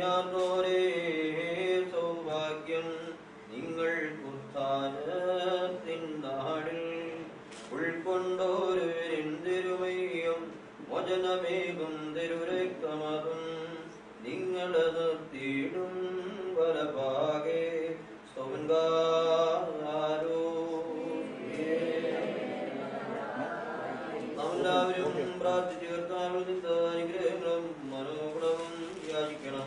അറിയാവുന്നോരേ സൗഭാഗ്യം നിങ്ങൾ ഉത്ഥാനത്തിൻ നാടിൽ ഉൾക്കൊണ്ടോരുവരിൻ തിരുമയും വചനമേകും തിരുരക്തമതും നിങ്ങളത് തീടും വലപാകെ സൗൻകാരോ എല്ലാവരും പ്രാർത്ഥിച്ചു കർത്താവിൽ നിന്ന് അനുഗ്രഹങ്ങളും മനോഗുണവും യാചിക്കണം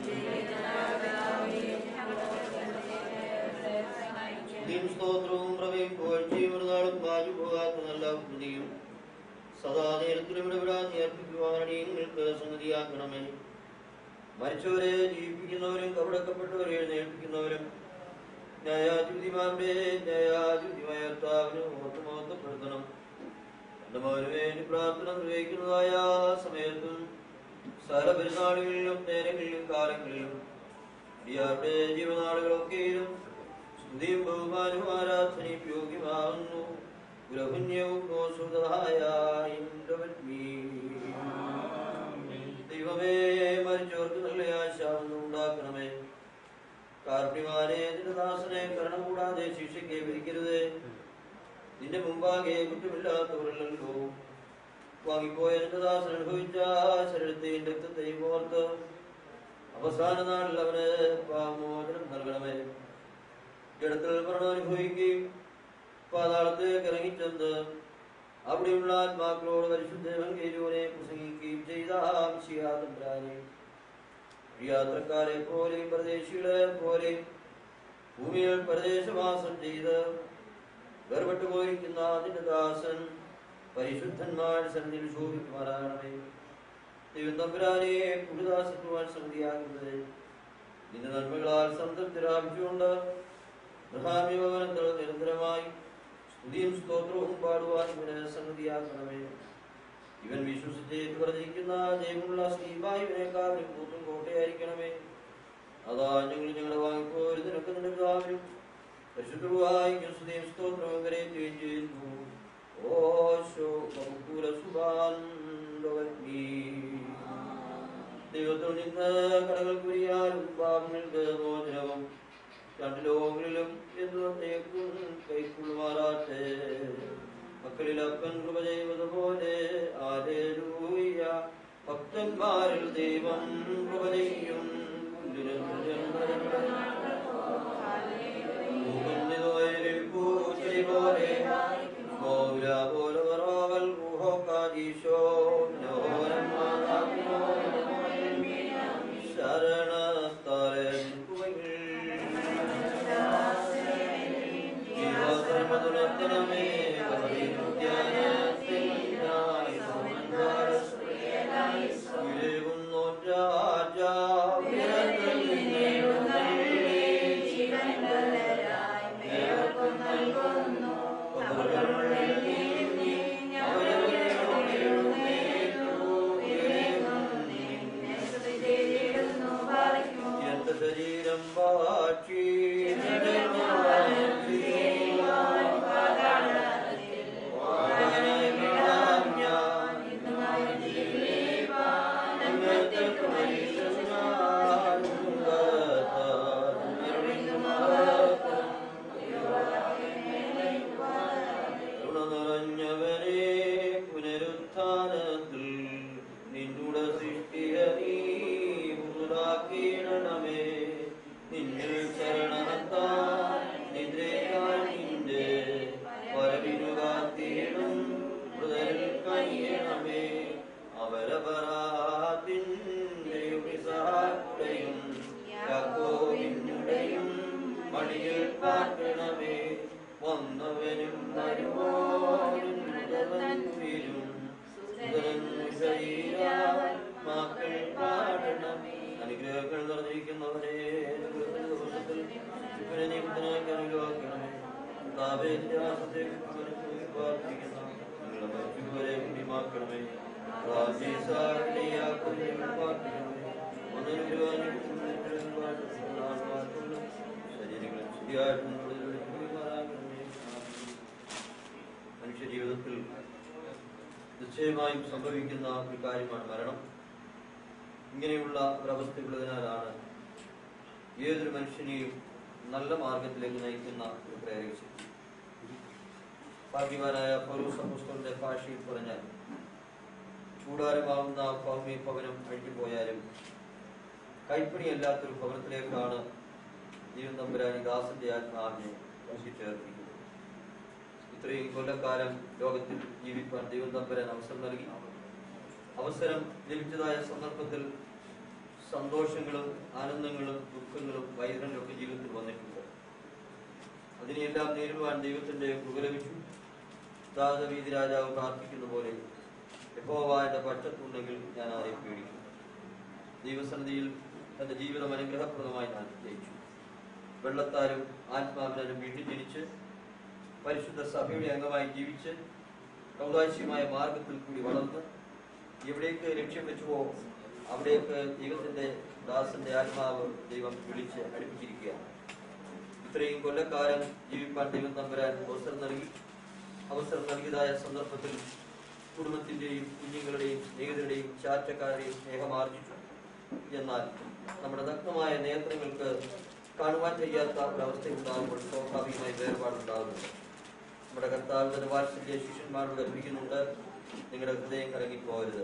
സ്തുതിയും സ്തോത്രവും പ്രവയും പുകഴ്ചയും ഒരു നാളും പാഞ്ഞു പോകാത്ത നല്ല സ്തുതിയും സദാ നേരത്തിലും ഇടപെടാതെ അർപ്പിക്കുവാനാണ് നിങ്ങൾക്ക് സംഗതിയാക്കണമേ മരിച്ചവരെ ജീവിപ്പിക്കുന്നവരും കവടക്കപ്പെട്ടവരെ എഴുന്നേൽപ്പിക്കുന്നവരും ന്യായാധിപതിമാരുടെ ന്യായാധിപതിമായ കർത്താവിന് ഓർത്ത് മഹത്വപ്പെടുത്തണം എന്റെ മകന് വേണ്ടി പ്രാർത്ഥന നിർവഹിക്കുന്നതായ സമയത്തും സകല പെരുന്നാളുകളിലും നേരങ്ങളിലും കാലങ്ങളിലും ഇയാളുടെ ജീവനാളുകളൊക്കെയും സ്തുതിയും ബഹുമാനവും ആരാധനയും യോഗ്യമാകുന്നു ഗ്രഹുണ്യവും ദോഷുതായ ദൈവമേ മരിച്ചവർക്ക് നല്ല ആശാവെന്ന് ഉണ്ടാക്കണമേ കാർണിമാരെ നിന്റെ ദാസനെ കരണം കൂടാതെ ശിക്ഷയ്ക്ക് വിധിക്കരുതേ നിന്റെ മുമ്പാകെ കുറ്റമില്ലാത്തവരല്ലോ വാങ്ങിപ്പോയ നിന്റെ ദാസൻ അനുഭവിച്ച ശരീരത്തെയും രക്തത്തെയും ഓർത്ത് അവസാന നാളിൽ അവന് പാമോചനം നൽകണമേ ജഡത്തിൽ മരണം അനുഭവിക്കുകയും പാതാളത്തേക്ക് ഇറങ്ങിച്ചെന്ന് അവിടെയുള്ള ആത്മാക്കളോട് പരിശുദ്ധ എവങ്കേലുവിനെ പ്രസംഗിക്കുകയും ചെയ്ത ആംശിയാതന്ത്രാനെ യാത്രക്കാരെ പോലെയും പ്രദേശികളെ പോലെയും ഭൂമിയിൽ പ്രദേശവാസം ചെയ്ത് വേർപെട്ടു പോയിരിക്കുന്ന നിന്റെ ദാസൻ പരിശുദ്ധന്മാർ സന്നിധിയിൽ ശോഭിക്കുമാറാകണമേ ദൈവം തമ്പുരാനെ പുരുദാസത്തുവാൻ സംഗതിയാകുന്നത് നിന്റെ നന്മകളാൽ സംതൃപ്തി ലാഭിച്ചുകൊണ്ട് ഭവനത്തിൽ നിരന്തരമായി സ്തുതിയും സ്തോത്രവും പാടുവാൻ ഇവന് സംഗതിയാക്കണമേ ഇവൻ വിശ്വസിച്ച് പറഞ്ഞിരിക്കുന്ന ദൈവമുള്ള ശ്രീബായുവിനേക്കാളും കൂത്തും കോട്ടയായിരിക്കണമേ അതാ ഞങ്ങൾ ഞങ്ങളുടെ വാങ്ങിപ്പോരു നിനക്ക് നിന്റെ പിതാവിനും പരിശുദ്ധവായിക്കും സ്തുതിയും സ്തോത്രവും കരയുകയും ചെയ്യുന്നു ഓശോ ബഹുപൂര സുബാൻ ദൈവത്തിൽ നിന്ന് കടകൾ കുരിയാലും പാപങ്ങൾക്ക് മോചനവും രണ്ട് ലോകങ്ങളിലും എന്നേക്കും കൈക്കൊള്ളുമാറാട്ടെ മക്കളിൽ അപ്പൻ കൃപ ചെയ്തതുപോലെ ആരേലൂയ ഭക്തന്മാരിൽ ദൈവം കൃപ ചെയ്യും ഭൂമിയിൽ പൂച്ചെടി പോലെ മൗല പോലെ വറാവൽ ഊഹോക്കാദീശോ നോരം മാതാവിനോ ശരണത്താലെ ജീവധർമ്മതുരത്തനമേ കവിനുദ്യാനത്തിൽ നായി ഉയരുന്നു രാജാ ഉയരത്തിൽ നിന്നെഴുന്നള്ളി കബറുകളിൽ നീങ്ങി എന്റെ ശരീരം വാഴ്ചി നിറഞ്ഞവരെ പുനരുത്ഥാനത്തിൽ നിന്നുടെ സൃഷ്ടിയ നീ പുതുതാക്കിയിടണമേ നിന്നിൽ ശരണത്താൽ നിദ്രയാൽ നിന്റെ വരവിനു കാത്തിടും മൃതരിൽ കനിയണമേ അവരപരാതിൻ്റെയും ഇസഹാക്കുടെയും യാക്കോബിനുടെയും മടിയിൽ പാർക്കണമേ വന്നവനും വരുവോനും മൃതവനും മക്കൾ പാടണമേ അനുഗ്രഹങ്ങൾ നിറഞ്ഞിരിക്കുന്നവരെ അനുഗ്രഹത്തിന്റെ ദിവസത്തിൽ ഇവരെ നിയമത്തിനായി അനുഗ്രഹിക്കണമേ താപേന്റെ ആസത്തേക്ക് പ്രാർത്ഥിക്കുന്ന നിങ്ങളുടെ മറ്റുവരെ പിടിമാക്കണമേ ശരീരങ്ങളും ശരിയായിട്ടും മനുഷ്യ ജീവിതത്തിൽ നിശ്ചയമായും സംഭവിക്കുന്ന ഒരു കാര്യമാണ് മരണം ഇങ്ങനെയുള്ള ഒരവസ്ഥയുള്ളതിനാലാണ് ഏതൊരു മനുഷ്യനെയും നല്ല മാർഗത്തിലേക്ക് നയിക്കുന്ന ഒരു പ്രേരക ശക്തി ഭാഗ്യവാനായ പൗരൂസ പുസ്തകത്തിന്റെ ഭാഷയിൽ പറഞ്ഞാൽ കൂടാരമാവുന്ന ഭൗമി ഭവനം അഴിഞ്ഞുപോയാലും കൈപ്പണിയല്ലാത്തൊരു ഭവനത്തിലേക്കാണ് ദൈവം തമ്പുരാനി ദാസന്റെ ആത്മാവിനെ ചേർത്തിക്കുന്നത് ഇത്രയും കൊല്ലക്കാലം ലോകത്തിൽ ജീവിക്കാൻ ദൈവം തമ്പുരാൻ അവസരം നൽകി അവസരം ലഭിച്ചതായ സന്ദർഭത്തിൽ സന്തോഷങ്ങളും ആനന്ദങ്ങളും ദുഃഖങ്ങളും വൈദ്യങ്ങളും ഒക്കെ ജീവിതത്തിൽ വന്നിട്ടുണ്ട് അതിനെല്ലാം നേരിടുവാൻ ദൈവത്തിന്റെ കൃപ ലഭിച്ചു ദാദവീതി രാജാവ് പ്രാർത്ഥിക്കുന്ന പോലെ യഹോവാന്റെ പക്ഷത്തുണ്ടെങ്കിൽ ഞാൻ ആരെ പേടിക്കും ദൈവസന്നിധിയിൽ തന്റെ ജീവിതം അനുഗ്രഹപ്രദമായി ഞാൻ ജയിച്ചു വെള്ളത്താലും ആത്മാവിനാലും വീണ്ടും ജനിച്ച് പരിശുദ്ധ സഭയുടെ അംഗമായി ജീവിച്ച് കൗതാശ്യമായ മാർഗത്തിൽ കൂടി വളർന്ന് എവിടേക്ക് ലക്ഷ്യം വെച്ചുവോ അവിടേക്ക് ദൈവത്തിന്റെ ദാസന്റെ ആത്മാവ് ദൈവം വിളിച്ച് അടുപ്പിച്ചിരിക്കുകയാണ് ഇത്രയും കൊല്ലക്കാലം ജീവിപ്പാൻ ദൈവം തമ്പുരാൻ അവസരം നൽകി അവസരം നൽകിയതായ സന്ദർഭത്തിൽ കുടുംബത്തിന്റെയും കുഞ്ഞുങ്ങളുടെയും സ്നേഹിതരുടെയും ചാറ്റക്കാരുടെയും സ്നേഹമാർജിച്ചു എന്നാൽ നമ്മുടെ നഗ്നമായ നേത്രങ്ങൾക്ക് കാണുവാൻ കഴിയാത്ത ഒരവസ്ഥ ഉണ്ടാകുമ്പോൾ സ്വാഭാവികമായി വേർപാടുണ്ടാകുന്നുണ്ട് നമ്മുടെ കർത്താവ് തന്റെ വാത്സല്യ ശിഷ്യന്മാരോട് കൽപ്പിക്കുന്നുണ്ട് നിങ്ങളുടെ ഹൃദയം കലങ്ങി പോകരുത്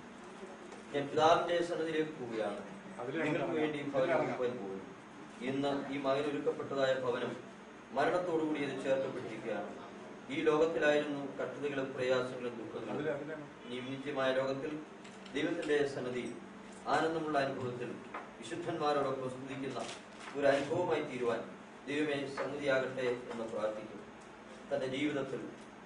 ഞാൻ പിതാവിന്റെ സന്നദ്ധിയിലേക്ക് പോവുകയാണ് നിങ്ങൾക്ക് വേണ്ടി ഭവനം ഒരുക്കുവാൻ പോകും ഇന്ന് ഈ മകൻ ഒരുക്കപ്പെട്ടതായ ഭവനം മരണത്തോടുകൂടി ഇത് ചേർക്കപ്പെട്ടിരിക്കുകയാണ് ഈ ലോകത്തിലായിരുന്നു കഷ്ടതകളും പ്രയാസങ്ങളും ദുഃഖങ്ങളും ഈ നിത്യമായ ലോകത്തിൽ ദൈവത്തിന്റെ സന്നദ്ധി ആനന്ദമുള്ള അനുഭവത്തിൽ വിശുദ്ധന്മാരോടൊപ്പം സ്തുതിക്കുന്ന ഒരു അനുഭവമായി തീരുവാൻ ദൈവമേ സന്നിധിയാകട്ടെ എന്ന് പ്രാർത്ഥിക്കും തന്റെ ജീവിതത്തിൽ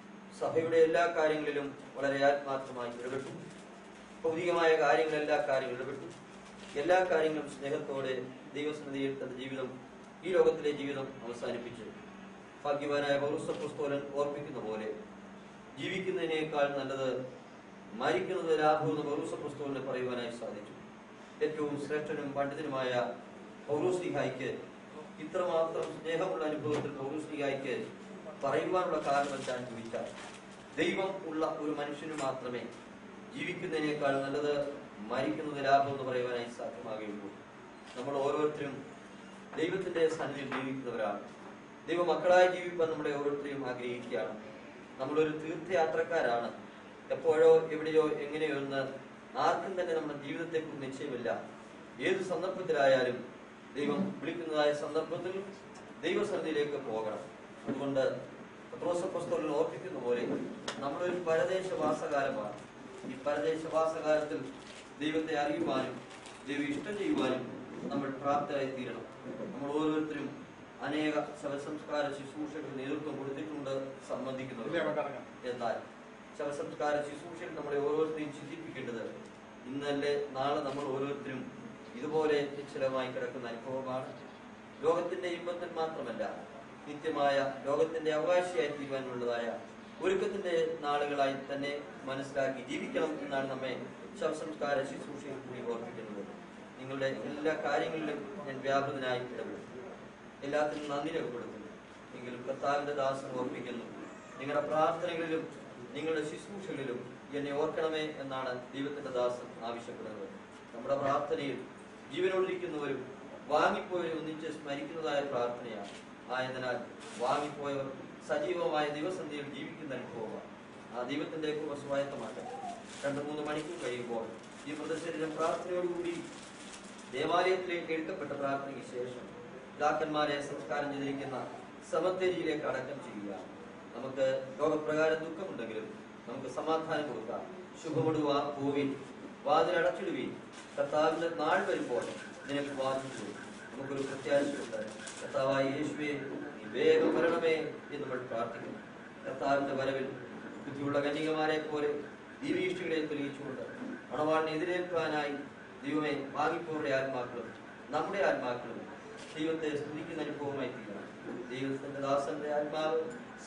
സഭയുടെ എല്ലാ കാര്യങ്ങളിലും വളരെ ആത്മാർത്ഥമായി ഇടപെട്ടു ഭൗതികമായ കാര്യങ്ങൾ എല്ലാ കാര്യങ്ങളും ഇടപെട്ടു എല്ലാ കാര്യങ്ങളും സ്നേഹത്തോടെ ദൈവസന്നിധിയിൽ തന്റെ ജീവിതം ഈ ലോകത്തിലെ ജീവിതം അവസാനിപ്പിച്ചു ഭാഗ്യവാനായ പൗരസ്തോലൻ ഓർപ്പിക്കുന്ന പോലെ ജീവിക്കുന്നതിനേക്കാൾ നല്ലത് മരിക്കുന്നത് ലാഭമെന്ന് പൗരസ്തോലിന് പറയുവാനായി സാധിച്ചു ഏറ്റവും ശ്രേഷ്ഠനും പണ്ഡിതനുമായ പൗരസ്ലിഹായിക്ക് ഇത്രമാത്രം സ്നേഹമുള്ള അനുഭവത്തിൽ പൗരസ്ലിഹായിക്ക് പറയുവാനുള്ള കാരണം എന്താൻ ചോദിച്ചാൽ ദൈവം ഉള്ള ഒരു മനുഷ്യന് മാത്രമേ ജീവിക്കുന്നതിനേക്കാൾ നല്ലത് മരിക്കുന്നത് ലാഭം എന്ന് പറയുവാനായി സാധ്യമാകുകയുള്ളൂ നമ്മൾ ഓരോരുത്തരും ദൈവത്തിന്റെ സന്നിധിയിൽ ജീവിക്കുന്നവരാണ് ദൈവ മക്കളായി ജീവിക്കാൻ നമ്മുടെ ഓരോരുത്തരെയും ആഗ്രഹിക്കുകയാണ് നമ്മളൊരു തീർത്ഥയാത്രക്കാരാണ് എപ്പോഴോ എവിടെയോ എങ്ങനെയോ എന്ന് ആർക്കും തന്നെ നമ്മുടെ ജീവിതത്തെക്കുറിച്ച് നിശ്ചയമില്ല ഏത് സന്ദർഭത്തിലായാലും ദൈവം വിളിക്കുന്നതായ സന്ദർഭത്തിൽ ദൈവസന്നിധിയിലേക്ക് പോകണം അതുകൊണ്ട് പത്രോസപ്പസ്തോലിൽ ഓർപ്പിക്കുന്ന പോലെ നമ്മളൊരു പരദേശവാസകാലമാണ് ഈ പരദേശവാസകാലത്തിൽ ദൈവത്തെ അറിയുവാനും ദൈവം ഇഷ്ടം ചെയ്യുവാനും നമ്മൾ പ്രാപ്തരായി തീരണം നമ്മൾ ഓരോരുത്തരും അനേക ശവസംസ്കാര ശുശ്രൂഷകൾ നേതൃത്വം കൊടുത്തിട്ടുണ്ട് സംബന്ധിക്കുന്നത് എന്നാൽ ശവസംസ്കാര ശുശ്രൂഷയിൽ നമ്മളെ ഓരോരുത്തരെയും ചിന്തിപ്പിക്കേണ്ടത് ഇന്നല്ലേ നാളെ നമ്മൾ ഓരോരുത്തരും ഇതുപോലെ നിശ്ചലമായി കിടക്കുന്ന അനുഭവമാണ് ലോകത്തിന്റെ ഇമ്പത്തിൽ മാത്രമല്ല നിത്യമായ ലോകത്തിന്റെ അവകാശിയായി തീരുവാനുള്ളതായ ഒരുക്കത്തിന്റെ നാളുകളായി തന്നെ മനസ്സിലാക്കി ജീവിക്കണം എന്നാണ് നമ്മെ ശവസംസ്കാര ശുശ്രൂഷയിൽ കൂടി ഓർപ്പിക്കുന്നത് നിങ്ങളുടെ എല്ലാ കാര്യങ്ങളിലും ഞാൻ വ്യാപൃതനായി ഇടപെടും എല്ലാത്തിനും നന്ദി രേഖപ്പെടുത്തുന്നു എങ്കിലും കർത്താവിന്റെ ദാസൻ ഓർപ്പിക്കുന്നു നിങ്ങളുടെ പ്രാർത്ഥനകളിലും നിങ്ങളുടെ ശുശ്രൂഷകളിലും എന്നെ ഓർക്കണമേ എന്നാണ് ദൈവത്തിന്റെ ദാസൻ ആവശ്യപ്പെടുന്നത് നമ്മുടെ പ്രാർത്ഥനയിൽ ജീവനോടിരിക്കുന്നവരും വാങ്ങിപ്പോയവരും ഒന്നിച്ച് സ്മരിക്കുന്നതായ പ്രാർത്ഥനയാണ് ആയതിനാൽ വാങ്ങിപ്പോയവർ സജീവമായ ദിവസന്ധിയിൽ ജീവിക്കുന്ന അനുഭവമാണ് ആ ദൈവത്തിന്റെ കൃപ സ്വായത്തമാക്കട്ടെ രണ്ടു മൂന്ന് മണിക്കൂർ കഴിയുമ്പോൾ ഈ മൃതശരീരം പ്രാർത്ഥനയോടുകൂടി ദേവാലയത്തിലേക്ക് എടുക്കപ്പെട്ട പ്രാർത്ഥനയ്ക്ക് ശേഷം പിതാക്കന്മാരെ സംസ്കാരം ചെയ്തിരിക്കുന്ന സമത്തേരിയിലേക്ക് അടക്കം ചെയ്യുക നമുക്ക് ലോകപ്രകാരം ദുഃഖമുണ്ടെങ്കിലും നമുക്ക് സമാധാനം കൊടുക്കാം ശുഭമിടുക പോവിൻ വാതിലടച്ചിടുവീൻ കർത്താവിന്റെ നാൾ വരുമ്പോൾ നിനക്ക് വാദിച്ചു നമുക്കൊരു പ്രത്യാശയുണ്ട് കർത്താവായ യേശുവെ നീ വേഗം വരണമേ എന്ന് നമ്മൾ പ്രാർത്ഥിക്കുന്നു കർത്താവിന്റെ വരവിൽ ബുദ്ധിയുള്ള കന്യകമാരെ പോലെ ദീവീഷ്ടികളെ തെളിയിച്ചുകൊണ്ട് മണവാളിനെ എതിരേൽക്കാനായി ദൈവമേ വാങ്ങിപ്പോരുടെ ആത്മാക്കളും നമ്മുടെ ആത്മാക്കളും ദൈവത്തെ സ്തുതിക്കുന്ന അനുഭവമായി തീരണം ദൈവത്തിന്റെ ദാസന്റെ ആത്മാവ്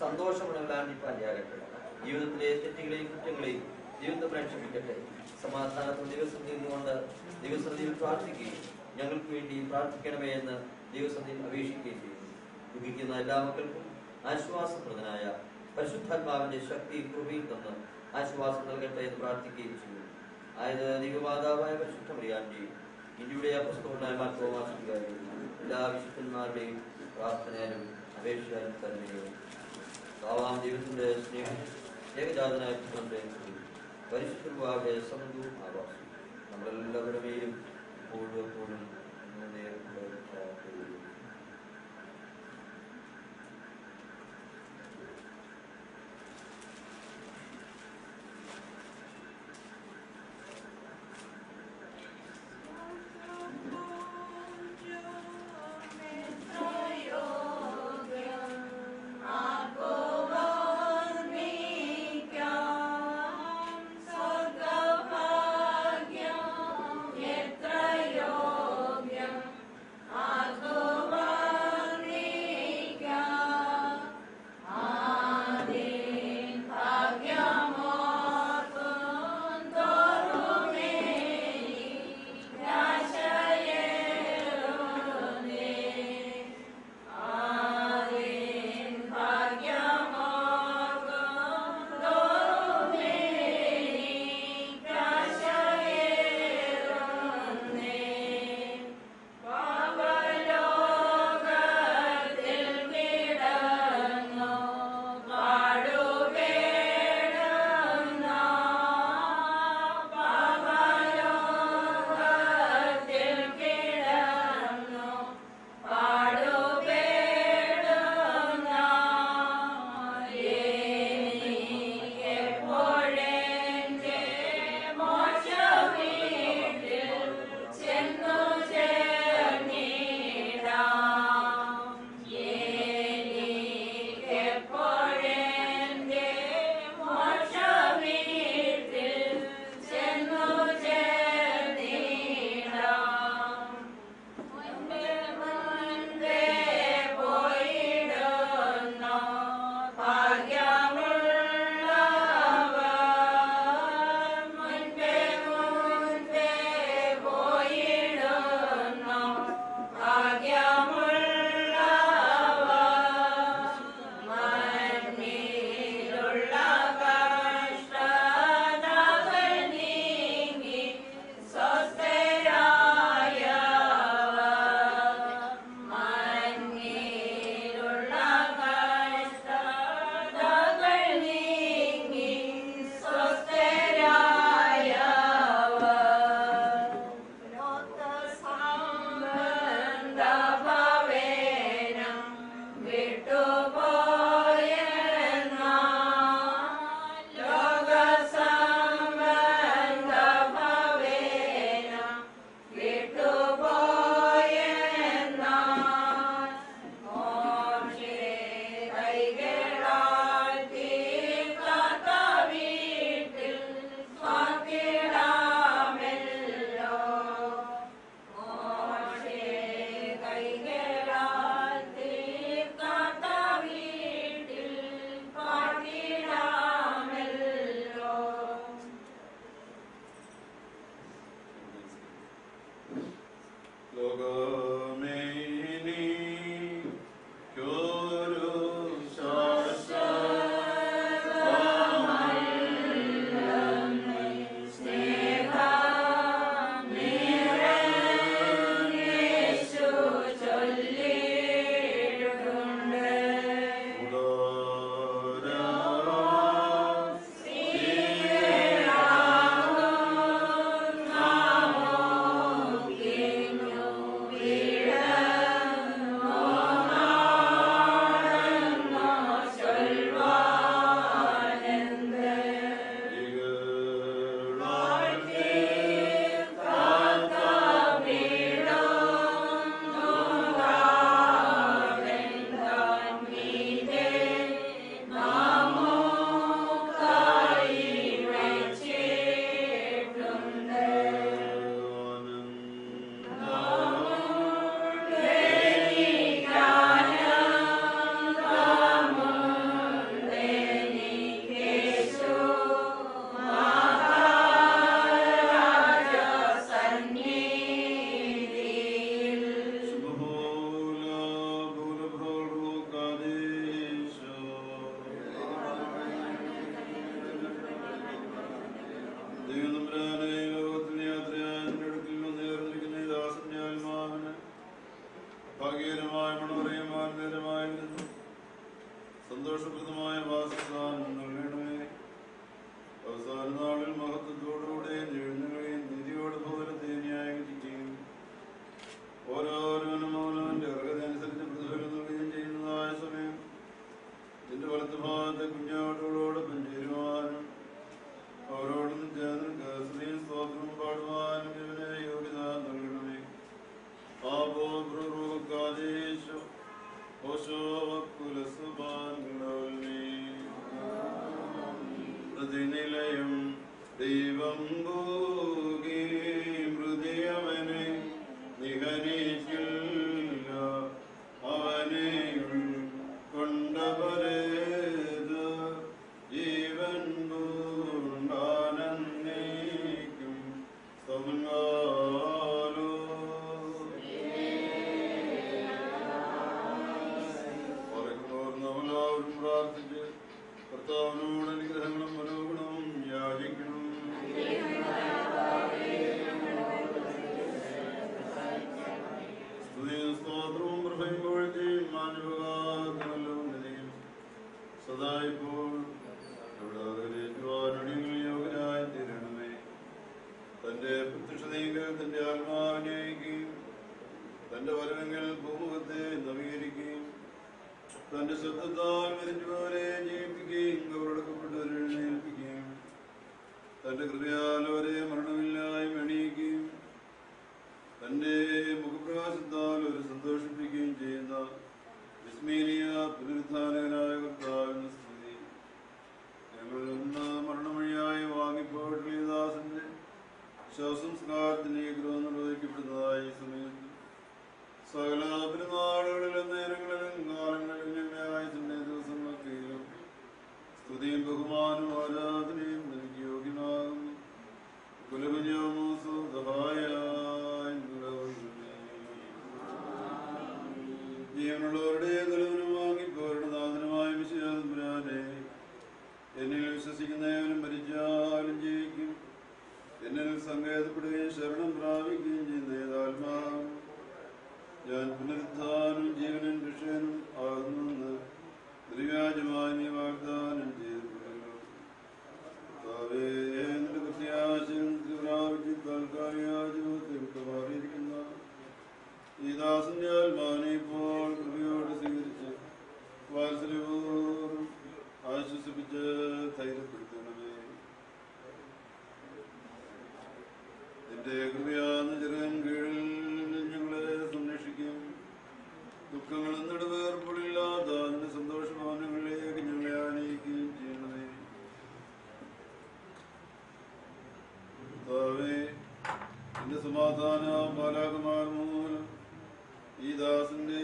സന്തോഷമുള്ളവരാണ്ടിപ്പാനിയാകട്ടെ ജീവിതത്തിലെ തെറ്റുകളെയും കുറ്റങ്ങളെയും ദൈവത്തെ പ്രേക്ഷിപ്പിക്കട്ടെ സമാധാനത്തിൽ ദിവസം നിന്നുകൊണ്ട് ദൈവസന്നിധിയിൽ പ്രാർത്ഥിക്കുകയും ഞങ്ങൾക്ക് വേണ്ടി പ്രാർത്ഥിക്കണമേ എന്ന് ദൈവസന്നിധിയിൽ അപേക്ഷിക്കുകയും ചെയ്യുന്നു ദുഃഖിക്കുന്ന എല്ലാ മക്കൾക്കും ആശ്വാസപ്രദനായ പരിശുദ്ധാത്മാവിന്റെ ശക്തി കൃപയിൽ തന്ന് ആശ്വാസം നൽകട്ടെ എന്ന് പ്രാർത്ഥിക്കുകയും ചെയ്യുന്നു ആയത് ദൈവമാതാവായ പരിശുദ്ധ മറിയാന്റെയും ഇന്ത്യയുടെ അപസ്തോളനായ മാർത്തോമാസികാരും എല്ലാ വിശുദ്ധന്മാരുടെയും പ്രാർത്ഥനയാലും അപേക്ഷയാലും തന്നെ ഭാവാം ദൈവത്തിന്റെ സ്നേഹം ഏകജാതനായ പുത്രന്റെ പരിശുദ്ധരുടെ സമന്തവും ആവാസം നമ്മളെല്ലാവരുടെ മേലും എപ്പോഴും എപ്പോഴും എന്നേ ഉണ്ടായിരിക്കട്ടെ. King തന്റെ പ്രത്യക്ഷതയെങ്കിൽ തന്റെ ആത്മാവിനെ അയക്കുകയും തന്റെ വരവെങ്കിൽ ഭൂമുഖത്തെ നവീകരിക്കുകയും തന്റെ ശബ്ദത്താൽ മരിച്ചവരെ ജീവിപ്പിക്കുകയും അവരടക്കപ്പെട്ടവരെ എഴുന്നേൽപ്പിക്കുകയും തന്റെ കൃപയാൽ അവരെ മരണമില്ലായ്മ എണീക്കുകയും തന്റെ മുഖപ്രകാശത്താൽ അവരെ സന്തോഷിപ്പിക്കുകയും ചെയ്യുന്ന വിസ്മീനിയ പുനരുദ്ധാനകനായ കർത്താവിന് സ്തുതി ഞങ്ങളിൽ നിന്ന് മരണമഴിയായി വാങ്ങിപ്പോയിട്ടുള്ള ദാസന്റെ ശവസംസ്കാരത്തിന് ഗൃഹം നിർവഹിക്കപ്പെടുന്നതായി ഈ സമയത്ത് സകല പെരുന്നാളുകളിലും നേരങ്ങളിലും കാലങ്ങളിലും ഞങ്ങളായ തന്നെ ദിവസങ്ങളൊക്കെയും സ്തുതിയും ബഹുമാനവും ആരാധനയും എനിക്ക് യോഗ്യനാകുന്നു കുലപുഞ്ഞോമോസോ സഹായ ജീവനുള്ളവരുടെ കുലവിനും വാങ്ങിപ്പോരുടെ നാഥനുമായ വിശ്വാസപുരാനെ എന്നിൽ വിശ്വസിക്കുന്നവനും മരിച്ചാലും ജീവിക്കും എന്നിൽ സങ്കേതപ്പെടുകയും ശരണം പ്രാപിക്കുകയും ചെയ്യുന്ന ഏതാത്മാവും ഞാൻ പുനരുദ്ധാനം ജീവനും രക്ഷകനും ആകുന്നെന്ന് നിർവ്യാജമായി നീ വാഗ്ദാനം ചെയ്തിട്ടുണ്ടല്ലോ കർത്താവേ, നിന്റെ പ്രത്യാശയും പ്രാപിച്ച് താൽക്കാലിക ജീവിതത്തെ വിട്ടു മാറിയിരിക്കുന്ന ഈ ദാസന്റെ ആത്മാവിനെ ഇപ്പോൾ കൃപയോട് സ്വീകരിച്ച് വാത്സല്യപൂർവ്വം ആശ്വസിപ്പിച്ച് ധൈര്യപ്പെടുത്തണമേ നിന്റെ കൃപയാന്ന് ചെറുകൻ കീഴിൽ ഞങ്ങളെ സംരക്ഷിക്കും ദുഃഖങ്ങളും നെടുവേർപ്പുകളില്ലാത്ത നിന്റെ സന്തോഷഭവനങ്ങളിലേക്ക് ഞങ്ങളെ ആനയിക്കുകയും ചെയ്യണമേ കർത്താവേ, നിന്റെ സമാധാന ബാലാകുമാർ മൂലം ഈ ദാസന്റെ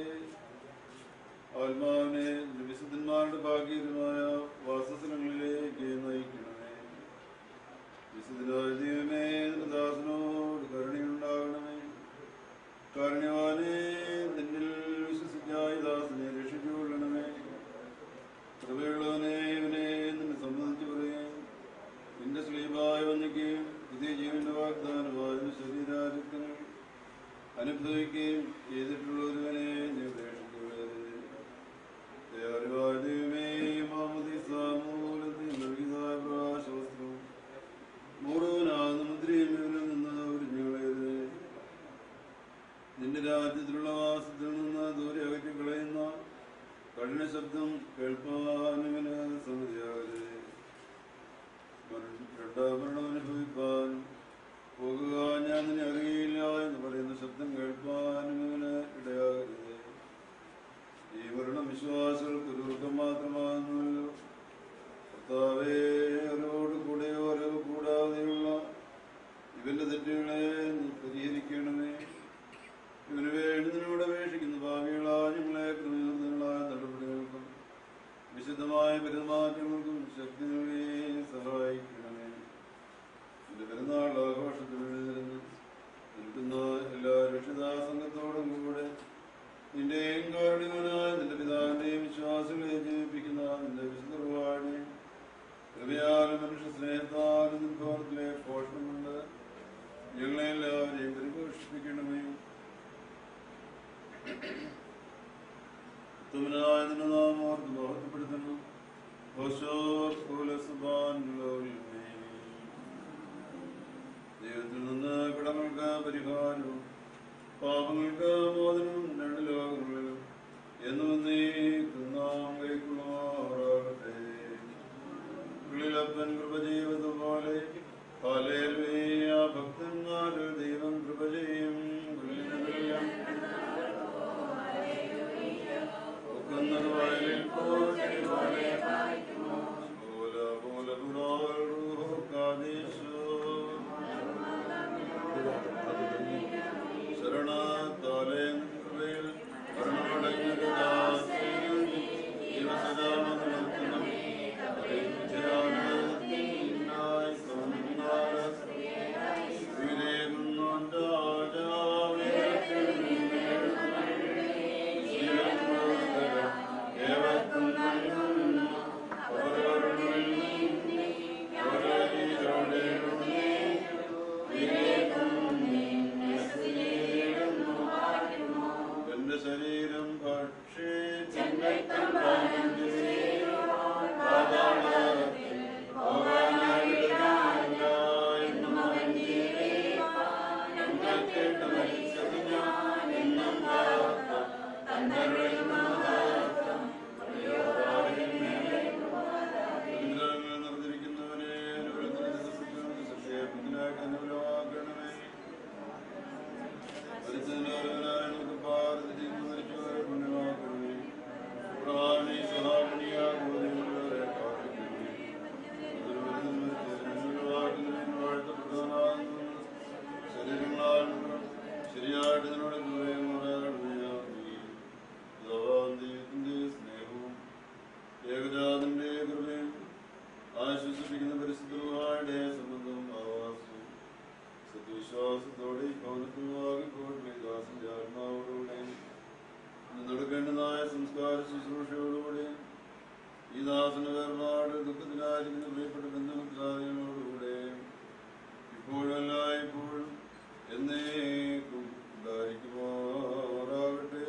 ആത്മാവിനെ നിന്റെ വിശുദ്ധന്മാരുടെ ഭാഗ്യകരമായ വാസസ്ഥലങ്ങളിലേക്ക് നയിക്കണമേ വിശുദ്ധനായ ദൈവമേ നിന്റെ ദാസനോട് കരുണയുണ്ടാകണമേ കാരുണ്യവാനെ നിന്നിൽ വിശ്വസിക്കായ ദാസനെ രക്ഷിച്ചുകൊള്ളണമേ കൃപയുള്ളവനെ ഇവനെ നിന്നെ സംബന്ധിച്ച് പറയുകയും നിന്റെ സ്ലീപായ വന്നിക്കുകയും പുതിയ ജീവന്റെ വാഗ്ദാനമായ ശരീരാരുക്കങ്ങൾ അനുഭവിക്കുകയും ചെയ്തിട്ടുള്ള ഒരുവനെ നീ ഉപേക്ഷിക്കുകയരുത് ദയാലുവായ ദൈവമേ മാമോദീസ മൂലത്തിൽ നൽകിയതായ പ്രകാശവസ്ത്രവും മുഴുവനാകുന്ന മുദ്രയും ഇവരിൽ നിന്ന് ഒരിഞ്ഞുകളയരുത് നിന്റെ രാജ്യത്തിലുള്ള വാസത്തിൽ നിന്ന് ദൂരെ അകറ്റി കളയുന്ന കഠിന ശബ്ദം കേൾപ്പാനിവന് സമിതിയാകരുത് രണ്ടാഭരണം അനുഭവിപ്പാൻ പോകുക ഞാൻ നിന്നെ അറിയില്ല എന്ന് പറയുന്ന ശബ്ദം കേൾപ്പാനും ഇവന് ഇടയാകരുത് ഈ മരണം വിശ്വാസികൾക്ക് ഒരു ദുഃഖം മാത്രമാകുന്നുവല്ലോ കർത്താവേ അറിവോട് കൂടെയോ അറിവ് കൂടാതെയുള്ള ഇവന്റെ തെറ്റുകളെ നീ പരിഹരിക്കണമേ ഇവന് വേണ്ടി നിന്നോട് അപേക്ഷിക്കുന്ന ഭാവികളായ ഞങ്ങളെ ക്രമീകൃതങ്ങളായ നടപടികൾക്കും വിശുദ്ധമായ പെരുമാറ്റങ്ങൾക്കും ശക്തി നൽകി സഹായിക്കണമേ എന്റെ പെരുന്നാൾ ആഘോഷത്തിൽ എഴുതിരുന്ന് നിൽക്കുന്ന എല്ലാ രക്ഷിതാ സംഘത്തോടും കൂടെ നിന്റെയും കാരുണ്യവനായ നിന്റെ പിതാവിന്റെയും വിശ്വാസികളെ ജീവിപ്പിക്കുന്ന നിന്റെ വിശുദ്ധ കുർബാനയും കൃപയാലും മനുഷ്യ സ്നേഹത്താലും നിൻഭവനത്തിലെ പോഷണം കൊണ്ട് ഞങ്ങളെ എല്ലാവരെയും പരിപോഷിപ്പിക്കണമേ ഉത്തമനായ നിന്റെ നാമം ഓർത്ത് ബോധപ്പെടുത്തണം ഓശോ ദൈവത്തിൽ നിന്ന് കടങ്ങൾക്ക് പരിഹാരവും പാപങ്ങൾക്ക് മോചനവും രണ്ട് ലോകങ്ങളിലും എന്നും നീക്കും നാം കൈക്കൊള്ളുമാറാകട്ടെ ഉള്ളിലപ്പൻ കൃപ ചെയ്തതുപോലെ ഹല്ലേലൂയ ഭക്തന്മാരിൽ ദൈവം കൃപ ചെയ്യും ഉള്ളിലെല്ലാം ഒക്കുന്നത് വയലിൽ പോയി പോലെ പോലെ റൂഹോ കാദേശോ ശരണത്താലെ കൃപയിൽ മരണമടഞ്ഞൊരു ദാസനും ജീവസദാമനർത്തനം അറിയിച്ചാനായി സ്വന്തം വിവേകുന്നു രാജാവേ ഏവർക്കും നൽകുന്നു ഓരോരുത്തരും ഓരോരുത്തരുടെ വിവേകം ശരിയായിട്ട് നിന്നോട് കൃപയുമാകണമേ ദൈവത്തിന്റെ സ്നേഹവും ഏകജാതന്റെ കൃപയും ആശ്വസിപ്പിക്കുന്ന പരിശുദ്ധമായ സംബന്ധവും ആവാസവും സത്യവിശ്വാസത്തോടെ ഈ ഭവനത്തിനുമാകെ ദാസന്റെ ആത്മാവോടുകൂടെ നടക്കേണ്ടതായ സംസ്കാര ശുശ്രൂഷയോടുകൂടെ ഈ ദാസന് വേർപാട് ദുഃഖത്തിലായിരിക്കുന്ന പ്രിയപ്പെട്ട ബന്ധുമിത്രാദികളോടുകൂടെ ഇപ്പോഴും എല്ലായ്പ്പോഴും എന്നേക്കും ഉണ്ടായിരിക്കുമാറാകട്ടെ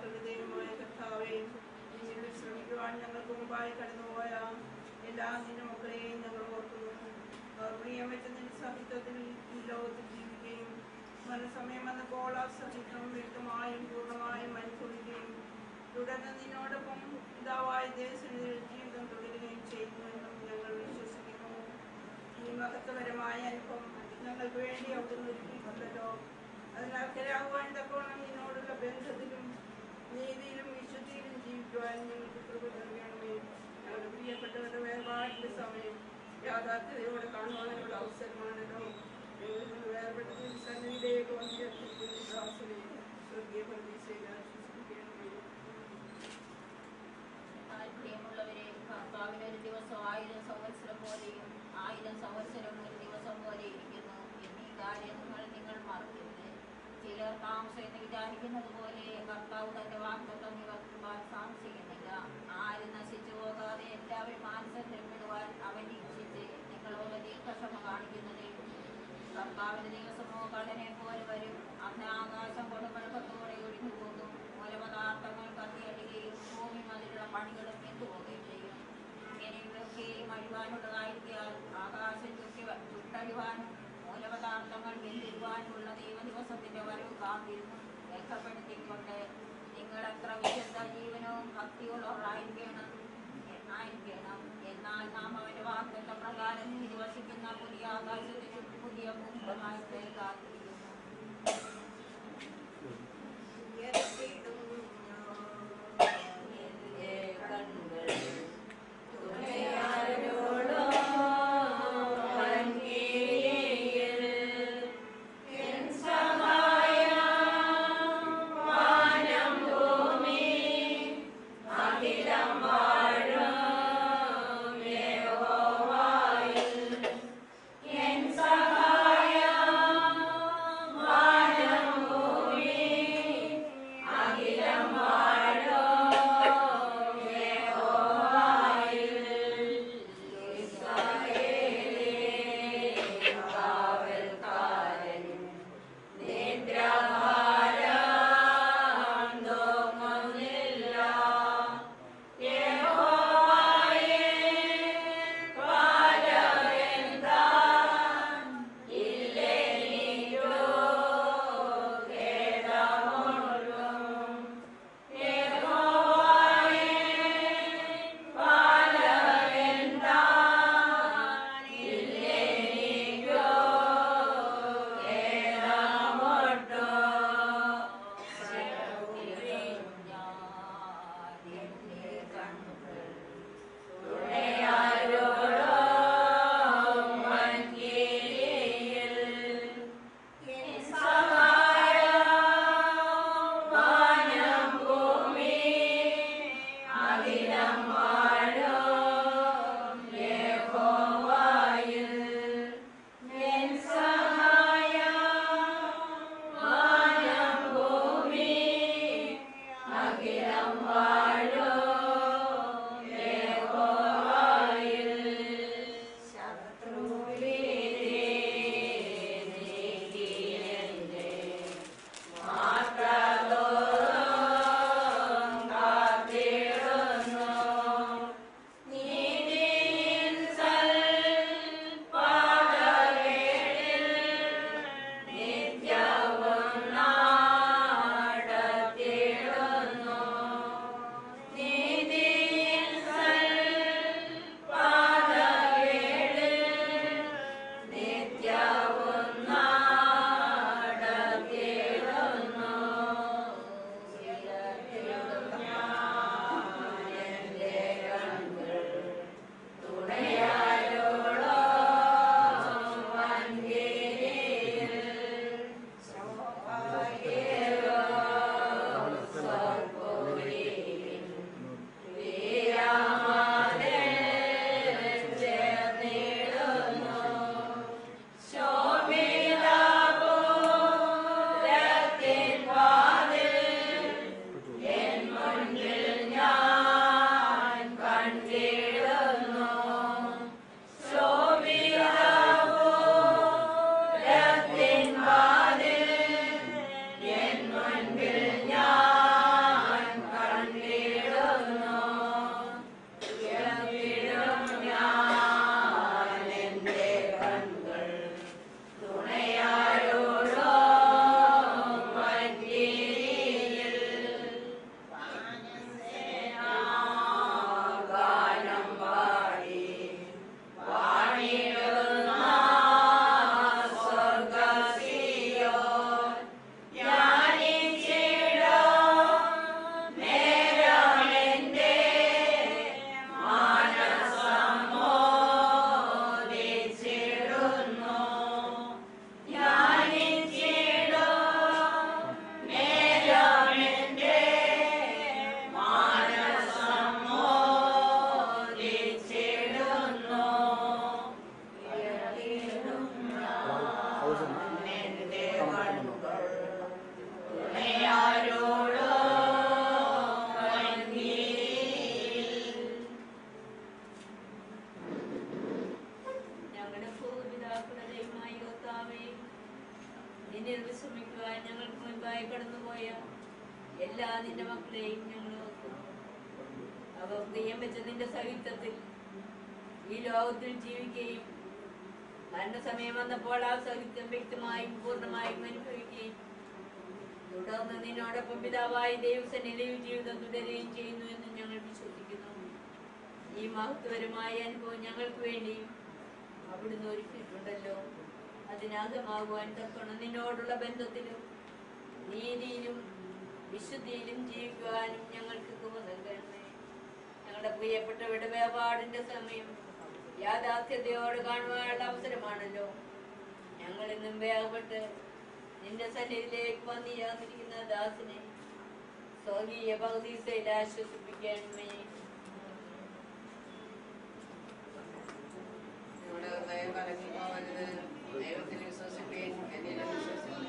സകലതയുമായ കർത്താവേ നിന്നിൽ വിശ്രമിക്കുവാൻ ഞങ്ങൾക്ക് മുമ്പായി കടന്നുപോയ എല്ലാ നിന്റെ മക്കളെയും ഞങ്ങൾ ഓർക്കുന്നു അവർ പ്രിയം വെച്ച നിന്റെ സാഹിത്യത്തിൽ ഈ ലോകത്തിൽ ജീവിക്കുകയും മരണസമയം വന്നപ്പോൾ ആ സഹിത്വം വ്യക്തമായും പൂർണ്ണമായും അനുഭവിക്കുകയും തുടർന്ന് നിന്നോടൊപ്പം പിതാവായ ദേശനിൽ ജീവിതം തുടരുകയും ചെയ്യുന്നു എന്നും ഞങ്ങൾ വിശ്വസിക്കുന്നു ഈ മഹത്വപരമായ അനുഭവം ഞങ്ങൾക്ക് വേണ്ടി അവിടുന്ന് ഒരുക്കിയിട്ടുണ്ടല്ലോ അതിനാൽ കരാകുവാൻ തക്കോണം നിന്നോടുള്ള ബന്ധത്തിലും നീതിയിലും വിശുദ്ധിയിലും ജീവിക്കുവാൻ ഞങ്ങൾക്ക് കൃപ നൽകണമേ ഞങ്ങളുടെ പ്രിയപ്പെട്ടവരുടെ വേർപാടിന്റെ സമയം യാഥാർത്ഥ്യതയോടെ കാണുവാനുള്ള അവസരമാണല്ലോ ഞങ്ങളിൽ നിന്ന് വേർപെട്ടതിൽ സന്നിധിയിലേക്ക് വന്നിരിക്കുന്ന ദാസനെ സ്വർഗീയ പ്രതീക്ഷയിൽ ആശ്വസിപ്പിക്കണമേ പ്രിയമുള്ളവരെ കർത്താവിന് ഒരു ദിവസം ആയിരം സംവത്സരം പോലെയും ആയിരം സംവത്സരം ഒരു ദിവസം പോലെ ഇരിക്കുന്നു എന്നീ കാര്യങ്ങൾ നിങ്ങൾ മറക്കരുത് ചിലർ താമസം എന്ന് വിചാരിക്കുന്നത് പോലെ കർത്താവ് തന്റെ വാക്തത്വം നിവർത്തുവാൻ സാധിക്കുന്നില്ല ആരും നശിച്ചു പോകാതെ എല്ലാവരും മാനസത്തിൽപ്പെടുവാൻ അവൻ ഇച്ഛിച്ച് നിങ്ങളോട് ദീർഘക്ഷമ കാണിക്കുന്നത് കർത്താവിന്റെ ദിവസമോ കടനെ പോലെ വരും അന്ന് ആകാശം കൊടുമഴക്കത്തോടെ ഒഴിഞ്ഞു പോകും മൂലപദാർത്ഥങ്ങൾ കത്തിയടിക്കുകയും ഭൂമി അതിലുള്ള പണികളും എത്തുപോവുകയും ചെയ്യും ഇങ്ങനെയൊക്കെയും അഴിവാനുള്ളതായിരിക്കാൽ ആകാശം ചുറ്റി വ- ചുട്ടഴിവാനും മൂലപദാർത്ഥങ്ങൾ വെന്തിരുവാനുമുള്ള ദൈവദിവസത്തിന്റെ വരവ് കാത്തിരുന്നു രേഖപ്പെടുത്തിക്കൊണ്ട് നിങ്ങൾ എത്ര വിശുദ്ധ ജീവനവും ഭക്തിയുള്ളവരായിരിക്കണം ആയിരിക്കണം എന്നാൽ നാം അവന്റെ വാഗ്ദത്ത പ്രകാരം നിവസിക്കുന്ന പുതിയ ആകാശത്തിലും പുതിയ ഭൂമികളുമായിട്ട് കാത്തിരിക്കുന്നു സഹായ ഞങ്ങൾ ഞങ്ങളുടെ പൂർവ്വപിതാക്കളുടെ ദൈവമായ കർത്താവേ, നിന്നിൽ വിശ്രമിക്കുവാൻ ഞങ്ങൾക്ക് മുൻപായി കടന്നുപോയ എല്ലാ നിന്റെ മക്കളെയും ഞങ്ങൾ ഓർക്കുന്നു അവർ പ്രിയം വെച്ച നിന്റെ സഹിത്വത്തിൽ ഈ ലോകത്തിൽ ജീവിക്കുകയും മരണസമയം വന്നപ്പോൾ ആ സഹിത്വം വ്യക്തമായും പൂർണ്ണമായും അനുഭവിക്കുകയും തുടർന്ന് നിന്നോടൊപ്പം പിതാവായ ദൈവസന്നിധിയിൽ ജീവിതം തുടരുകയും ചെയ്യുന്നു എന്ന് ഞങ്ങൾ വിശ്വസിക്കുന്നു ഈ മഹത്വപരമായ അനുഭവം ഞങ്ങൾക്ക് വേണ്ടിയും അവിടുന്ന് ഒരുക്കിയിട്ടുണ്ടല്ലോ അതിനാഗമാകുവാൻ തക്കണം നിന്നോടുള്ള ബന്ധത്തിലും നീതിയിലും വിശുദ്ധിയിലും ജീവിക്കുവാനും ഞങ്ങൾക്ക് കൃപ നൽകണമേ ഞങ്ങളുടെ പ്രിയപ്പെട്ടവരുടെ വേർപാടിന്റെ സമയം യാഥാർത്ഥ്യതയോട് കാണുവാനുള്ള അവസരമാണല്ലോ ഞങ്ങൾ ഇന്നും വേർപെട്ട് നിന്റെ സന്നിധിയിലേക്ക് വന്നു ചേർന്നിരിക്കുന്ന ദാസിനെ സ്വർഗീയ പകുതീസയിൽ ആശ്വസിപ്പിക്കണമേ നിങ്ങളുടെ ഹൃദയം കലങ്ങി പോകരുത് ദൈവത്തിൽ വിശ്വസിപ്പീൻ എന്നിലും വിശ്വസിപ്പീൻ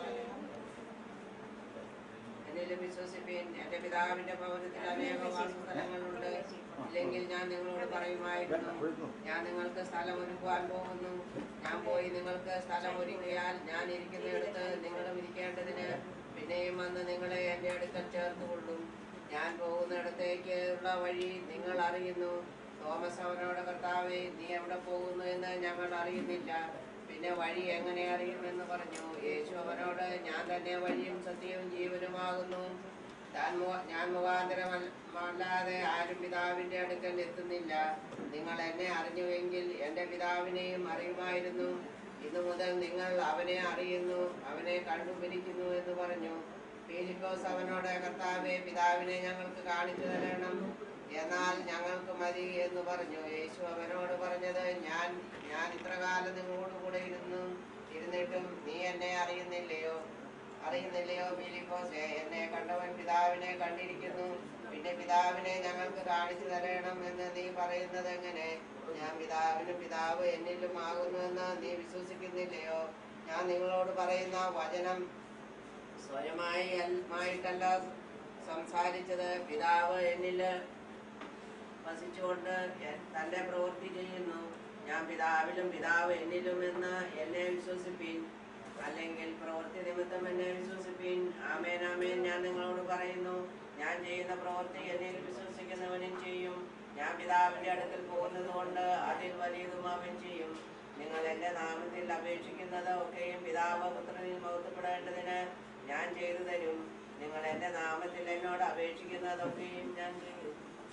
എന്നിലും വിശ്വസിപ്പീൻ എന്റെ പിതാവിന്റെ ഭവനത്തിൽ അനേക വാസസ്ഥലങ്ങളുണ്ട് ഇല്ലെങ്കിൽ ഞാൻ നിങ്ങളോട് പറയുമായിരുന്നു ഞാൻ നിങ്ങൾക്ക് സ്ഥലം ഒരുക്കുവാൻ പോകുന്നു ഞാൻ പോയി നിങ്ങൾക്ക് സ്ഥലം ഒരുക്കിയാൽ ഞാൻ ഇരിക്കുന്നിടത്ത് നിങ്ങളും ഇരിക്കേണ്ടതിന് പിന്നെയും വന്ന് നിങ്ങളെ എന്റെ അടുക്കൽ ചേർത്തുകൊള്ളും ഞാൻ പോകുന്നിടത്തേക്ക് ഉള്ള വഴി നിങ്ങൾ അറിയുന്നു തോമസ് അവനോട് കർത്താവെ നീ എവിടെ പോകുന്നു എന്ന് ഞങ്ങൾ അറിയുന്നില്ല പിന്നെ വഴി എങ്ങനെ അറിയുമെന്ന് പറഞ്ഞു യേശു അവനോട് ഞാൻ തന്നെ വഴിയും സത്യവും ജീവനുമാകുന്നു താൻ മുഖ- ഞാൻ മുഖാന്തരമല്ലാതെ ആരും പിതാവിന്റെ അടുക്കൽ എത്തുന്നില്ല നിങ്ങൾ എന്നെ അറിഞ്ഞുവെങ്കിൽ എന്റെ പിതാവിനെയും അറിയുമായിരുന്നു ഇന്നു മുതൽ നിങ്ങൾ അവനെ അറിയുന്നു അവനെ കണ്ടുപിടിക്കുന്നു എന്ന് പറഞ്ഞു ഫിലിപ്പോസ് അവനോട് കർത്താവെ പിതാവിനെ ഞങ്ങൾക്ക് കാണിച്ചു തരണം എന്നാൽ ഞങ്ങൾക്ക് മതി എന്ന് പറഞ്ഞു യേശു അവനോട് പറഞ്ഞത് ഞാൻ ഞാൻ ഇത്രകാലം നിങ്ങളോട് കൂടെ ഇരുന്നു ഇരുന്നിട്ടും നീ എന്നെ അറിയുന്നില്ലയോ അറിയുന്നില്ലയോ ഫിലിപ്പോസേ എന്നെ കണ്ടവൻ പിതാവിനെ കണ്ടിരിക്കുന്നു പിന്നെ പിതാവിനെ ഞങ്ങൾക്ക് കാണിച്ചു തരണം എന്ന് നീ പറയുന്നത് എങ്ങനെ ഞാൻ പിതാവിനും പിതാവ് എന്നിലും ആകുന്നുവെന്ന് നീ വിശ്വസിക്കുന്നില്ലയോ ഞാൻ നിങ്ങളോട് പറയുന്ന വചനം സ്വയമായി അൽ- മായിട്ടല്ല സംസാരിച്ചത് പിതാവ് എന്നില് വസിച്ചുകൊണ്ട് എൻ- തന്റെ പ്രവൃത്തി ചെയ്യുന്നു ഞാൻ പിതാവിലും പിതാവ് എന്നിലും എന്ന് എന്നെ വിശ്വസിപ്പീൻ അല്ലെങ്കിൽ പ്രവൃത്തി നിമിത്തം എന്നെ വിശ്വസിപ്പീൻ ആമേൻ ആമേൻ ഞാൻ നിങ്ങളോട് പറയുന്നു ഞാൻ ചെയ്യുന്ന പ്രവൃത്തി എന്നിൽ വിശ്വസിക്കുന്നവനും ചെയ്യും ഞാൻ പിതാവിന്റെ അടുക്കൽ പോകുന്നത് കൊണ്ട് അതിൽ വലിയതും അവൻ ചെയ്യും നിങ്ങൾ എന്റെ നാമത്തിൽ അപേക്ഷിക്കുന്നത് ഒക്കെയും പിതാവ് പുത്രനിൽ മഹത്വപ്പെടേണ്ടതിന് ഞാൻ ചെയ്തു തരും നിങ്ങൾ എന്റെ നാമത്തിൽ എന്നോട് അപേക്ഷിക്കുന്നതൊക്കെയും ഞാൻ ചെയ്യും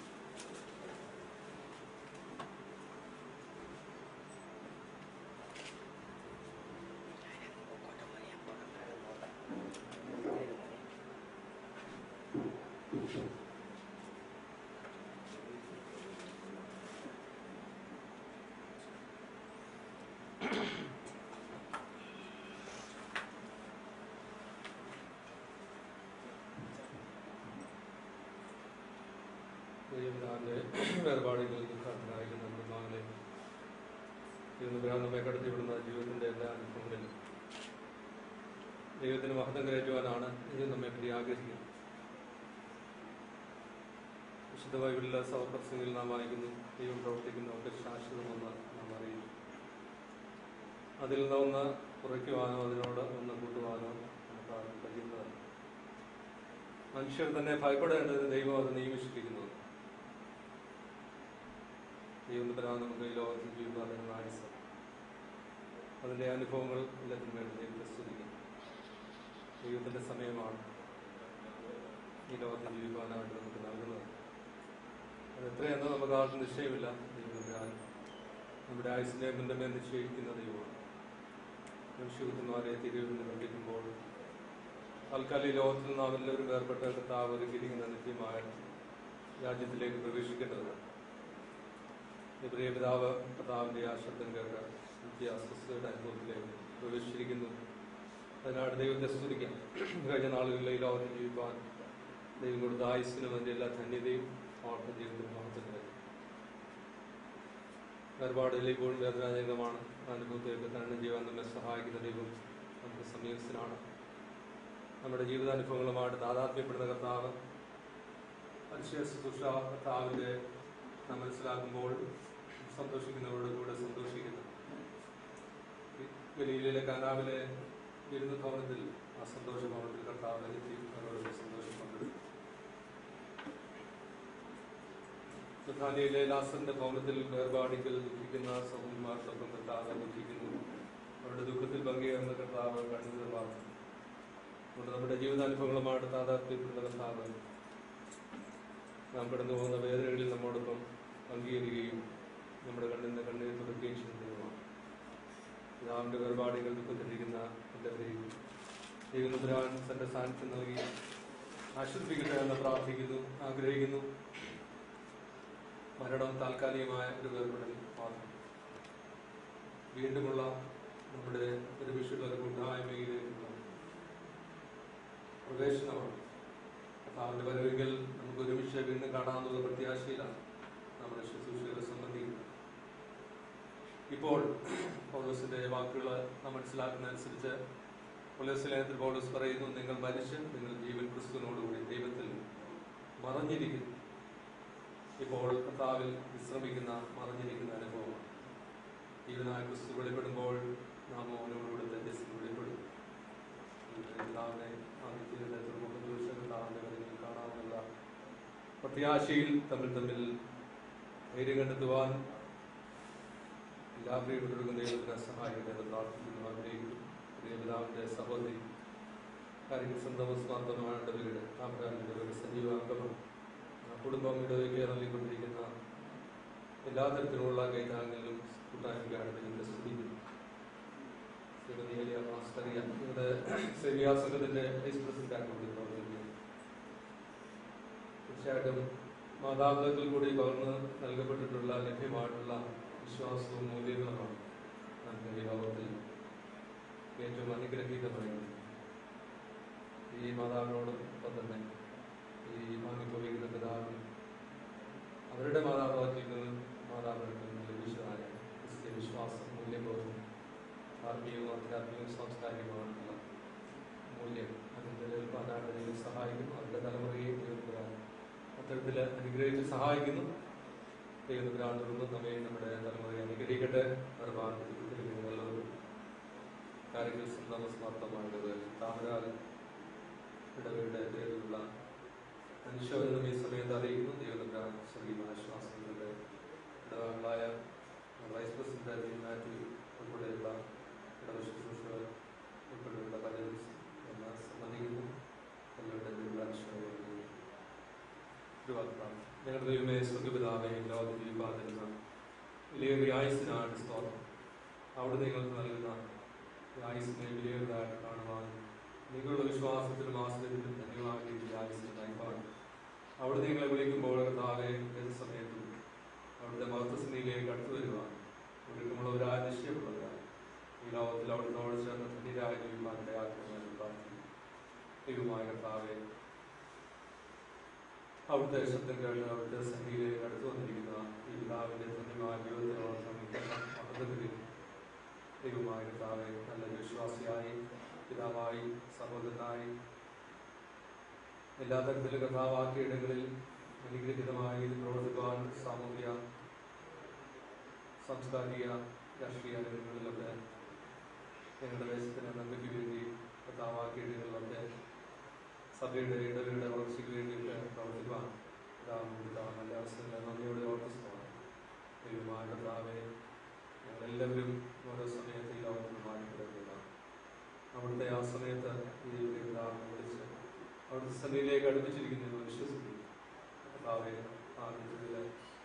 ദൈവപിതാവിൻ്റെ വേർപാടുകളിൽ ദുഃഖാർത്ഥനായിരിക്കുന്ന നമ്മുടെ മകളെ ദൈവം നമ്മെ കടത്തിവിടുന്ന ജീവിതത്തിൻ്റെ എല്ലാ അനുഭവങ്ങളിലും ദൈവത്തിന് മഹത്വം കയറ്റുവാനാണ് ദൈവം നമ്മെ പറ്റി ആഗ്രഹിക്കുന്നത് വിശുദ്ധ ബൈബിളിലെ സൗപ്രസംഗിൽ നാം വായിക്കുന്നു ദൈവം പ്രവർത്തിക്കുന്ന ഒക്കെ ശാശ്വതമെന്ന് നാം അറിയുന്നു അതിൽ നിന്ന് ഒന്ന് കുറയ്ക്കുവാനോ അതിനോട് ഒന്ന് കൂട്ടുവാനോ നമുക്ക് ആർക്കും കഴിയുന്നതല്ല മനുഷ്യർ തന്നെ ഭയപ്പെടേണ്ടതിന് ദൈവം അത് നിയമിച്ചിരിക്കുന്നത് ദൈവം തരാൻ നമുക്ക് ഈ ലോകത്തിൽ ജീവിക്കാൻ ആയുസ് അതിൻ്റെ അനുഭവങ്ങൾ എല്ലാത്തിനും വേണ്ടി ദൈവത്തെ സ്തുതിക്കുന്നു ദൈവത്തിൻ്റെ സമയമാണ് ഈ ലോകത്തിൽ ജീവിക്കാനായിട്ട് നമുക്ക് നൽകുന്നത് അത് എത്രയെന്ന് നമുക്ക് ആർക്കും നിശ്ചയമില്ല ദൈവത്തിൻ്റെ ആ- നമ്മുടെ ആയുസിനെ ബന്ധമേ നിശ്ചയിക്കുന്ന ദൈവമാണ് മനുഷ്യകുത്തുമാരെ തിരുവിന്ന് കണ്ടിരിക്കുമ്പോൾ തൽക്കാലം ഈ ലോകത്തിൽ നാം എല്ലാവരും വേർപെട്ട കർത്താവ് ഒരുക്കിയിരിക്കുന്ന നിത്യമായ രാജ്യത്തിലേക്ക് പ്രവേശിക്കേണ്ടത് ഈ പ്രിയ പിതാവ് കർത്താവിൻ്റെ ആ ശബ്ദം കേൾക്കാൻ നിത്യ അസ്വസ്ഥയുടെ അനുഭവത്തിലേക്ക് പ്രവേശിച്ചിരിക്കുന്നു അതിനായിട്ട് ദൈവത്തെ സ്തുതിക്കാം കഴിഞ്ഞ നാളുകളിൽ ഈ ലോകത്തിൽ ജീവിക്കാൻ ദൈവം കൊടുത്ത ആയുസ്സിനും അതിൻ്റെ എല്ലാ ധന്യതയും അവർക്ക് ജീവിതത്തിൽ മഹത്വത്തിലേക്ക് വേർപാടിൽ ഇപ്പോഴും വേദനാജനകമാണ് ആ അനുഭവത്തെയൊക്കെ തരണം ചെയ്യുവാൻ നമ്മെ സഹായിക്കുന്ന ദൈവം നമുക്ക് സമീപസ്ഥനാണ് നമ്മുടെ ജീവിതാനുഭവങ്ങളുമായിട്ട് താതാത്മ്യപ്പെടുന്ന കർത്താവ് മനുഷ്യ ശുശ്രൂഷ കർത്താവിൻ്റെ നാം മനസ്സിലാക്കുമ്പോൾ സന്തോഷിക്കുന്നവരുടെ കൂടെ സന്തോഷിക്കുന്നു ഗലീലയിലെ കാനാവിലെ വിരുന്ന് ഭവനത്തിൽ ആ സന്തോഷ ഭവനത്തിൽ കർത്താവ് എത്തി അവരോട് സന്തോഷം പങ്കെടുത്തു സുധാനിയിലെ ലാസറിന്റെ ഭവനത്തിൽ വേർപാടിക്കൽ ദുഃഖിക്കുന്ന സഹോദരിമാർക്കൊപ്പം കർത്താവ് ദുഃഖിക്കുന്നു അവരുടെ ദുഃഖത്തിൽ പങ്കുചേർന്ന കർത്താവ് കണ്ണുകൾ വാർന്നു അതുകൊണ്ട് നമ്മുടെ ജീവിതാനുഭവങ്ങളുമായിട്ട് താതാത്മ്യപ്പെടുന്ന കർത്താവ് നാം കടന്നു പോകുന്ന വേദനകളിൽ നമ്മോടൊപ്പം പങ്കുചേരുകയും നമ്മുടെ കണ്ണിന്റെ കണ്ണീർ തുടക്കുകയും ചെയ്യുന്നതുമാണ് പിതാവിന്റെ വേർപാടുകൾ ദുഃഖത്തിലിരിക്കുന്ന എല്ലാവരെയും ദൈവനപുരാൻ തന്റെ സാന്നിധ്യം നൽകി ആശ്വസിപ്പിക്കട്ടെ എന്ന് പ്രാർത്ഥിക്കുന്നു ആഗ്രഹിക്കുന്നു മരണം താൽക്കാലികമായ ഒരു വേർപെടൽ മാത്രം വീണ്ടുമുള്ള നമ്മുടെ ഒരു വിഷുള്ള ഒരു കൂട്ടായ്മയിലേക്കുള്ള പ്രവേശനമാണ് കർത്താവിന്റെ വരവെങ്കിൽ നമുക്ക് ഒരുമിച്ച് വീണ്ടും കാണാമെന്നുള്ള പ്രത്യാശയിലാണ് നമ്മുടെ ശുശ്രൂഷകളെ സംബന്ധിക്കുന്നത് ഇപ്പോൾ പൗലോസിന്റെ വാക്കുകൾ നാം മനസ്സിലാക്കുന്ന അനുസരിച്ച് പൗലോസ് ലേഖനത്തിൽ പൗലോസ് പറയുന്നു നിങ്ങൾ മനുഷ്യ നിങ്ങൾ ജീവൻ ക്രിസ്തുവിനോടുകൂടി ദൈവത്തിൽ മറഞ്ഞിരിക്കുന്നു ഇപ്പോൾ കർത്താവിൽ വിശ്രമിക്കുന്ന മറഞ്ഞിരിക്കുന്ന അനുഭവമാണ് ജീവനായ ക്രിസ്തു വെളിപ്പെടുമ്പോൾ നാം അവനോടുകൂടി തേജസ്സിൽ വെളിപ്പെടും കർത്താവിനെ ആദിത്യയുടെ തുറമുഖ ദിവസം കർത്താവിന്റെ വരവിൽ കാണാമെന്നുള്ള പ്രത്യാശയിൽ തമ്മിൽ തമ്മിൽ ധൈര്യം കണ്ടെത്തുവാൻ എല്ലാവരെയും തുടരുന്ന ദൈവത്തിന് സഹായിക്കട്ടെ എന്ന് പ്രാർത്ഥിക്കുന്നു ആഗ്രഹിക്കുന്നു ദേവതാവിന്റെ സഹോദരി കാര്യങ്ങൾ സ്വന്തം സ്മാർത്ഥമായുടെ വീട് ആഭ്രാന്റെ ഒരു സജീവ അംഗമാണ് ആ കുടുംബം ഇടവയ്ക്ക് നൽകിക്കൊണ്ടിരിക്കുന്ന എല്ലാ തരത്തിലുള്ള കൈതാങ്ങളിലും കൂട്ടായ്മയ്ക്കാണ് ദൈവത്തെ സ്തുതിക്കുന്നു ശ്രീമതി ഏലിയ മാസ്റ്ററിയ ഇവിടെ സേവിയാ സംഘത്തിന്റെ വൈസ് പ്രസിഡന്റാണ് കൂടി പ്രവർത്തിക്കുന്നത് തീർച്ചയായിട്ടും മാതാപിതാക്കൾ കൂടി പകർന്ന് നൽകപ്പെട്ടിട്ടുള്ള ലഭ്യമായിട്ടുള്ള വിശ്വാസവും മൂല്യങ്ങളുമാണ് നമുക്ക് ഈ ലോകത്തിൽ ഏറ്റവും അനുഗ്രഹീതമായത് ഈ മാതാവിനോടൊപ്പം തന്നെ ഈ വാങ്ങിപ്പോയിരിക്കുന്ന പിതാവിനും അവരുടെ മാതാപിതാക്കൾക്ക് മാതാപിതാക്കൾ ലഭിച്ചതായ ക്രിസ്ത്യ വിശ്വാസം മൂല്യബോധം ആത്മീയവും ആധ്യാത്മികവും സാംസ്കാരികമായിട്ടുള്ള മൂല്യം അതിൻ്റെ നിലനിൽപ്പാനായിട്ട് ദൈവം സഹായിക്കുന്നു അവരുടെ തലമുറയെയും ദൈവം അത്തരത്തിൽ അനുഗ്രഹിച്ച് സഹായിക്കുന്നു ദൈവത്തിനാണ് തുറന്ന് നമ്മെ നമ്മുടെ തലമുറയെ അനുഗ്രഹിക്കട്ടെ നിർമ്മാണത്തിൽ കാര്യങ്ങൾ സ്വന്തം സമർത്ഥമായത് താമരാൽ ഇടവയുടെ പേരിലുള്ള അനുശോചനം ഈ സമയത്ത് അറിയിക്കുന്നു ദൈവത്തിന്റെ സ്വർഗീയ ആശ്വാസങ്ങളുടെ ഇടവകളായ വൈസ് പ്രസിഡന്റ് മാത്യു ഉൾപ്പെടെയുള്ള ഇടവ ശുശ്രൂഷകൾ ഉൾപ്പെടെയുള്ള പലരും എന്ന് സമ്മതിക്കുന്നു എല്ലാവരുടെ പേരിലുള്ള അനുശോചനം ഞങ്ങളുടെ ദൈവമേ സ്വർഗപിതാവേ ലോകം ജീവിപ്പാതിരുന്ന വിലയേറിയ ആയുസിനാണ് സ്തോത്രം അവിടെ നിങ്ങൾക്ക് നൽകുന്ന ഈ ആയുസിനെ വിലയേറിയതായിട്ട് കാണുവാൻ നിങ്ങളുടെ വിശ്വാസത്തിലും ആശ്രയത്തിലും ധന്യമാക്കി ഈ ആയുസിനെ നയിപ്പാൻ അവിടെ നിങ്ങളെ വിളിക്കുമ്പോൾ കർത്താവെ ഏത് സമയത്തും അവിടുത്തെ മഹത്വസ്ഥിതിയിലേക്ക് അടുത്തു വരുവാൻ ഒഴുക്കമുള്ളവരായ നിശ്ചയമുള്ളവരായ ഈ ലോകത്തിൽ അവിടുന്നോട് ചേർന്ന് ധന്യരായ ജീവിക്കാൻ ഇടയാക്കണമെന്ന് പ്രാർത്ഥിക്കുന്നു ദൈവമായ കർത്താവെ അവിടുത്തെ ശബ്ദം കേട്ട് അവിടുത്തെ സന്നിധിയിലേക്ക് അടുത്തു വന്നിരിക്കുന്ന ഈ പിതാവിന്റെ ധന്യമായ ജീവിതത്തിനോട് മഹത്വത്തിൽ ദൈവമായ കർത്താവെ നല്ല വിശ്വാസിയായി പിതാവായി സഹോദരനായി എല്ലാ തരത്തിലും കഥാവാക്കിയ ഇടങ്ങളിൽ അനുഗ്രഹിതമായി പ്രവർത്തിക്കുവാൻ സാമൂഹ്യ സാംസ്കാരിക രാഷ്ട്രീയ രംഗങ്ങളിലൊക്കെ ഞങ്ങളുടെ ദേശത്തിന് നന്മയ്ക്ക് വേണ്ടി കഥാവാക്കിയ ഇടങ്ങളിലൊക്കെ സഭയുടെ ഇടവരുടെ വളർച്ചയ്ക്ക് വേണ്ടിയിട്ട് പ്രവർത്തിക്കുവാൻ പിതാവും നല്ല അവസരങ്ങൾ നന്ദിയോടെ ഓർമ്മിച്ചതാണ് ദൈവമായ കർത്താവെ ഞങ്ങളെല്ലാവരും ഓരോ സമയത്ത് ഈ ലോകത്തിന് മാറ്റപ്പെടുന്നതാണ് അവിടുത്തെ ആ സമയത്ത് ഈ പിതാവിനെ വിളിച്ച് അവിടുത്തെ സന്നിധിയിലേക്ക് അടുപ്പിച്ചിരിക്കുന്നു വിശ്വസിക്കുന്നു കർത്താവെ ആ നിത്യത്തില്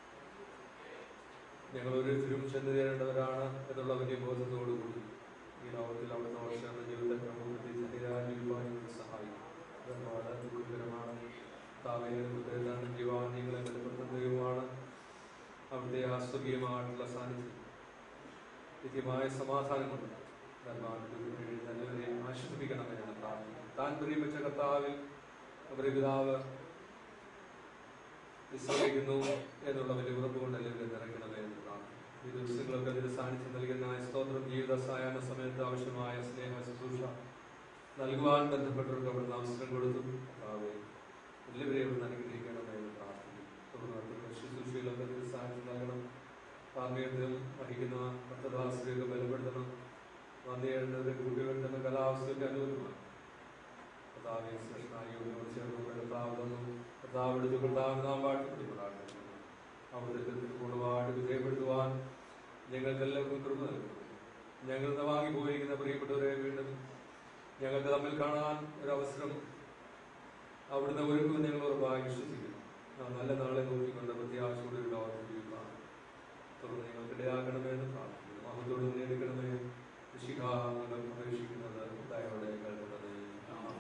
ഞങ്ങൾ ഓരോരുത്തരും ചെന്ന് ചേരേണ്ടവരാണ് എന്നുള്ള വലിയ ബോധത്തോടുകൂടി ഈ ലോകത്തിൽ അവിടുത്തെ വർഷങ്ങളുടെ ജീവിതത്തെ പ്രമുഖത്തിൽ ധന്യരാജീവാൻ സഹായിക്കും ഒരുപാട് ദുഃഖകരമാണ് താവയാണ് ജീവാന്യങ്ങളെ ബലപ്പെടുത്തുന്ന ദൈവമാണ് അവിടുത്തെ ആസ്വർഗീയമായിട്ടുള്ള സാന്നിധ്യം നിത്യമായ സമാധാനമുണ്ട് നല്ലവരെ ആശ്വസിപ്പിക്കണമെന്ന് പ്രാർത്ഥിക്കുന്നു താൻ പ്രിയമിച്ച കർത്താവിൽ അവരുടെ പിതാവ് വിശ്രമിക്കുന്നു എന്നുള്ള വലിയ ഉറപ്പ് കൊണ്ട് എല്ലാവരും നിറയ്ക്കണമേ എന്ന് പ്രാർത്ഥിക്കുന്നു ഈ ദിവസങ്ങളൊക്കെ അതിന് സാന്നിധ്യം നൽകുന്ന സ്തോത്രം ജീവിത സായാഹ്ന സമയത്ത് ആവശ്യമായ സ്നേഹ ശുശ്രൂഷ നൽകുവാൻ ബന്ധപ്പെട്ടവർക്ക് അവിടെ അവസരം കൊടുത്തു കർത്താവേ എല്ലാവരെയും അവിടെ അനുഗ്രഹിക്കണമേ എന്ന് പ്രാർത്ഥിക്കുന്നു തുടർന്ന് ശുശ്രൂഷയിലൊക്കെ ഒരു സഹായം നൽകണം കാർമ്മികത്തിൽ വഹിക്കുന്ന ഭക്തദാസിനെയൊക്കെ ബലപ്പെടുത്തണം വന്ധ്യേണ്ടവരെ കൂട്ടിവരുത്തുന്ന കലാവസ്ഥയ്ക്ക് അനുകൂലമാണ് കർത്താവെ ശ്രേഷ്ഠനായോട് ചേർന്ന് കർത്താവ് തന്നു കർത്താവ് എടുത്ത് കർത്താവ് നാം വാഴ്ത്തപ്പെടുന്നതാണ് അവിടുത്തെ പൂർണ്ണമായിട്ട് വിജയപ്പെടുത്തുവാൻ ഞങ്ങൾക്ക് എല്ലാവർക്കും കൃപ നൽകുന്നു ഞങ്ങൾ ഇന്ന് വാങ്ങിപ്പോയിരിക്കുന്ന പ്രിയപ്പെട്ടവരെ വീണ്ടും ഞങ്ങൾക്ക് തമ്മിൽ കാണാൻ ഒരവസരം അവിടുന്ന് ഒരുക്കും ഞങ്ങൾ ഉറപ്പായി വിശ്വസിക്കുന്നു നാം നല്ല നാളെ നോക്കിക്കൊണ്ട് പ്രത്യാശയോടെ ഒരു ലോകത്തിൽ ജീവിക്കാം തുടർന്ന് ഞങ്ങൾക്ക് ഇടയാക്കണമേ എന്ന് പ്രാർത്ഥിക്കുന്നു മഹത്തോട് നേടിക്കണമേ ശിഖാങ്ങൾ പ്രവേശിക്കുന്നത് ദയോടെ കേൾക്കുന്നത് ആമേൻ.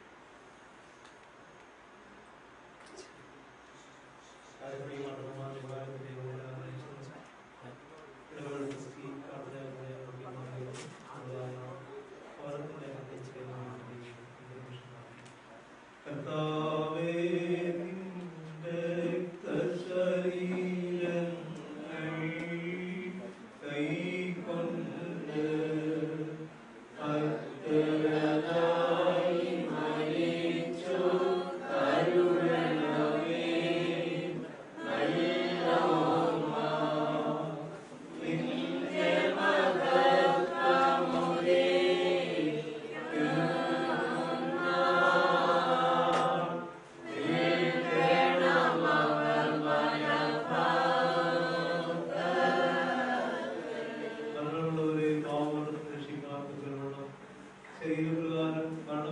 കർത്താവേ നിന്റെ രക്തശരീരങ്ങൾ കൈക്കൊണ്ട് അത്തരനായി മരിച്ചു കരുണമേ നല്ലോമ നിന്റെ മഹത്വമുദേ തങ്ങളുള്ളവരെ പാവങ്ങളും രക്ഷിക്കാത്ത കരുണം ശരീരപ്രകാരം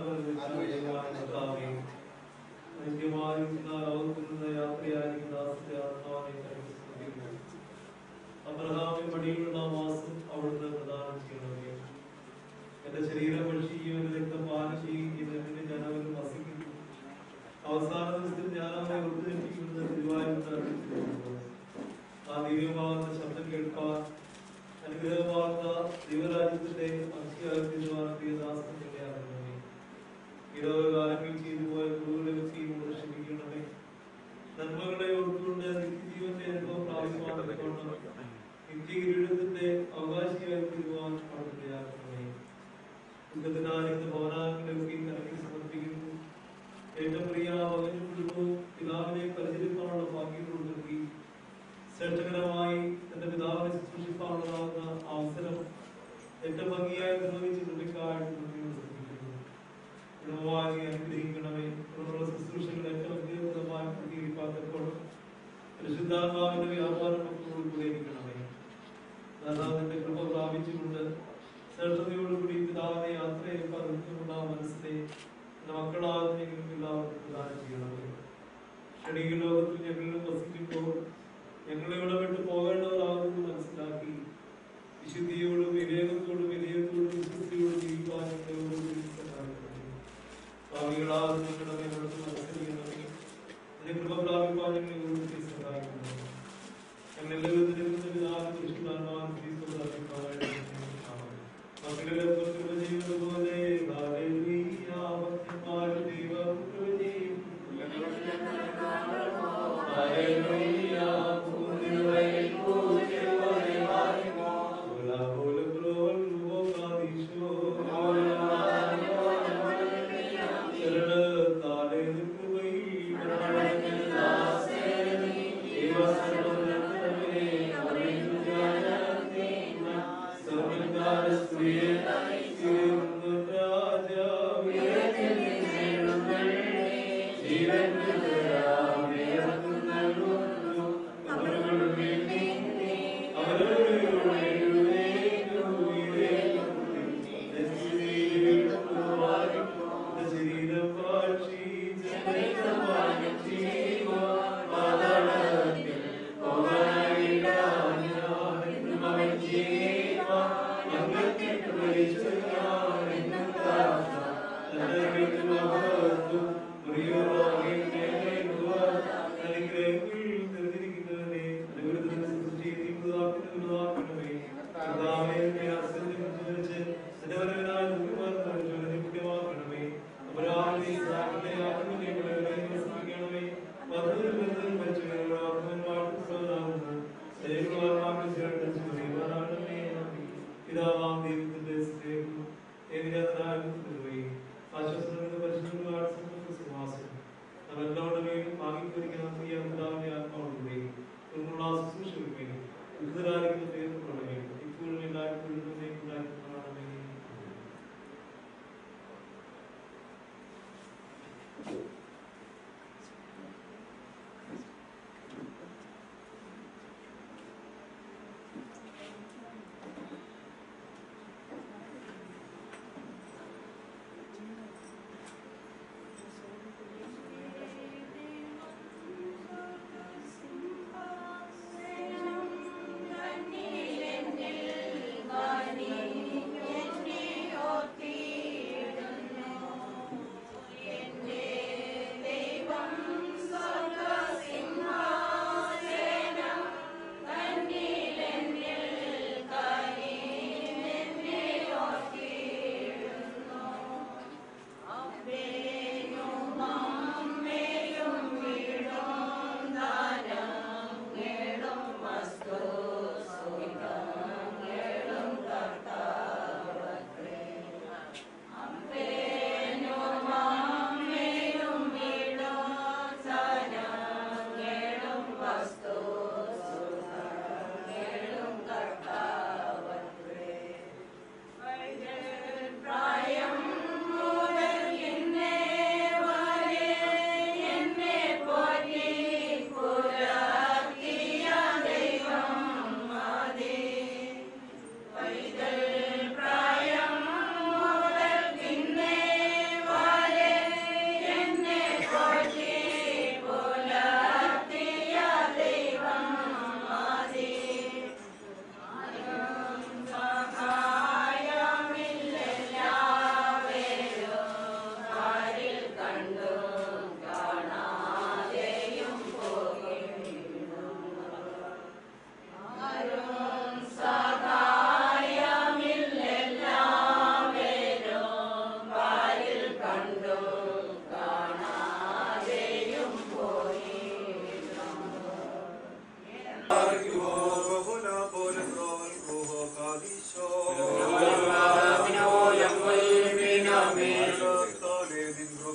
മരണപരിതാമേ നിത്യമായും ലോകത്തുനിന്ന് യാത്രയായിരിക്കുന്ന ദാസന്റെ ആത്മാവിനെ കരുതുന്നു അബ്രഹാമിൻ മടിയിലുള്ള മാസം അവിടുന്ന് പ്രദാനം ചെയ്യണമേ എന്റെ ശരീരം ഭക്ഷിക്കുകയും എന്റെ രക്തം പാനം ചെയ്യുകയും എന്നിട്ട് ഞാൻ അവന് വസിക്കുന്നു അവസാന ദിവസത്തിൽ ഞാൻ അവനെ ഉദ്ധരിപ്പിക്കുന്നത് തിരുവായൂർ ആ ദിവ്യമാകുന്ന ശബ്ദം കേൾക്കാൻ അനുഗ്രഹമാകുന്ന ദൈവരാജ്യത്തിന്റെ അംശീകാരത്തിനുവാൻ പ്രിയദാസൻ ഇടയാകണമേ ഇടവകാലങ്ങളിൽ ചെയ്തു പോയ കുറുകളെ വെച്ച് ക്ഷമിക്കണമേ നന്മകളെ ഓർത്തുകൊണ്ട് നിത്യജീവന്റെ അനുഭവം പ്രാപിക്കുവാൻ നിത്യകിരീടത്തിന്റെ അവകാശിയായി തീരുവാൻ അവിടുത്തെ ഇടയാക്കണമേ ദുഃഖത്തിനായിരുന്ന ഭവനാംഗങ്ങളൊക്കെ കരയിൽ സമർപ്പിക്കുന്നു ഏറ്റവും പ്രിയ മകനും കുടുംബവും പിതാവിനെ പരിചരിക്കാനുള്ള ഭാഗ്യങ്ങൾ നൽകി ശ്രേഷ്ഠകരമായി തന്റെ പിതാവിനെ ശുശ്രൂഷിക്കാനുള്ളതാകുന്ന അവസരം ഏറ്റവും ഭംഗിയായി നിർവഹിച്ച് കൃപയ്ക്കായിട്ട് നന്ദിയോട് സമർപ്പിക്കുന്നു. ഗുണമായി അനുഗ്രഹിക്കണമേ തുടർന്നുള്ള ശുശ്രൂഷകൾ ഏറ്റവും വിജയപ്രദമായി പൂർത്തീകരിക്കാത്തപ്പോൾ പരിശുദ്ധാത്മാവിന്റെ വ്യാപാരം മക്കളോട് കൂടെ ഇരിക്കണമേ ദാതാവിന്റെ കൃപ പ്രാപിച്ചുകൊണ്ട് ശ്രേഷ്ഠതയോടുകൂടി പിതാവിനെ യാത്രയേക്കാൾ ഒരുക്കമുള്ള ആ മനസ്സിനെ എന്റെ മക്കളാകുന്ന ഞങ്ങൾക്ക് എല്ലാവർക്കും പ്രദാനം ചെയ്യണമേ ക്ഷണിക ലോകത്തിൽ ഞങ്ങളിലും വസിക്കുമ്പോൾ ഞങ്ങളെ ഇവിടെ വിട്ട് പോകേണ്ടവരാകുന്നു മനസ്സിലാക്കി വിശുദ്ധിയോടും വിവേകത്തോടും വിനയത്തോടും വിശ്വസ്തിയോടും ജീവിക്കാൻ ഞങ്ങളോട് സഹായിക്കണമേ ഭാവികളാകുന്ന ഞങ്ങളുടെ മേലോട്ട് മനസ്സിലാക്കണമേ അതിന്റെ കൃപ പ്രാപിക്കാൻ ഞങ്ങളോട് സഹായിക്കണമേ ഞങ്ങൾ എല്ലാവരും പിതാവും പരിശുദ്ധാത്മാവും ക്രിസ്തു പ്രാപിക്കാനായിട്ട് മക്കളിലൊക്കെ കൃപ ചെയ്യുന്നത് പോലെ ഹല്ലേലൂയ ഭക്തന്മാരും ദൈവം കൃപ ചെയ്യും ഹല്ലേലൂയ പൂർണ്ണതയിൽ പൂർണ്ണതയോടെ വാഴുമോ ഉലഹുൽ ബ്രോൽ റുബോകാദീശോ ശരണത്താലെ നിൽക്കുകയും മരണത്തിൽ ദാസേനി ദൈവസർവ്വനന്ദനമേ അവരിൽ ധ്യാനത്തെ സർവ്വകാല സ്ത്രീയെ നയിക്കുന്നു രാജാവേ ജീവൻ പിതാവാം ദൈവത്തിന്റെ സ്നേഹവും ഏകജാതനായ പുത്രനുമേ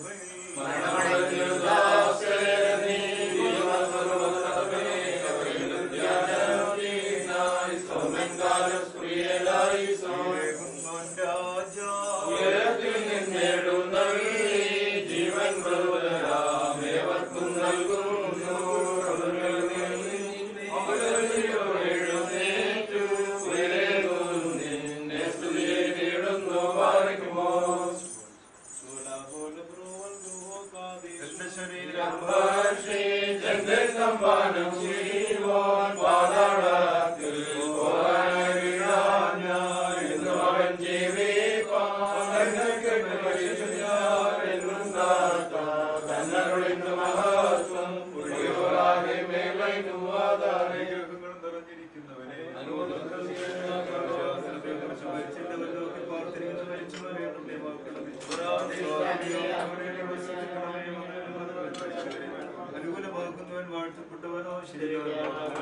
അനുകൂലമാക്കുന്നവൻ വാഴ്ത്തപ്പെട്ടവനോ ശരിയാണ്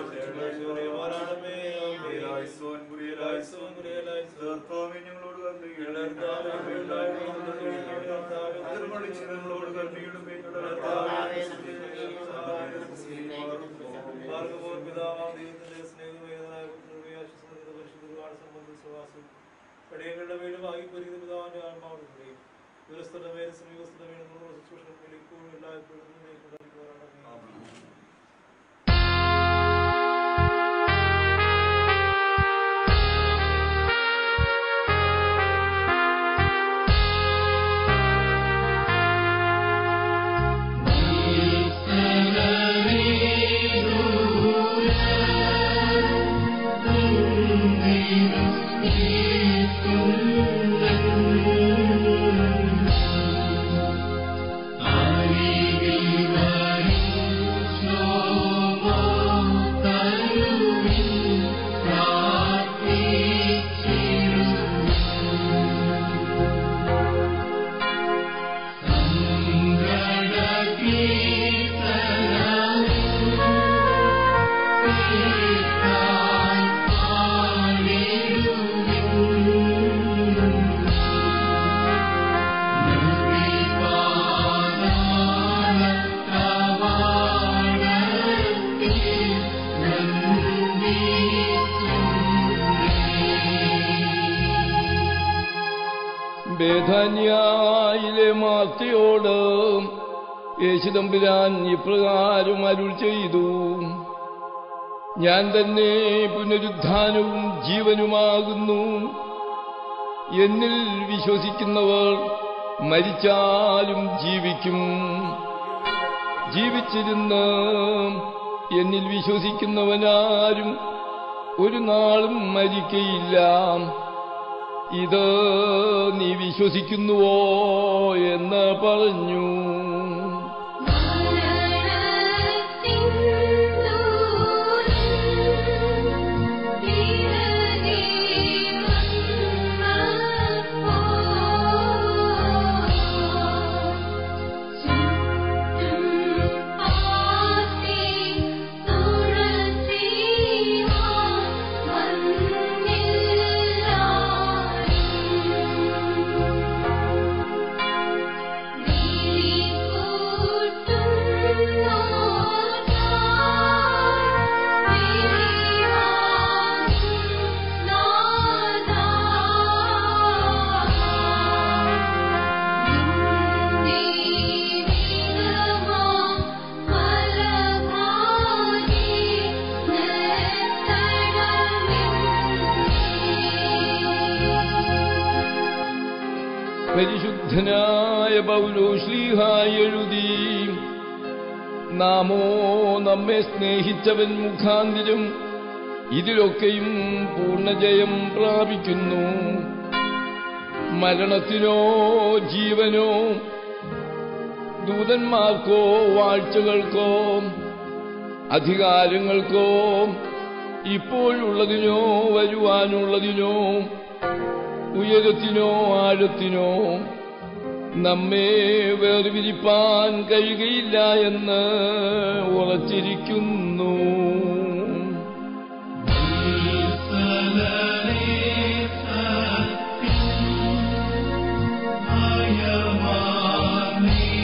ഞങ്ങളോട് ഞങ്ങളോട് കർമ്മയുടെ പടിയങ്ങളുടെ വീട് വാങ്ങി പൊരിക്കുന്ന പിതാവിന്റെ ആത്മാവുടെയും ദുരസ്ഥയുടെ മേലും സമീപസ്ഥയുടെ മേലും നമ്മുടെ ശുശ്രൂഷകളിൽ ഇപ്പോഴും എല്ലായ്പ്പോഴും ഉണ്ടായിരിക്കുവാനാണ് ബേധാന്യായിലെ മാർത്തയോട് യേശുദമ്പുരാൻ ഇപ്രകാരം അരുൾ ചെയ്തു ഞാൻ തന്നെ പുനരുദ്ധാനവും ജീവനുമാകുന്നു എന്നിൽ വിശ്വസിക്കുന്നവർ മരിച്ചാലും ജീവിക്കും ജീവിച്ചിരുന്ന് എന്നിൽ വിശ്വസിക്കുന്നവനാരും ഒരു നാളും മരിക്കയില്ല ഇത് നീ വിശ്വസിക്കുന്നുവോ എന്ന് പറഞ്ഞു പരിശുദ്ധനായ പൗലോശ്ലീഹായി എഴുതി നാമോ നമ്മെ സ്നേഹിച്ചവൻ മുഖാന്തിരം ഇതിലൊക്കെയും പൂർണ്ണജയം പ്രാപിക്കുന്നു മരണത്തിനോ ജീവനോ ദൂതന്മാർക്കോ വാഴ്ചകൾക്കോ അധികാരങ്ങൾക്കോ ഇപ്പോഴുള്ളതിനോ വരുവാനുള്ളതിനോ ഉയരത്തിനോ ആഴത്തിനോ നമ്മെ വേർപിരിപ്പാൻ കഴിയുകയില്ല എന്ന് ഉറച്ചിരിക്കുന്നു ഭയമാനേ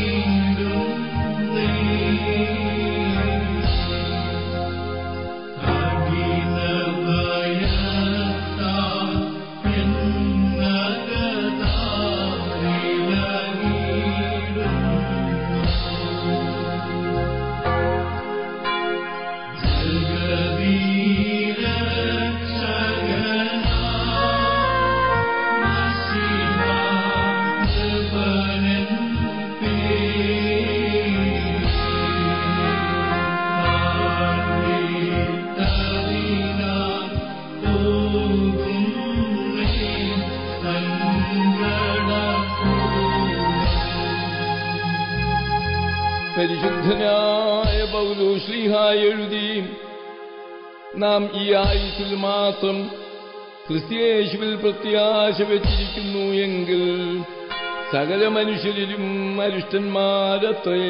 പരിശുദ്ധനായ പൗലോശ്ലീഹായ എഴുതി നാം ഈ ആയുസിൽ മാത്രം ക്രിസ്ത്യേശുവിൽ പ്രത്യാശ വെച്ചിരിക്കുന്നു എങ്കിൽ സകല മനുഷ്യരിലും അരിഷ്ടന്മാരത്രേ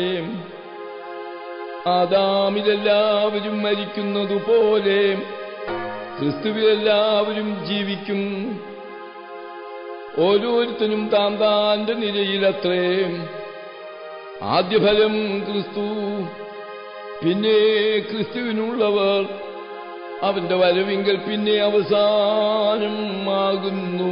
ആദാമിലെല്ലാവരും മരിക്കുന്നതുപോലെ ക്രിസ്തുവിലെല്ലാവരും ജീവിക്കും ഓരോരുത്തരും താൻ താന്റെ നിലയിലത്രേ ആദ്യഫലം ക്രിസ്തു പിന്നെ ക്രിസ്തുവിനുള്ളവർ അവന്റെ വരവിങ്കൽ പിന്നെ അവസാനം ആകുന്നു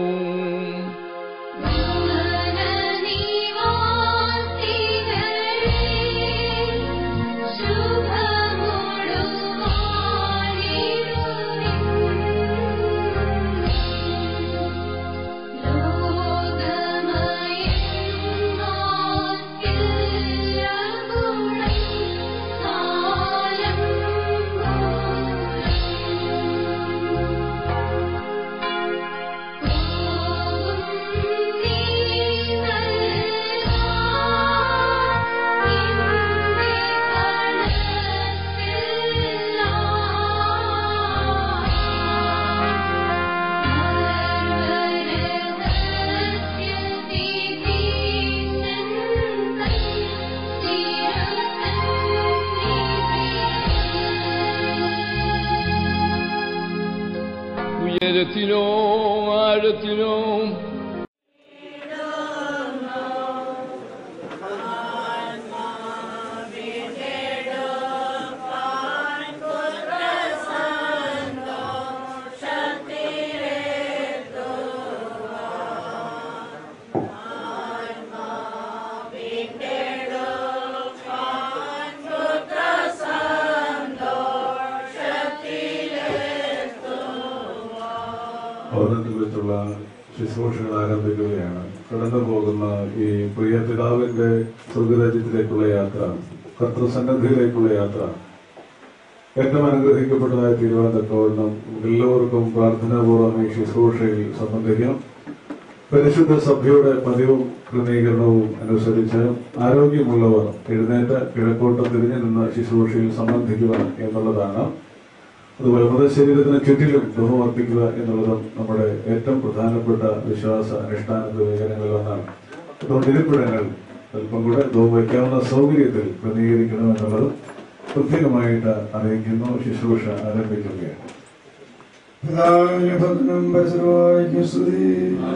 ഉയരത്തിനോ ആഴത്തിനോ ഭവനത്തെ കുറിച്ചുള്ള ശുശ്രൂഷകൾ ആരംഭിക്കുകയാണ് കടന്നു പോകുന്ന ഈ പ്രിയ പിതാവിന്റെ സ്വർഗരാജ്യത്തിലേക്കുള്ള യാത്ര കർത്തൃസന്നദ്ധിയിലേക്കുള്ള യാത്ര ഏറ്റവും അനുഗ്രഹിക്കപ്പെട്ടതായ തീരുമാനത്തക്കവണ്ണം എല്ലാവർക്കും പ്രാർത്ഥനാപൂർവ്വം ഈ ശുശ്രൂഷയിൽ സംബന്ധിക്കാം പരിശുദ്ധ സഭയുടെ പതിവും ക്രമീകരണവും അനുസരിച്ച് ആരോഗ്യമുള്ളവർ എഴുന്നേറ്റ് കിഴക്കോട്ട് തിരിഞ്ഞു നിന്ന് ശുശ്രൂഷയിൽ സംബന്ധിക്കുക എന്നുള്ളതാണ് അതുപോലെ മൃതശരീരത്തിന് ചുറ്റിലും ബഹുമർപ്പിക്കുക എന്നുള്ളതും നമ്മുടെ ഏറ്റവും പ്രധാനപ്പെട്ട വിശ്വാസ അനുഷ്ഠാന ക്രമീകരണങ്ങളിൽ ഒന്നാണ് അതുകൊണ്ട് ഇരിപ്പിടങ്ങൾ അല്പം കൂടെ വയ്ക്കാവുന്ന സൗകര്യത്തിൽ ക്രമീകരിക്കണമെന്നുള്ളത് പ്രത്യേകമായിട്ട് അറിയിക്കുന്നു ശുശ്രൂഷ ആരംഭിക്കുകയാണ് പിതാവിനും പുത്രനും പരിസരമായിരിക്കും സ്തുതി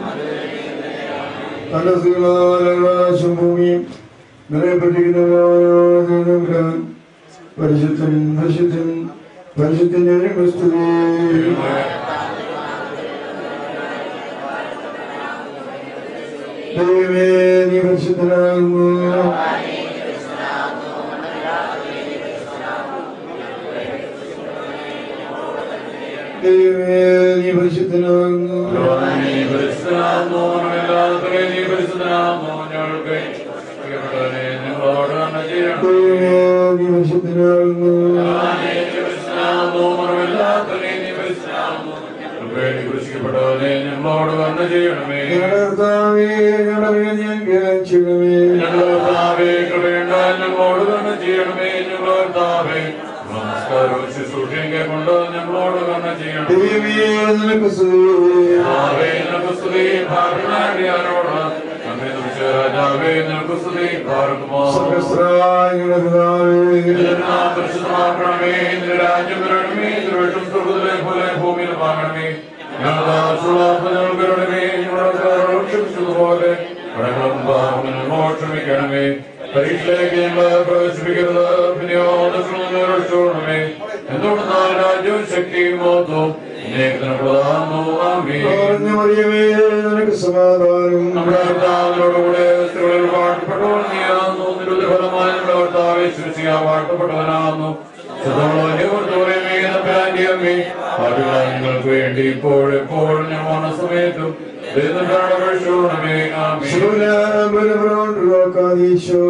തലസുകളാകാശം ഭൂമിയും നിലയപ്പെട്ടിരിക്കുന്ന പരിശുദ്ധൻ പരിശുദ്ധൻ പരിശുദ്ധന്റെ സ്തുതി ദൈവമേ നീ പരിശുദ്ധനാകുന്നു ദൈവമേ നീ പരിശുദ്ധനാകുന്നു ദൈവമേ നീ പരിശുദ്ധനാകുന്നു ഞങ്ങളോട് വന്ന് ചെയ്യണമേ ഞങ്ങളുടെ കർത്താവേ ഞങ്ങളുടെ മേൽ ഞാൻ ഗ്രഹിച്ചുകമേ ഞങ്ങളെ കൃപയുണ്ട ഞങ്ങളോട് തന്നെ ചെയ്യണമേ ഞങ്ങളെ നമസ്കാരവും ശുശ്രൂഷയും കൊണ്ട് ഞങ്ങളോട് തന്നെ ചെയ്യണം ദൈവമേ നിനക്ക് സ്തുതി ആവേ നിനക്ക് സ്തുതി ഭാരതനാടിയാരോട് നമ്മെ തുറിച്ച് രാജാവേ നിനക്ക് സ്തുതി ഭാരതമോ സ്വർഗസ്ഥനായ ഞങ്ങളുടെ പിതാവേ പരിശുദ്ധമാക്കണമേ നിന്റെ രാജ്യം വരണമേ നിന്റെ സ്വർഗത്തിലെ പോലെ ഭൂമിയിൽ വാങ്ങണമേ ഞങ്ങളുടെ ആശ്രവാസനകളുടെ ഞങ്ങളുടെ ക്ഷമിച്ചതുപോലെ കടങ്ങളും പാപങ്ങളും മോക്ഷമിക്കണമേ പരീക്ഷയിലേക്ക് ഞങ്ങളെ പ്രവേശിപ്പിക്കരുത് പിന്നെയോ ദക്ഷിണമേ എന്തുകൊണ്ട് രാജ്യവും ശക്തിയും മോത്തവും പറഞ്ഞ മറിയമേ നിനക്ക് സമാധാനം നമ്മുടെ കർത്താവിനോടുകൂടെ സ്ത്രീകളിൽ വാഴ്ത്തപ്പെട്ടവൻ നീയാകുന്നു നിരുടെ ഫലമായി നമ്മുടെ കർത്താവെ ശിവസിയ വാഴ്ത്തപ്പെട്ടവനാകുന്നു നിങ്ങൾക്ക് വേണ്ടി ഇപ്പോഴെപ്പോഴും ഞാൻ വന്ന സമയത്തും ശിവനാമരപ്രവണ്ടീശോ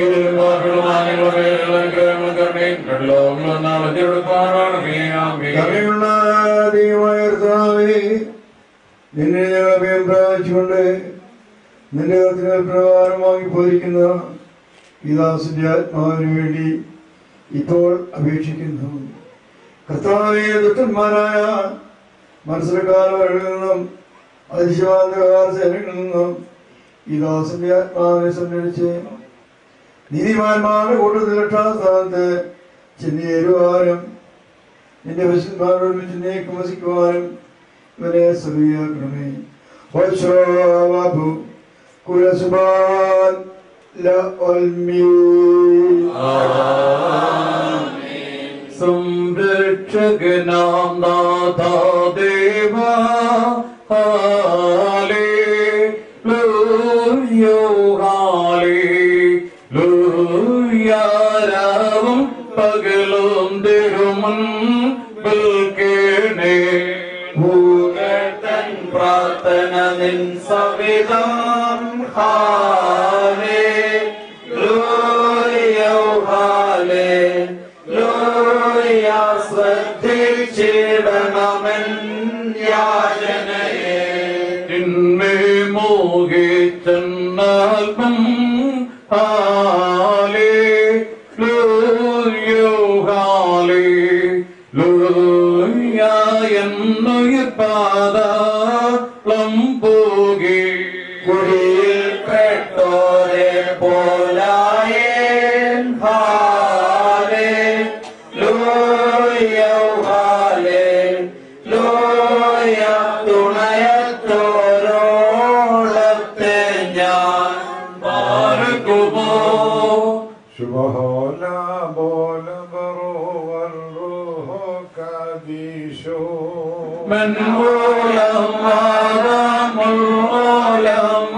കവിയുള്ള ദൈവമായ കർത്താവേ നിന്നെ ഞങ്ങൾ അഭയം പ്രാപിച്ചുകൊണ്ട് നിന്റെ കർത്തൃ പ്രകാരം വാങ്ങിപ്പോയിരിക്കുന്ന ഈ ദാസന്റെ ആത്മാവിന് വേണ്ടി ഇപ്പോൾ അപേക്ഷിക്കുന്നു കർത്താവെ ദുഷ്ടന്മാരായ മനസ്സിലക്കാലവരിൽ നിന്നും അതിശവാന്തകാല സേനകളിൽ നിന്നും ഈ ദാസന്റെ ആത്മാവിനെ സംരക്ഷിച്ച് നീതിമാന്മാരുടെ കൂട്ടത്തിൽ രക്ഷാസ്ഥാനത്ത് ചെന്നേരുവാനും നിന്റെ വിശുദ്ധന്മാരോട് ഒരുമിച്ച് നീക്കം വസിക്കുവാനും ഇവരെ സറിയാക്കണമേ ബാബു കുലസുബാൻ ല ഒൽമീ സംരക്ഷകനാം നാഥാദേവ ഹാലേ ലൂയോ ഹാലേ ലൂയാരാവും പകലും തിരുമൻ ബൽക്കേണേ ഭൂകട്ടൻ പ്രാർത്ഥന നിൻ സവിധം ഹാലേ ലൂയോ ഹാലേ ലോയ ശ്രദ്ധിച്ചിടണമെൻ യാചനയെ തിന്മേ മോഹിച്ചെന്നാൽപ്പം ഹാലേ ലൂയോ ഹാലേ ലൂയ എന്നുയിർപ്പാദം പോകി കുടിയിൽപ്പെട്ടോരെ പോലായേൻ ഹാലേ ലൂയ ഹാലേ ലൂയ തുണയത്തോരോളത്തെ ഞാൻ പാർക്കുമോ ശുഭഹോല ബോല ബറോ വൽറൂഹോ കദീശോ من أولم آدم الأولم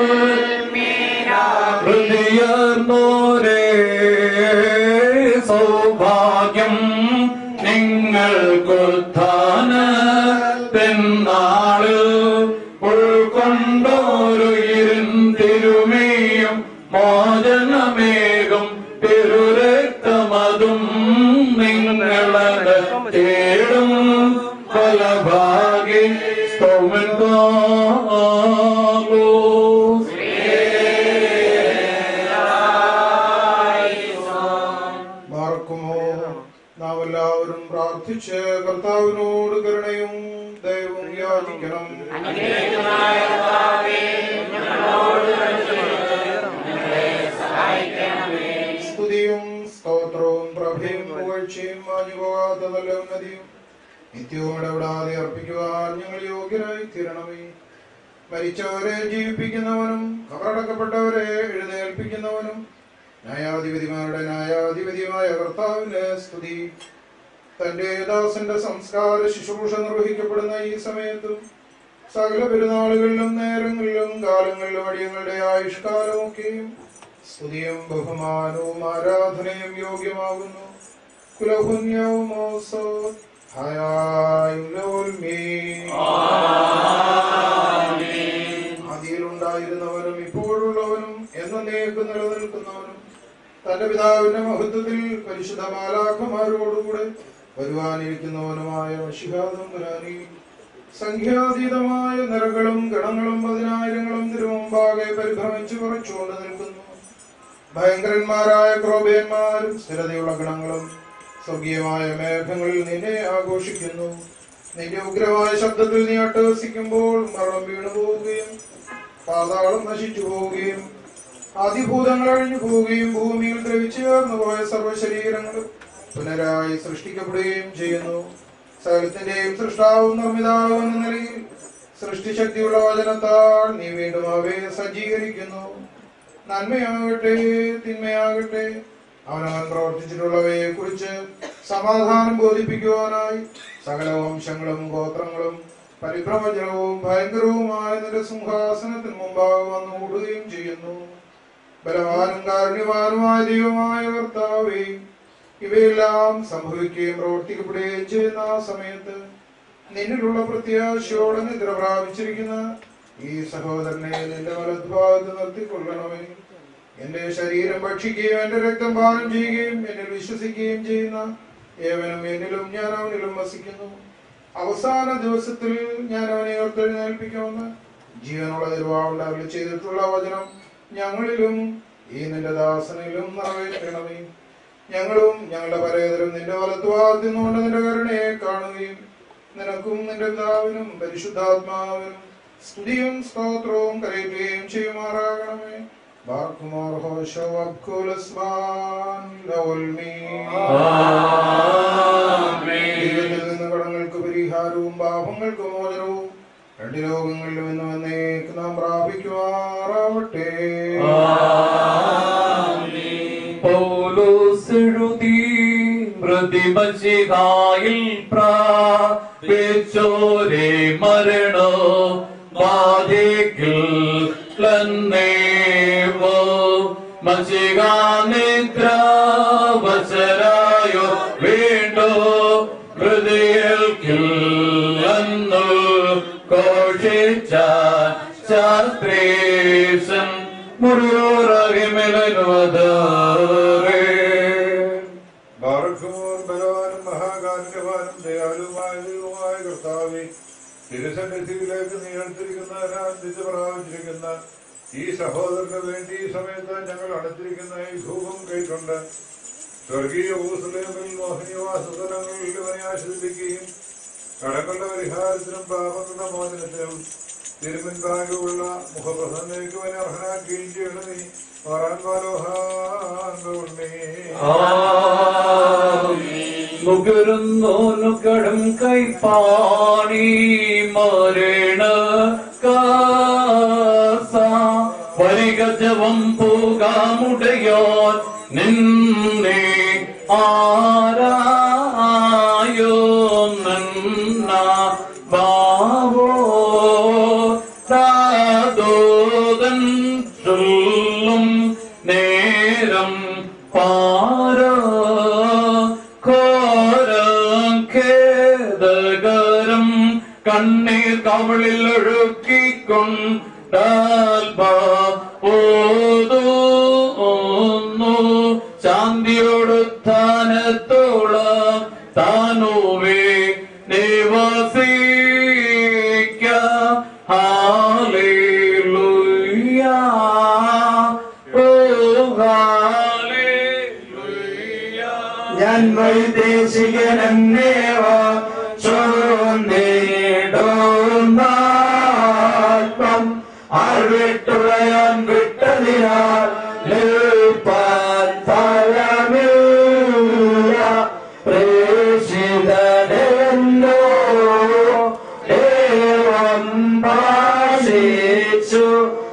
ഹൃദയർന്നോരേ സൗഭാഗ്യം നിങ്ങൾക്കുത്ഥാന തെന്നാള് ഉൾക്കൊണ്ടോരുയിരും തിരുമേയും മോചനമേകം തിരുരക്തമതും നിങ്ങളത് തേടും ഫലഭാഗ്യ സ്തോമൻ മാർക്കുമോ നാം എല്ലാവരും പ്രാർത്ഥിച്ച് കർത്താവിനോട് കരുണയും ദൈവവും യാചിക്കണം സ്തുതിയും സ്തോത്രവും പ്രഭയും പുകഴ്ചയും മാഞ്ഞുപോകാത്ത നല്ല ഉന്നതിയും നിത്യവും ഇടപെടാതെ അർപ്പിക്കുവാൻ ഞങ്ങൾ യോഗ്യരായി തീരണമേ മരിച്ചവരെ ജീവിപ്പിക്കുന്നവനും കബറടക്കപ്പെട്ടവരെ എഴുന്നേൽപ്പിക്കുന്നവനും ന്യായാധിപതിമാരുടെ ന്യായാധിപതിയുമായ കർത്താവിന്റെ സ്തുതി തന്റെ ദാസന്റെ സംസ്കാര ശുശ്രൂഷ നിർവഹിക്കപ്പെടുന്ന ഈ സമയത്തും സകല പെരുന്നാളുകളിലും നേരങ്ങളിലും കാലങ്ങളിലും അടിയങ്ങളുടെ ആയുഷ്കാലമൊക്കെയും സ്തുതിയും ബഹുമാനവും ആരാധനയും യോഗ്യമാകുന്നു കുലപുണ്യവും ഓസോ ആദിയിലുണ്ടായിരുന്നവനും ഇപ്പോഴുള്ളവനും എന്നേക്കും നിലനിൽക്കുന്നവനും തന്റെ പിതാവിന്റെ മഹത്വത്തിൽ പരിശുദ്ധ മാലാഖമാരോടുകൂടെ വരുവാനിരിക്കുന്നവനുമായ വശികാതമ്പുരാനി സംഖ്യാതീതമായ നിറകളും ഗണങ്ങളും പതിനായിരങ്ങളും തിരുമുമ്പാകെ പരിഭ്രമിച്ചു കുറച്ചുകൊണ്ട് നിൽക്കുന്നു ഭയങ്കരന്മാരായ ക്രോബേന്മാരും സ്ഥിരതയുള്ള ഗണങ്ങളും സ്വർഗീയമായ മേഘങ്ങളിൽ നിന്നെ ആഘോഷിക്കുന്നു നിന്റെ ഉഗ്രമായ ശബ്ദത്തിൽ നീ അട്ടഹസിക്കുമ്പോൾ മരണം വീണു പോവുകയും പാതാളം നശിച്ചു പോവുകയും ആദിഭൂതങ്ങൾ അഴിഞ്ഞു പോവുകയും ഭൂമിയിൽ ദ്രവിച്ചു ചേർന്നു പോയ സർവ്വശരീരങ്ങളും പുനരായി സൃഷ്ടിക്കപ്പെടുകയും ചെയ്യുന്നു സകലത്തിന്റെയും സൃഷ്ടാവും നിർമ്മിതാവും എന്ന നിലയിൽ സൃഷ്ടിശക്തിയുള്ള വചനത്താൽ നീ വീണ്ടും അവയെ സജ്ജീകരിക്കുന്നു നന്മയാകട്ടെ തിന്മയാകട്ടെ അവനവൻ പ്രവർത്തിച്ചിട്ടുള്ളവയെ കുറിച്ച് സമാധാനം ബോധിപ്പിക്കുവാനായി സകല വംശങ്ങളും ഗോത്രങ്ങളും പരിഭ്രമജനവും ഭയങ്കരവുമായ നിന്റെ സിംഹാസനത്തിന് മുമ്പാകെ വന്നു കൂടുകയും ചെയ്യുന്നു ബലവാനും കാരുണ്യവാനുമായ ദൈവമായ കർത്താവേ ഇവയെല്ലാം സംഭവിക്കുകയും പ്രവർത്തിക്കപ്പെടുകയും ചെയ്യുന്ന ആ സമയത്ത് നിന്നിലുള്ള പ്രത്യാശയോടെ നിദ്ര പ്രാപിച്ചിരിക്കുന്ന ഈ സഹോദരനെ നിന്റെ വലദ്ഭാഗത്ത് നിർത്തിക്കൊള്ളണമേ എന്റെ ശരീരം ഭക്ഷിക്കുകയും എന്റെ രക്തം പാനം ചെയ്യുകയും എന്നിൽ വിശ്വസിക്കുകയും ചെയ്യുന്ന ഏവനും എന്നിലും ഞാൻ അവനിലും വസിക്കുന്നു അവസാന ദിവസത്തിൽ ഞാൻ അവനെ ഉയർത്തെഴുന്നേൽപ്പിക്കുമെന്ന് ജീവനുള്ള തിരുവാവുണ്ട് അരുളി ചെയ്തിട്ടുള്ള വചനം ഞങ്ങളിലും ഈ നിന്റെ ദാസനിലും നിറവേറ്റണമേ ഞങ്ങളും ഞങ്ങളുടെ പരേതരും നിന്റെ വലത്തുവാദത്തിൽ നിന്നുകൊണ്ട് നിന്റെ കരുണയെ കാണുകയും നിനക്കും നിന്റെ പിതാവിനും പരിശുദ്ധാത്മാവിനും സ്തുതിയും സ്തോത്രവും കരയുകയും ചെയ്യുമാറാകണമേ ബാർക്കുമോർ ഹോശോ അബ്കുലസ്വാൻ ലൗൽമീ. ദൈവത്തിൽ നിന്ന് കടങ്ങൾക്ക് പരിഹാരവും പാപങ്ങൾക്ക് മോചനവും രണ്ട് ലോകങ്ങളിലും ഇന്നും എന്നേക്ക് നാം പ്രാപിക്കുമാറാവട്ടെ പൗലോസെഴുതി പ്രതിമശികായിൽ പ്രാപിച്ചോരെ മരണോ ബാധിക്കിൽ ലന്നേവോ മശികാനിദ്ര വശരായോ വീണ്ടോ ഹൃദയൽക്കില്ലെന്നു ഘോഷിച്ച ശാസ്ത്രീശൻ മുറിയോറകിമിലനുവതേ ബാറഖുമോർ ബലവാനും മഹാകാരുണ്യവാനും ദയാലുമായ ദൈവമായ കർത്താവെ തിരുസന്നിധിയിലേക്ക് നീ അടുത്തിരിക്കുന്ന ആനന്ദിച്ച് പ്രാപിച്ചിരിക്കുന്ന ഈ സഹോദരന് വേണ്ടി ഈ സമയത്ത് ഞങ്ങൾ അടുത്തിരിക്കുന്ന ഈ ധൂപം കൈക്കൊണ്ട് സ്വർഗീയ ഊസലേമിൽ മോഹിനിവാസതലങ്ങളിൽ ഇവനെ ആശ്വസിപ്പിക്കുകയും കടങ്ങളുടെ പരിഹാരത്തിനും പാപങ്ങളുടെ മോചനത്തിനും തിരുമുൻപാകെയുള്ള മുഖപ്രസന്നയ്ക്കുവനെ അർഹനാക്കുകയും ചെയ്യണമേ മാറാൻ പാലോഹാണ്ടേ മുകരുന്നോനു കടും കൈപ്പാണി മരണ കാസ വരിക ജവം പോകാമുടയോൻ നിന്നെ ആരായോ നന്ന ബാവോ താതോതൻ ചൊല്ലും നേരം പാരാ ഖേദകരം കണ്ണീർ കവളിൽ ഒഴുക്കിക്കൊണ്ടു ശാന്തിയോട് സ്ഥാനത്തോളം താനോവേ നിവസിക്ക ഹാലേലുയ ഓ ഹാലേലുയ ഞാൻ വൈദേശികനെന്നേവ ചൊന്നേടോന്നാത്മം അറിവിട്ടുളയാൻ വിട്ടതിനാൽ നിൽപ്പാൻ തരമില്ല പ്രേഷിതനെന്നോ ഏവം ഭാഷിച്ചു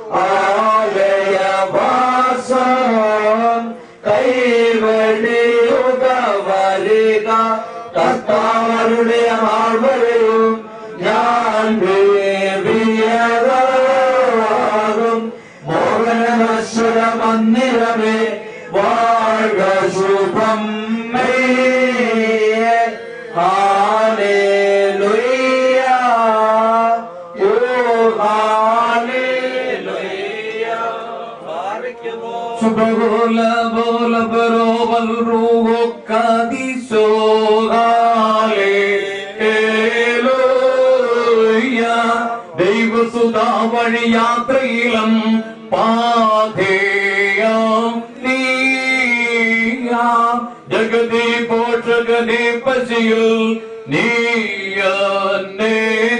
ആലയവാസം കൈവഴിയുക വരിക കർത്താവരുടെ ആൾവരെയും ഞാൻ വേവിയതാകും മോഹനശ്വര മന്ദിരമേ വാഴ ശുഭം മെയ്യേ. ഹാലേലുയ്യ. ഓ ഹാലേലുയ്യ. ശുഭഗോല ബോല ബരോബൽ റൂഹോ കദിശോ ഹാലേലൂയ ദൈവസുതാ വഴി യാത്രയിലും പാധേയം നീയ ജഗതി പോഷകനെ പശിയിൽ നീയന്നെ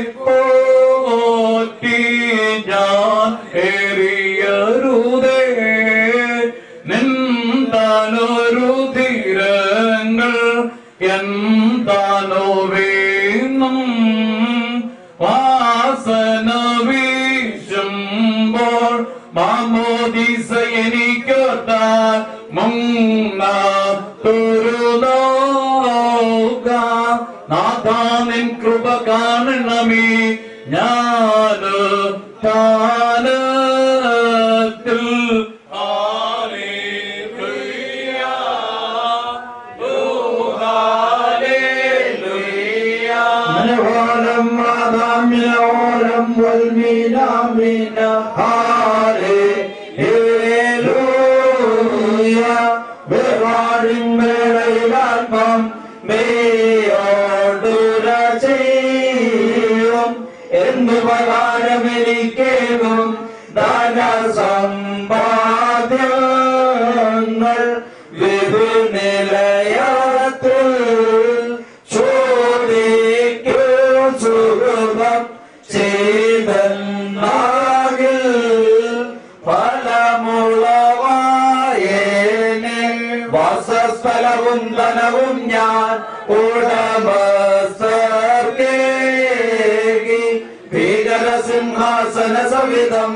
പോറ്റി ഞാൻ ഏറിയരുതേ നിന്താനൊരു തീരങ്ങൾ എന്താനോ വേണം വാസന വീശുമ്പോൾ മാമോദിസ എനിക്കൊത്ത മുങ്ങ തുരുനോക നാഥാനിൻ കൃപ കാണണമേ ഞാന് താനത്തിൽ മനോഹരം മാതാമ്യോരം വൽമീനാമീന ഹാരേ ഹേലൂയ വേവാടിൻ വേളയിലാത്മം മേയോടുര ചെയ്യും എന്തു പകാരമെനിക്കേകും ധന സമ്പാദ്യം വിധിനിലയത്തിൽ ചോദിക്കൂ സുഹൃതം ചെയ്തെന്നാകിൽ ഫലമുളവായേനെ വാസസ്ഥലവും ധനവും ഞാൻ ഉടമസ്ഥർക്കേകി ഭീകര സിംഹാസന സവിധം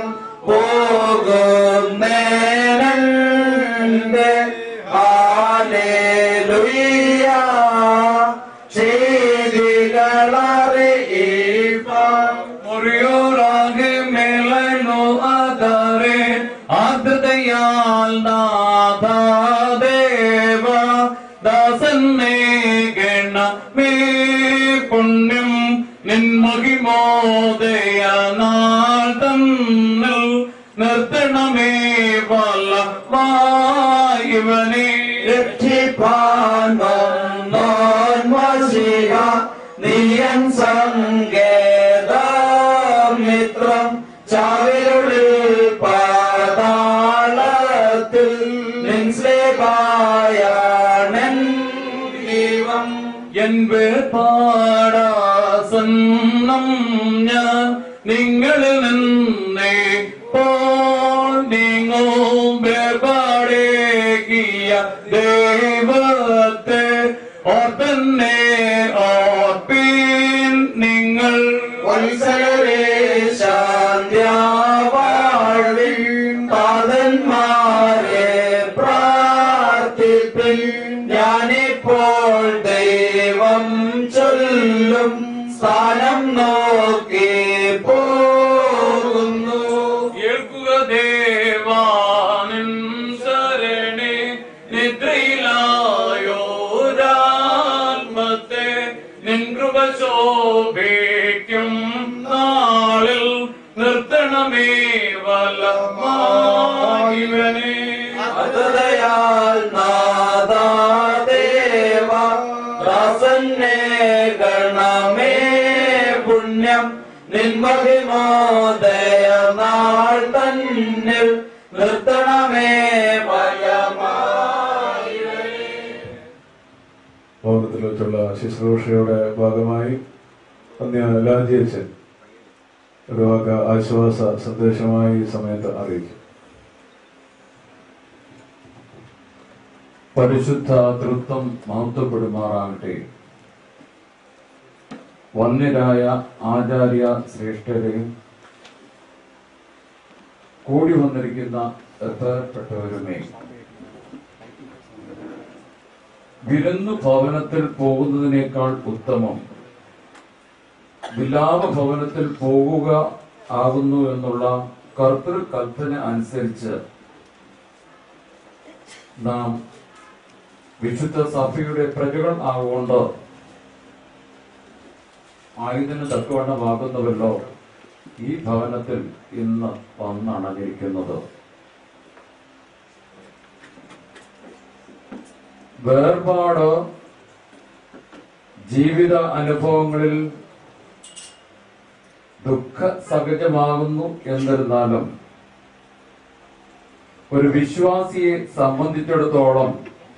പോകുന്നേനന്റെ ഹാലേലുയ്യ ചെയ്തികളറിയിപ്പാം മുറിയോറാകെ മേലോ ആധാരേ ആദ്രതയാൽ നാഥാദേവ ദാസന്നെ ഗണ മേ പുണ്യം നിൻമഹിമോദയ നാൾ തന്നിൽ നിർത്തണമേ വല്ല വായുവനെ നീയൻ സങ്കേതമിത്രം ചാവിലുള്ളിൽ പാതാളത്തിൽ നിൻസ്ലേപായണൻ ദൈവം എൻ വേർപാടാസന്നം ഞാൻ നിങ്ങളിൽ നിന്നേ പോൾ നീങ്ങും വേർപാടേകിയ ദൈവത്തെ ഓർത്തന്നെ ഓർപ്പീൻ നിങ്ങൾ വത്സലരേ ശാന്ത്യാവാഴ്വിൻ പാതന്മാരെ പ്രാർത്ഥിപ്പിൻ ഞാനിപ്പോൾ ദൈവം ചൊല്ലും സ്ഥാനം നോക്കി പോകുന്നു കേൾക്കുക ദേവാനിൻ ശരണേ നിദ്രയിലായോരാത്മത്തെ നിൻ കൃപ ശോഭിക്കും നാളിൽ നിർത്തണമേ വലമായിവനെ അതയാൽ നാദാദേവ ദാസന്നെ ഗണമേ പുണ്യം നിൻമഹിമോദയ നാൾ തന്നിൽ നിർത്തണമേ വയമായി ഭവനത്തിൽ വെച്ചുള്ള ശുശ്രൂഷയുടെ ഭാഗമായി അന്യ ലാഞ്ചിയച്ചൻ ഒരു വാക്ക ആശ്വാസ സന്ദേശമായി ഈ സമയത്ത് അറിയിക്കും പരിശുദ്ധ തൃത്വം മഹത്വപ്പെടുമാറാകട്ടെ വന്യരായ ആചാര്യ ശ്രേഷ്ഠരെയും കൂടി വന്നിരിക്കുന്ന എത്തപ്പെട്ടവരുമേ വിരുന്നു ഭവനത്തിൽ പോകുന്നതിനേക്കാൾ ഉത്തമം വിലാപ ഭവനത്തിൽ പോകുക ആകുന്നു എന്നുള്ള കർത്തൃ കൽപ്പന അനുസരിച്ച് നാം വിശുദ്ധ സഭയുടെ പ്രജകൾ ആകൊണ്ട് ആയുധന് തക്കവണ്ണമാകുന്നുവല്ലോ ഈ ഭവനത്തിൽ ഇന്ന് വന്നണഞ്ഞിരിക്കുന്നത് വേർപാട് ജീവിത അനുഭവങ്ങളിൽ ദുഃഖ സഹജമാകുന്നു എന്നിരുന്നാലും ഒരു വിശ്വാസിയെ സംബന്ധിച്ചിടത്തോളം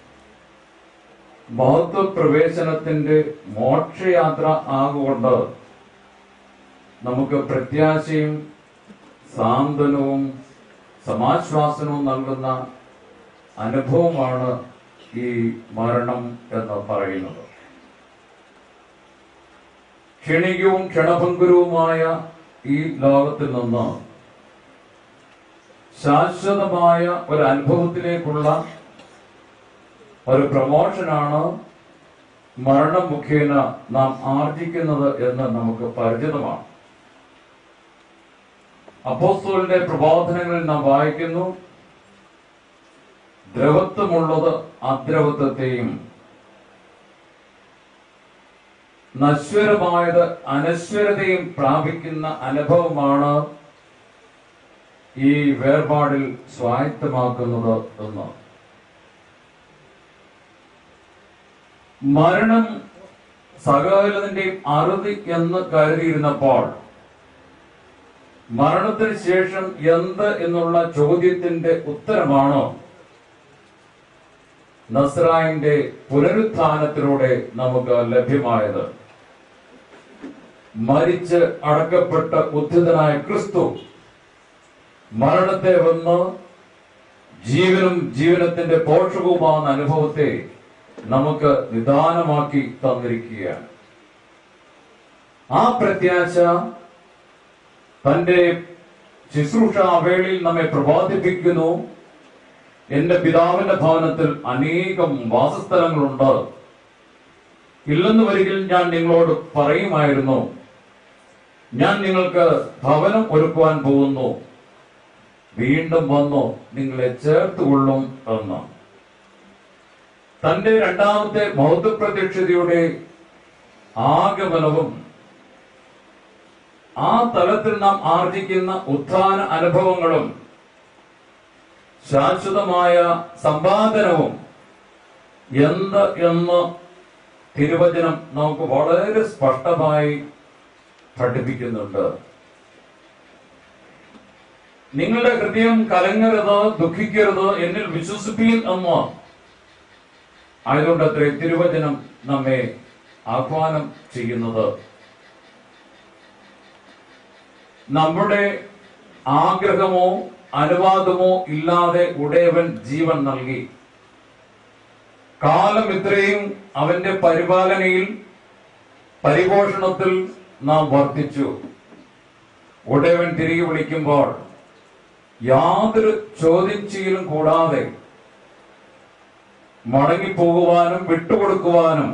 മഹത്വ പ്രവേശനത്തിന്റെ മോക്ഷയാത്ര ആകൊണ്ട് നമുക്ക് പ്രത്യാശയും സാന്ത്വനവും സമാശ്വാസനവും നൽകുന്ന അനുഭവമാണ് ഈ മരണം എന്ന് പറയുന്നത് ക്ഷണികവും ക്ഷണഭങ്കുരവുമായ ഈ ലോകത്തിൽ നിന്ന് ശാശ്വതമായ ഒരു അനുഭവത്തിലേക്കുള്ള ഒരു പ്രമോഷനാണ് മരണം മുഖേന നാം ആർജിക്കുന്നത് എന്ന് നമുക്ക് പരിചിതമാണ് അപ്പോസ്തോലിന്റെ പ്രബോധനങ്ങളിൽ നാം വായിക്കുന്നു ദ്രവത്വമുള്ളത് അദ്രവത്വത്തെയും നശ്വരമായത് അനശ്വരതയും പ്രാപിക്കുന്ന അനുഭവമാണ് ഈ വേർപാടിൽ സ്വായത്തമാക്കുന്നത് എന്ന് മരണം സകലതിന്റെയും അറുതി എന്ന് കരുതിയിരുന്നപ്പോൾ മരണത്തിന് ശേഷം എന്ത് എന്നുള്ള ചോദ്യത്തിന്റെ ഉത്തരമാണ് നസ്രായിന്റെ പുനരുത്ഥാനത്തിലൂടെ നമുക്ക് ലഭ്യമായത് മരിച്ച് അടക്കപ്പെട്ട ഉദ്ധിതനായ ക്രിസ്തു മരണത്തെ വന്ന് ജീവനും ജീവനത്തിന്റെ പോഷകവുമാകുന്ന അനുഭവത്തെ നമുക്ക് നിദാനമാക്കി തന്നിരിക്കുകയാണ് ആ പ്രത്യാശ തന്റെ ശുശ്രൂഷ വേളയിൽ നമ്മെ പ്രബോധിപ്പിക്കുന്നു എന്റെ പിതാവിന്റെ ഭവനത്തിൽ അനേകം വാസസ്ഥലങ്ങളുണ്ട് ഇല്ലെന്ന് വരികിൽ ഞാൻ നിങ്ങളോട് പറയുമായിരുന്നു ഞാൻ നിങ്ങൾക്ക് ഭവനം ഒരുക്കുവാൻ പോകുന്നു വീണ്ടും വന്നു നിങ്ങളെ ചേർത്തുകൊള്ളും എന്ന് തന്റെ രണ്ടാമത്തെ മഹത്വപ്രത്യക്ഷതയുടെ ആഗമനവും ആ തലത്തിൽ നാം ആർജിക്കുന്ന ഉത്ഥാന അനുഭവങ്ങളും ശാശ്വതമായ സമ്പാദനവും എന്ത് എന്ന് തിരുവചനം നമുക്ക് വളരെ സ്പഷ്ടമായി പഠിപ്പിക്കുന്നുണ്ട് നിങ്ങളുടെ ഹൃദയം കലങ്ങരുത് ദുഃഖിക്കരുത് എന്നിൽ വിശ്വസിപ്പീൻ എന്ന് ആയതുകൊണ്ട് അത്രേ തിരുവചനം നമ്മെ ആഹ്വാനം ചെയ്യുന്നത് നമ്മുടെ ആഗ്രഹമോ അനുവാദമോ ഇല്ലാതെ ഉടയവൻ ജീവൻ നൽകി കാലം ഇത്രയും അവന്റെ പരിപാലനയിൽ പരിപോഷണത്തിൽ നാം വർദ്ധിച്ചു ഉടയവൻ തിരികെ വിളിക്കുമ്പോൾ യാതൊരു ചോദ്യം ചെയ്യലും കൂടാതെ മടങ്ങിപ്പോകുവാനും വിട്ടുകൊടുക്കുവാനും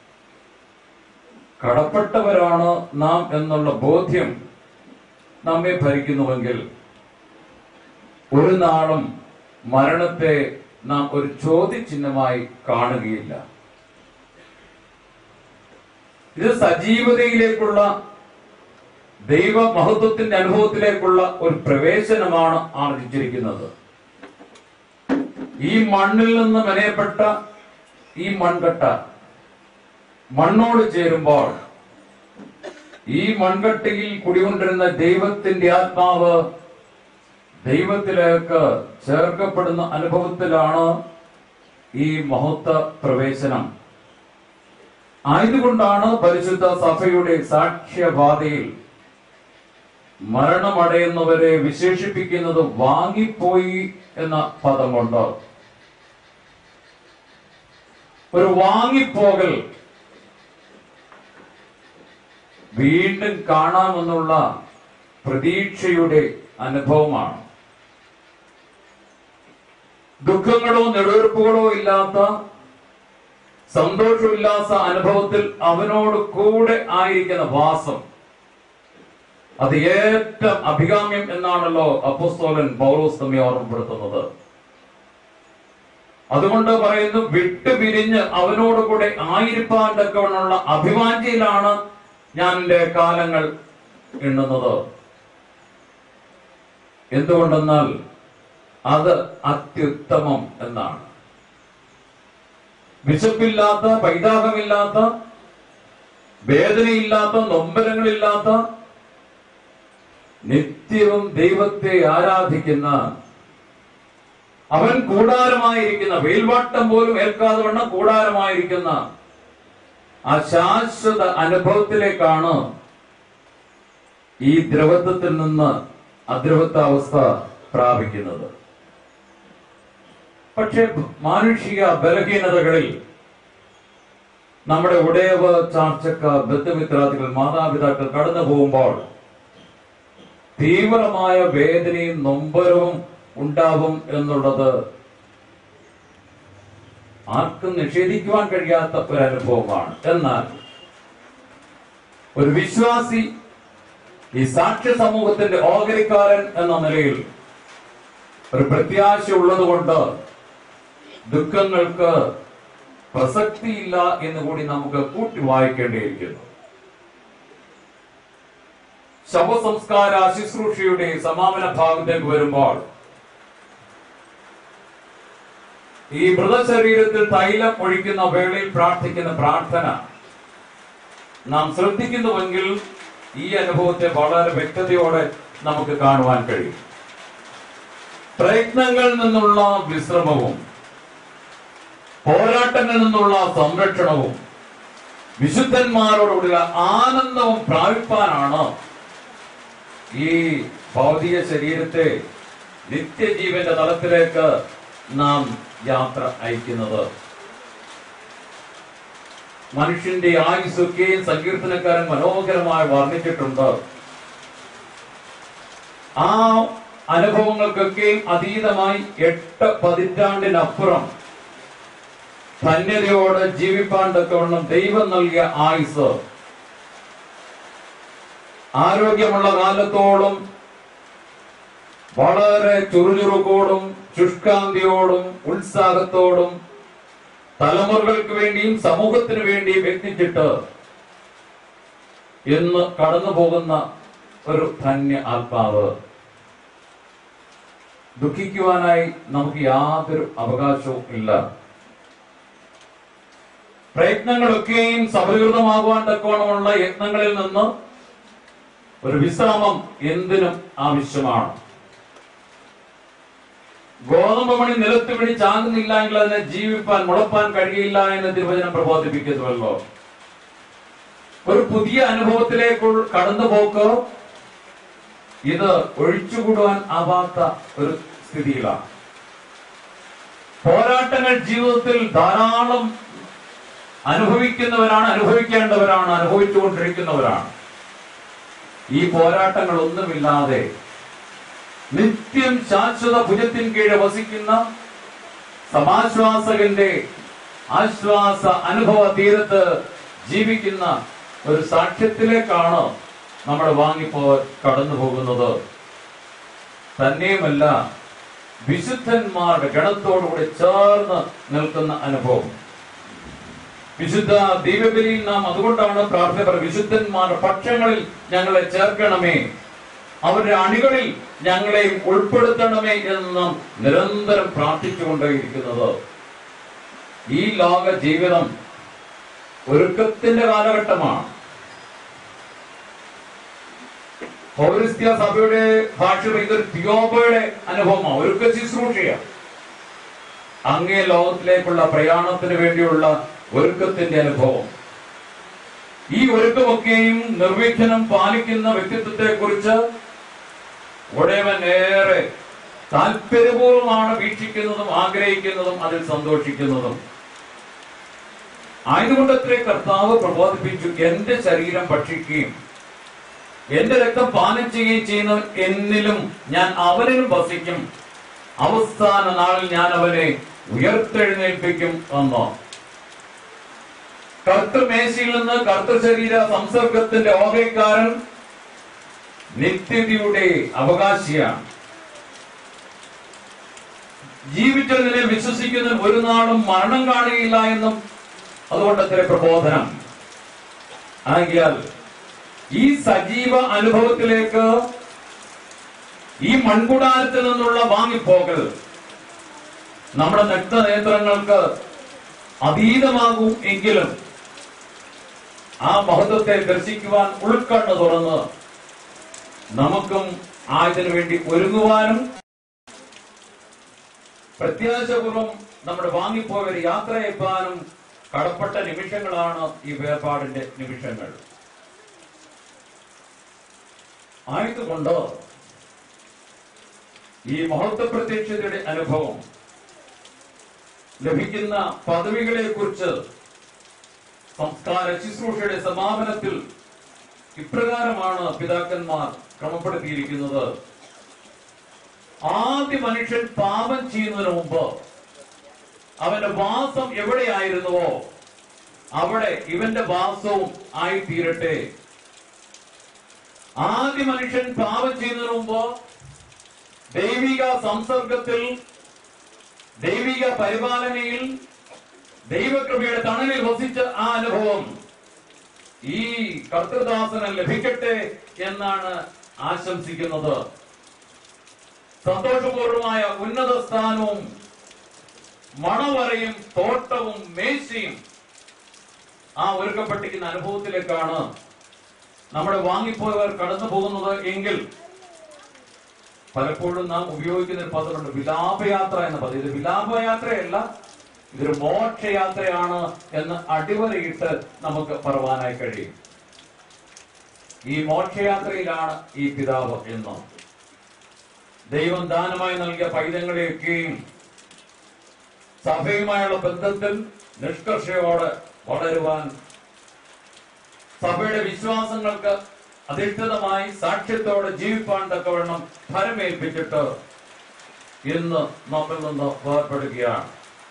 കടപ്പെട്ടവരാണ് നാം എന്നുള്ള ബോധ്യം നമ്മെ ഭരിക്കുന്നുവെങ്കിൽ ഒരു നാളും മരണത്തെ നാം ഒരു ചോദ്യചിഹ്നമായി കാണുകയില്ല ഇത് സജീവതയിലേക്കുള്ള ദൈവ മഹത്വത്തിന്റെ അനുഭവത്തിലേക്കുള്ള ഒരു പ്രവേശനമാണ് ആർജിച്ചിരിക്കുന്നത് ഈ മണ്ണിൽ നിന്ന് മെനയപ്പെട്ട ഈ മൺകട്ട മണ്ണോട് ചേരുമ്പോൾ ഈ മൺകട്ടയിൽ കുടികൊണ്ടിരുന്ന ദൈവത്തിന്റെ ആത്മാവ് ദൈവത്തിലേക്ക് ചേർക്കപ്പെടുന്ന അനുഭവത്തിലാണ് ഈ മഹത്വ പ്രവേശനം ആയതുകൊണ്ടാണ് പരിശുദ്ധ സഭയുടെ സാക്ഷ്യബാധയിൽ മരണമടയുന്നവരെ വിശേഷിപ്പിക്കുന്നത് വാങ്ങിപ്പോയി എന്ന പദം കൊണ്ട് ഒരു വാങ്ങിപ്പോകൽ വീണ്ടും കാണാമെന്നുള്ള പ്രതീക്ഷയുടെ അനുഭവമാണ് ദുഃഖങ്ങളോ നെടുവീർപ്പുകളോ ഇല്ലാത്ത സന്തോഷമില്ലാത്ത അനുഭവത്തിൽ അവനോട് കൂടെ ആയിരിക്കുന്ന വാസം അത് ഏറ്റവും അഭികാമ്യം എന്നാണല്ലോ അപ്പോസ്തോലൻ പൗലോസ് നമ്മെ ഓർമ്മപ്പെടുത്തുന്നത് അതുകൊണ്ട് പറയുന്നു വിട്ടുപിരിഞ്ഞ് അവനോട് കൂടെ ആയിരിക്കാൻ തക്കവണ്ണുള്ള അഭിവാഞ്ചിയിലാണ് ഞാൻ എന്റെ കാലങ്ങൾ എണ്ണുന്നത് എന്തുകൊണ്ടെന്നാൽ അത് അത്യുത്തമം എന്നാണ് വിശപ്പില്ലാത്ത പൈതാഹമില്ലാത്ത വേദനയില്ലാത്ത നൊമ്പരങ്ങളില്ലാത്ത നിത്യവും ദൈവത്തെ ആരാധിക്കുന്ന അവൻ കൂടാരമായിരിക്കുന്ന വെയിൽവാട്ടം പോലും ഏൽക്കാതെ വണ്ണം കൂടാരമായിരിക്കുന്ന ആ ശാശ്വത അനുഭവത്തിലേക്കാണ് ഈ ദ്രവത്വത്തിൽ നിന്ന് അദ്രവത്വാവസ്ഥ പ്രാപിക്കുന്നത് പക്ഷെ മാനുഷിക ബലഹീനതകളിൽ നമ്മുടെ ഉടയവ ചാർച്ചക്കാർ ബന്ധുമിത്രാദികൾ മാതാപിതാക്കൾ കടന്നു പോകുമ്പോൾ തീവ്രമായ വേദനയും നൊമ്പരവും ഉണ്ടാവും എന്നുള്ളത് ആർക്കും നിഷേധിക്കുവാൻ കഴിയാത്ത ഒരു അനുഭവമാണ് എന്നാൽ ഒരു വിശ്വാസി ഈ സാക്ഷ്യ സമൂഹത്തിന്റെ ഓഹരിക്കാരൻ എന്ന നിലയിൽ ഒരു പ്രത്യാശ ഉള്ളതുകൊണ്ട് ദുഃഖങ്ങൾക്ക് പ്രസക്തിയില്ല എന്ന് കൂടി നമുക്ക് കൂട്ടി വായിക്കേണ്ടിയിരിക്കുന്നു ശവസംസ്കാര ശുശ്രൂഷയുടെ സമാപന ഭാഗത്തേക്ക് വരുമ്പോൾ ഈ മൃതശരീരത്തിൽ തൈലം ഒഴിക്കുന്ന വേളയിൽ പ്രാർത്ഥിക്കുന്ന പ്രാർത്ഥന നാം ശ്രദ്ധിക്കുന്നുവെങ്കിൽ ഈ അനുഭവത്തെ വളരെ വ്യക്തതയോടെ നമുക്ക് കാണുവാൻ കഴിയും പ്രയത്നങ്ങളിൽ നിന്നുള്ള വിശ്രമവും പോരാട്ടങ്ങളിൽ നിന്നുള്ള സംരക്ഷണവും വിശുദ്ധന്മാരോടുകൂടിയ ആനന്ദവും പ്രാപിപ്പാനാണ് ഈ ഭൗതിക ശരീരത്തെ നിത്യജീവന്റെ തലത്തിലേക്ക് നാം യാത്ര അയക്കുന്നത് മനുഷ്യന്റെ ആയുസ്സൊക്കെയും സങ്കീർത്തനക്കാരൻ മനോഹരമായി വർണ്ണിച്ചിട്ടുണ്ട് ആ അനുഭവങ്ങൾക്കൊക്കെയും അതീതമായി എട്ട് പതിറ്റാണ്ടിനപ്പുറം ധന്യതയോടെ ജീവിപ്പാൻ തക്കവണ്ണം ദൈവം നൽകിയ ആയുസ് ആരോഗ്യമുള്ള കാലത്തോളം വളരെ ചുറുചുറുക്കോടും ശുഷ്കാന്തിയോടും ഉത്സാഹത്തോടും തലമുറകൾക്ക് വേണ്ടിയും സമൂഹത്തിന് വേണ്ടിയും വ്യക്തിച്ചിട്ട് എന്ന് കടന്നു പോകുന്ന ഒരു ധന്യ ആത്മാവ് ദുഃഖിക്കുവാനായി നമുക്ക് യാതൊരു അവകാശവും ഇല്ല പ്രയത്നങ്ങളൊക്കെയും സഫലീകൃതമാകുവാൻ തക്കവണ്ണമുള്ള യത്നങ്ങളിൽ നിന്ന് ഒരു വിശ്രാമം എന്തിനും ആവശ്യമാണ് ഗോതമ്പ് മണി നിലത്ത് പിടി ചാകുന്നില്ല എങ്കിൽ അതിനെ ജീവിപ്പാൻ മുളപ്പാൻ കഴിയില്ല എന്ന് തിരുവചനം പ്രബോധിപ്പിക്കുന്നുവല്ലോ ഒരു പുതിയ അനുഭവത്തിലേക്ക് കടന്നുപോക്ക് ഇത് ഒഴിച്ചുകൂടുവാൻ ആവാത്ത ഒരു സ്ഥിതിയിലാണ് പോരാട്ടങ്ങൾ ജീവിതത്തിൽ ധാരാളം അനുഭവിക്കുന്നവരാണ് അനുഭവിക്കേണ്ടവരാണ് അനുഭവിച്ചുകൊണ്ടിരിക്കുന്നവരാണ് ഈ പോരാട്ടങ്ങൾ ഒന്നുമില്ലാതെ നിത്യം ശാശ്വത ഭുജത്തിൻ കീഴെ വസിക്കുന്ന സമാശ്വാസകന്റെ ആശ്വാസ അനുഭവ തീരത്ത് ജീവിക്കുന്ന ഒരു സാക്ഷ്യത്തിലേക്കാണ് നമ്മൾ വാങ്ങിപ്പോ കടന്നു പോകുന്നത് തന്നെയുമല്ല വിശുദ്ധന്മാരുടെ ഗണത്തോടുകൂടി ചേർന്ന് നിൽക്കുന്ന അനുഭവം വിശുദ്ധ ദൈവബലിയിൽ നാം അതുകൊണ്ടാണ് പ്രാർത്ഥന വിശുദ്ധന്മാരുടെ പക്ഷങ്ങളിൽ ഞങ്ങളെ ചേർക്കണമേ അവരുടെ അണികളിൽ ഞങ്ങളെയും ഉൾപ്പെടുത്തണമേ എന്ന് നാം നിരന്തരം പ്രാർത്ഥിച്ചുകൊണ്ടേയിരിക്കുന്നത് ഈ ലോക ജീവിതം ഒരുക്കത്തിന്റെ കാലഘട്ടമാണ് പൗരസ്ത്യ സഭയുടെ ഭാഷയിൽ ഇതൊരു തിയോബയുടെ അനുഭവമാണ് ഒരുക്ക ശുശ്രൂഷയാണ് അങ്ങേ ലോകത്തിലേക്കുള്ള പ്രയാണത്തിന് വേണ്ടിയുള്ള ഒരുക്കത്തിന്റെ അനുഭവം ഈ ഒരുക്കമൊക്കെയും നിർവിഘ്നം പാലിക്കുന്ന വ്യക്തിത്വത്തെ കുറിച്ച് ഉടയവൻ ഏറെ താല്പര്യപൂർവ്വമാണ് വീക്ഷിക്കുന്നതും ആഗ്രഹിക്കുന്നതും അതിൽ സന്തോഷിക്കുന്നതും ആയതുകൊണ്ടത്രേ കർത്താവ് പ്രബോധിപ്പിച്ചു എന്റെ ശരീരം ഭക്ഷിക്കുകയും എന്റെ രക്തം പാനം ചെയ്യുകയും ചെയ്യുന്നവൻ എന്നിലും ഞാൻ അവനിലും വസിക്കും അവസാന നാളിൽ ഞാൻ അവനെ ഉയർത്തെഴുന്നേൽപ്പിക്കും എന്നോ കർത്തൃമേശയിൽ നിന്ന് കർത്തൃശരീര സംസർഗത്തിന്റെ ഓഹരിക്കാരൻ നിത്യതയുടെ അവകാശിയാണ് ജീവിച്ചതിനെ വിശ്വസിക്കുന്നതിന് ഒരു നാളും മരണം കാണുകയില്ല എന്നും അതുകൊണ്ട് അത്ര പ്രബോധനം ആകിയാൽ ഈ സജീവ അനുഭവത്തിലേക്ക് ഈ മൺകുടാരത്തിൽ നിന്നുള്ള വാങ്ങിപ്പോകൽ നമ്മുടെ നഗ്നനേത്രങ്ങൾക്ക് അതീതമാകും എങ്കിലും ആ മഹത്വത്തെ ദർശിക്കുവാൻ ഉൾക്കണ്ണ് തുറന്ന് നമുക്കും ആയതിനു വേണ്ടി ഒരുങ്ങുവാനും പ്രത്യാശപൂർവം നമ്മുടെ വാങ്ങിപ്പോയവർ യാത്രയപ്പാനും കടപ്പെട്ട നിമിഷങ്ങളാണ് ഈ വേർപാടിന്റെ നിമിഷങ്ങൾ ആയതുകൊണ്ട് ഈ മഹത്വ പ്രത്യക്ഷതയുടെ അനുഭവം ലഭിക്കുന്ന പദവികളെ കുറിച്ച് സംസ്കാര ശുശ്രൂഷയുടെ സമാപനത്തിൽ ഇപ്രകാരമാണ് പിതാക്കന്മാർ ക്രമപ്പെടുത്തിയിരിക്കുന്നത് ആദ്യ മനുഷ്യൻ പാപം ചെയ്യുന്നതിന് മുമ്പ് അവന്റെ വാസം എവിടെയായിരുന്നുവോ അവിടെ ഇവന്റെ വാസവും ആയിത്തീരട്ടെ ആദ്യ മനുഷ്യൻ പാപം ചെയ്യുന്നതിന് മുമ്പ് ദൈവിക സംസർഗത്തിൽ ദൈവിക പരിപാലനയിൽ ദൈവകൃപയുടെ തണലിൽ വസിച്ച ആ അനുഭവം ഈ കർത്തൃദാസന് ലഭിക്കട്ടെ എന്നാണ് ആശംസിക്കുന്നത് സന്തോഷപൂർവമായ ഉന്നത സ്ഥാനവും മണവറയും തോട്ടവും മേശയും ആ ഒരുക്കപ്പെട്ടിരിക്കുന്ന അനുഭവത്തിലേക്കാണ് നമ്മുടെ വാങ്ങിപ്പോയവർ കടന്നു പോകുന്നത് എങ്കിൽ പലപ്പോഴും നാം ഉപയോഗിക്കുന്ന ഒരു പദമുണ്ട് വിലാപയാത്ര എന്ന പദം ഇത് വിലാപയാത്രയല്ല ഇതൊരു മോക്ഷയാത്രയാണ് എന്ന് അടിവരയിട്ട് നമുക്ക് പറവാനായി കഴിയും ഈ മോക്ഷയാത്രയിലാണ് ഈ പിതാവ് എന്നും ദൈവം ദാനമായി നൽകിയ പൈതങ്ങളെയൊക്കെയും സഭയുമായുള്ള ബന്ധത്തിൽ നിഷ്കർഷയോടെ വളരുവാൻ സഭയുടെ വിശ്വാസങ്ങൾക്ക് അധിഷ്ഠിതമായി സാക്ഷ്യത്തോടെ ജീവിപ്പാൻ തക്കവണ്ണം ഫലമേൽപ്പിച്ചിട്ട് ഇന്ന് നമ്മിൽ നിന്ന് വേർപ്പെടുകയാണ്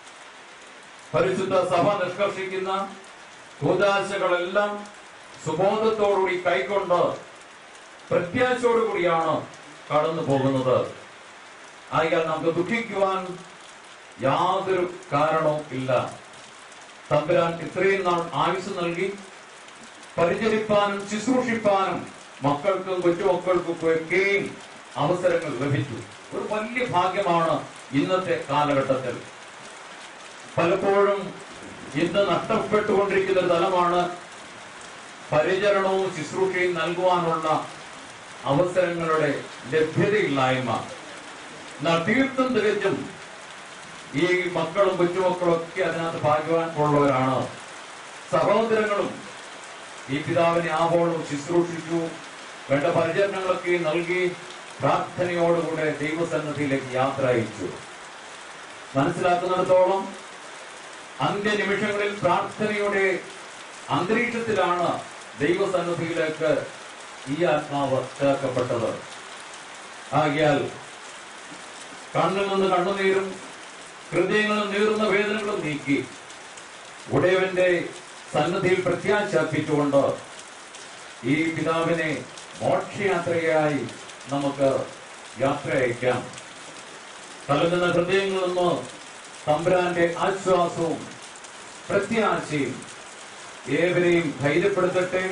പരിശുദ്ധ സഭ നിഷ്കർഷിക്കുന്ന കൂതാശകളെല്ലാം സുബോധത്തോടുകൂടി കൈക്കൊണ്ട് പ്രത്യാശയോടുകൂടിയാണ് കടന്നു പോകുന്നത് ആയാൽ നമുക്ക് ദുഃഖിക്കുവാൻ യാതൊരു കാരണവും ഇല്ല തമ്പുരാൻ ഇത്രയും നാൾ ആയുസ് നൽകി പരിചരിപ്പാനും ശുശ്രൂഷിപ്പാനും മക്കൾക്കും കൊച്ചുമക്കൾക്കും ഒക്കെയും അവസരങ്ങൾ ലഭിച്ചു ഒരു വലിയ ഭാഗ്യമാണ് ഇന്നത്തെ കാലഘട്ടത്തിൽ പലപ്പോഴും ഇന്ന് നഷ്ടപ്പെട്ടുകൊണ്ടിരിക്കുന്ന ഒരു തലമാണ് പരിചരണവും ശുശ്രൂഷയും നൽകുവാനുള്ള അവസരങ്ങളുടെ ലഭ്യതയില്ലായ്മ എന്നാൽ തീർത്തും തികച്ചും ഈ മക്കളും കൊച്ചുമക്കളും ഒക്കെ അതിനകത്ത് ഭാഗ്യവാൻ ഉള്ളവരാണ് സഹോദരങ്ങളും ഈ പിതാവിനെ ആവോളം ശുശ്രൂഷിച്ചു വേണ്ട പരിചരണങ്ങളൊക്കെ നൽകി പ്രാർത്ഥനയോടുകൂടെ ദൈവസന്നദ്ധിയിലേക്ക് യാത്ര അയച്ചു മനസ്സിലാക്കുന്നിടത്തോളം അന്ത്യനിമിഷങ്ങളിൽ പ്രാർത്ഥനയുടെ അന്തരീക്ഷത്തിലാണ് ദൈവസന്നിധിയിലേക്ക് ഈ ആത്മാവ് ചേർക്കപ്പെട്ടത് ആകിയാൽ കണ്ണിൽ നിന്ന് കണ്ണുനീരും ഹൃദയങ്ങളിൽ നീറുന്ന വേദനകളും നീക്കി ഉടയവന്റെ സന്നദ്ധിയിൽ പ്രത്യാശ അർപ്പിച്ചുകൊണ്ട് ഈ പിതാവിനെ മോക്ഷയാത്രയായി നമുക്ക് യാത്ര അയക്കാം കലങ്ങുന്ന ഹൃദയങ്ങളിൽ നിന്ന് തമ്പുരാന്റെ ആശ്വാസവും പ്രത്യാശയും ഏവരെയും ധൈര്യപ്പെടുത്തട്ടെ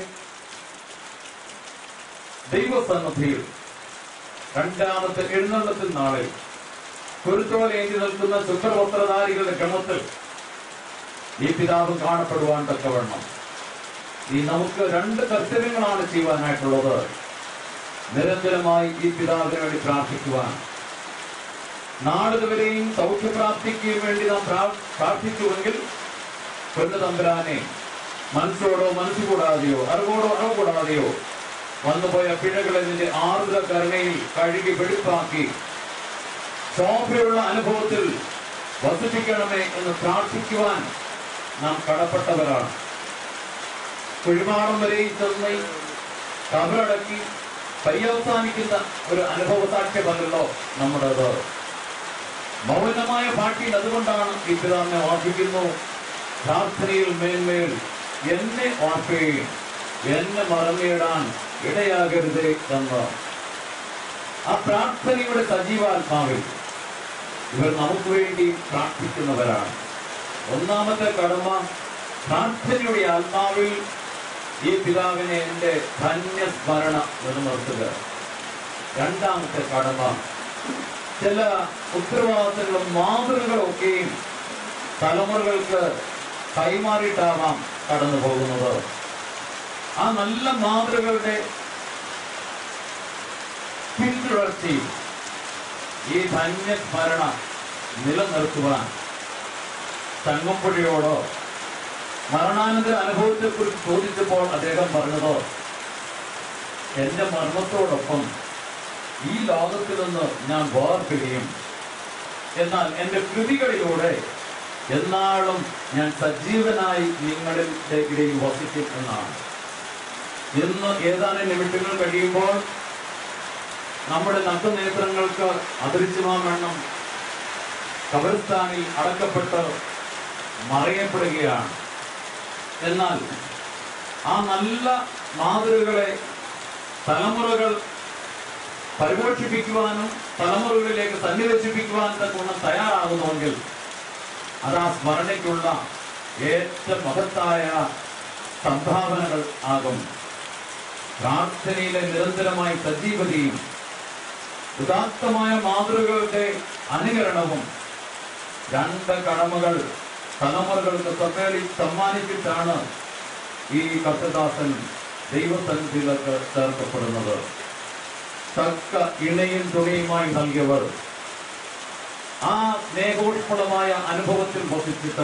ദൈവസന്നദ്ധിയിൽ രണ്ടാമത്തെ എഴുന്നള്ളത്തിൽ നാളിൽ കുരുത്തോലേന്തി നിൽക്കുന്ന ശുക്രവസ്ത്രധാരികളുടെ ക്രമത്തിൽ ഈ പിതാവ് കാണപ്പെടുവാൻ തക്കവണ്ണം ഈ നമുക്ക് രണ്ട് കർത്തവ്യങ്ങളാണ് ചെയ്യുവാനായിട്ടുള്ളത് നിരന്തരമായി ഈ പിതാവിന് വേണ്ടി പ്രാർത്ഥിക്കുവാൻ നാളിതുവരെയും സൗഖ്യപ്രാപ്തിക്ക് വേണ്ടി നാം പ്രാ- പ്രാർത്ഥിച്ചുവെങ്കിൽ പൊന്നു തമ്പുരാനെ മനസ്സോടോ മനസ്സുകൂടാതെയോ അറിവോടോ അറിവ് കൂടാതെയോ വന്നുപോയ പിഴകളെ നിന്റെ ആർദ്ര കരുണയിൽ കഴുകി വെടിപ്പാക്കി ശോഭയുള്ള അനുഭവത്തിൽ വസിപ്പിക്കണമേ എന്ന് പ്രാർത്ഥിക്കുവാൻ നാം കടപ്പെട്ടവരാണ് കുഴിമാടം വരെ ചെന്ന് കബറടക്കി പര്യവസാനിക്കുന്ന ഒരു അനുഭവ സാക്ഷ്യമല്ലല്ലോ നമ്മുടേത് മൗനമായ പാട്ടിയിൽ അതുകൊണ്ടാണ് ഈ പിതാവിനെ ഓർപ്പിക്കുന്നു പ്രാർത്ഥനയിൽ മേന്മേൽ എന്നെ ഓർക്കുകയും എന്നെ മറന്നിടാൻ ഇടയാകരുത് എന്ന് ആ പ്രാർത്ഥനയുടെ സജീവാത്മാവിൽ ഇവർ നമുക്ക് വേണ്ടി പ്രാർത്ഥിക്കുന്നവരാണ് ഒന്നാമത്തെ കടമ പ്രാർത്ഥനയുടെ ആത്മാവിൽ ഈ പിതാവിനെ എന്റെ ധന്യസ്മരണ നിലനിർത്തുക രണ്ടാമത്തെ കടമ ചില ഉത്തരവാദിത്തങ്ങളും മാതൃകകളും ഒക്കെയും തലമുറകൾക്ക് കൈമാറിയിട്ടാവാം കടന്നു പോകുന്നത് ആ നല്ല മാതൃകളുടെ പിന്തുടർച്ചി ഈ ധന്യസ്മരണ നിലനിർത്തുവാൻ തങ്ങമ്പുഴയോടോ മരണാനന്തര അനുഭവത്തെക്കുറിച്ച് ചോദിച്ചപ്പോൾ അദ്ദേഹം പറഞ്ഞത് എന്റെ മരണത്തോടൊപ്പം ഈ ലോകത്തിൽ നിന്ന് ഞാൻ വേർപിരിയും എന്നാൽ എന്റെ കൃതികളിലൂടെ എന്നാളും ഞാൻ സജീവനായി നിങ്ങളുടെ ഇടയിൽ വസിക്കും എന്നാണ് ഇന്ന് ഏതാനും നിമിഷങ്ങൾ കഴിയുമ്പോൾ നമ്മുടെ നഗ്നനേത്രങ്ങൾക്ക് അദൃശ്യമാവണ്ണം കബറിസ്ഥാനിൽ അടക്കപ്പെട്ട് മറയപ്പെടുകയാണ് എന്നാൽ ആ നല്ല മാതൃകളെ തലമുറകൾ പരിപോഷിപ്പിക്കുവാനും തലമുറകളിലേക്ക് സന്നിവേശിപ്പിക്കുവാനും തക്കവണ്ണം തയ്യാറാകുന്നുവെങ്കിൽ അത് ആ സ്മരണയ്ക്കുള്ള ഏറ്റവും മഹത്തായ സംഭാവനകൾ ആകും പ്രാർത്ഥനയിലെ നിരന്തരമായ സജീവതയും ഉദാത്തമായ മാതൃകകളുടെ അനുകരണവും രണ്ട് കടമകൾ തലമുറകൾക്ക് സമ്മേളി സമ്മാനിച്ചിട്ടാണ് ഈ കർത്തദാസൻ ദൈവസന്നിധിയിലേക്ക് ചേർക്കപ്പെടുന്നത് തക്ക ഇണയും തുണിയുമായി നൽകിയവർ ആ സ്നേഹോഷ്മളമായ അനുഭവത്തിൽ വസിച്ചിട്ട്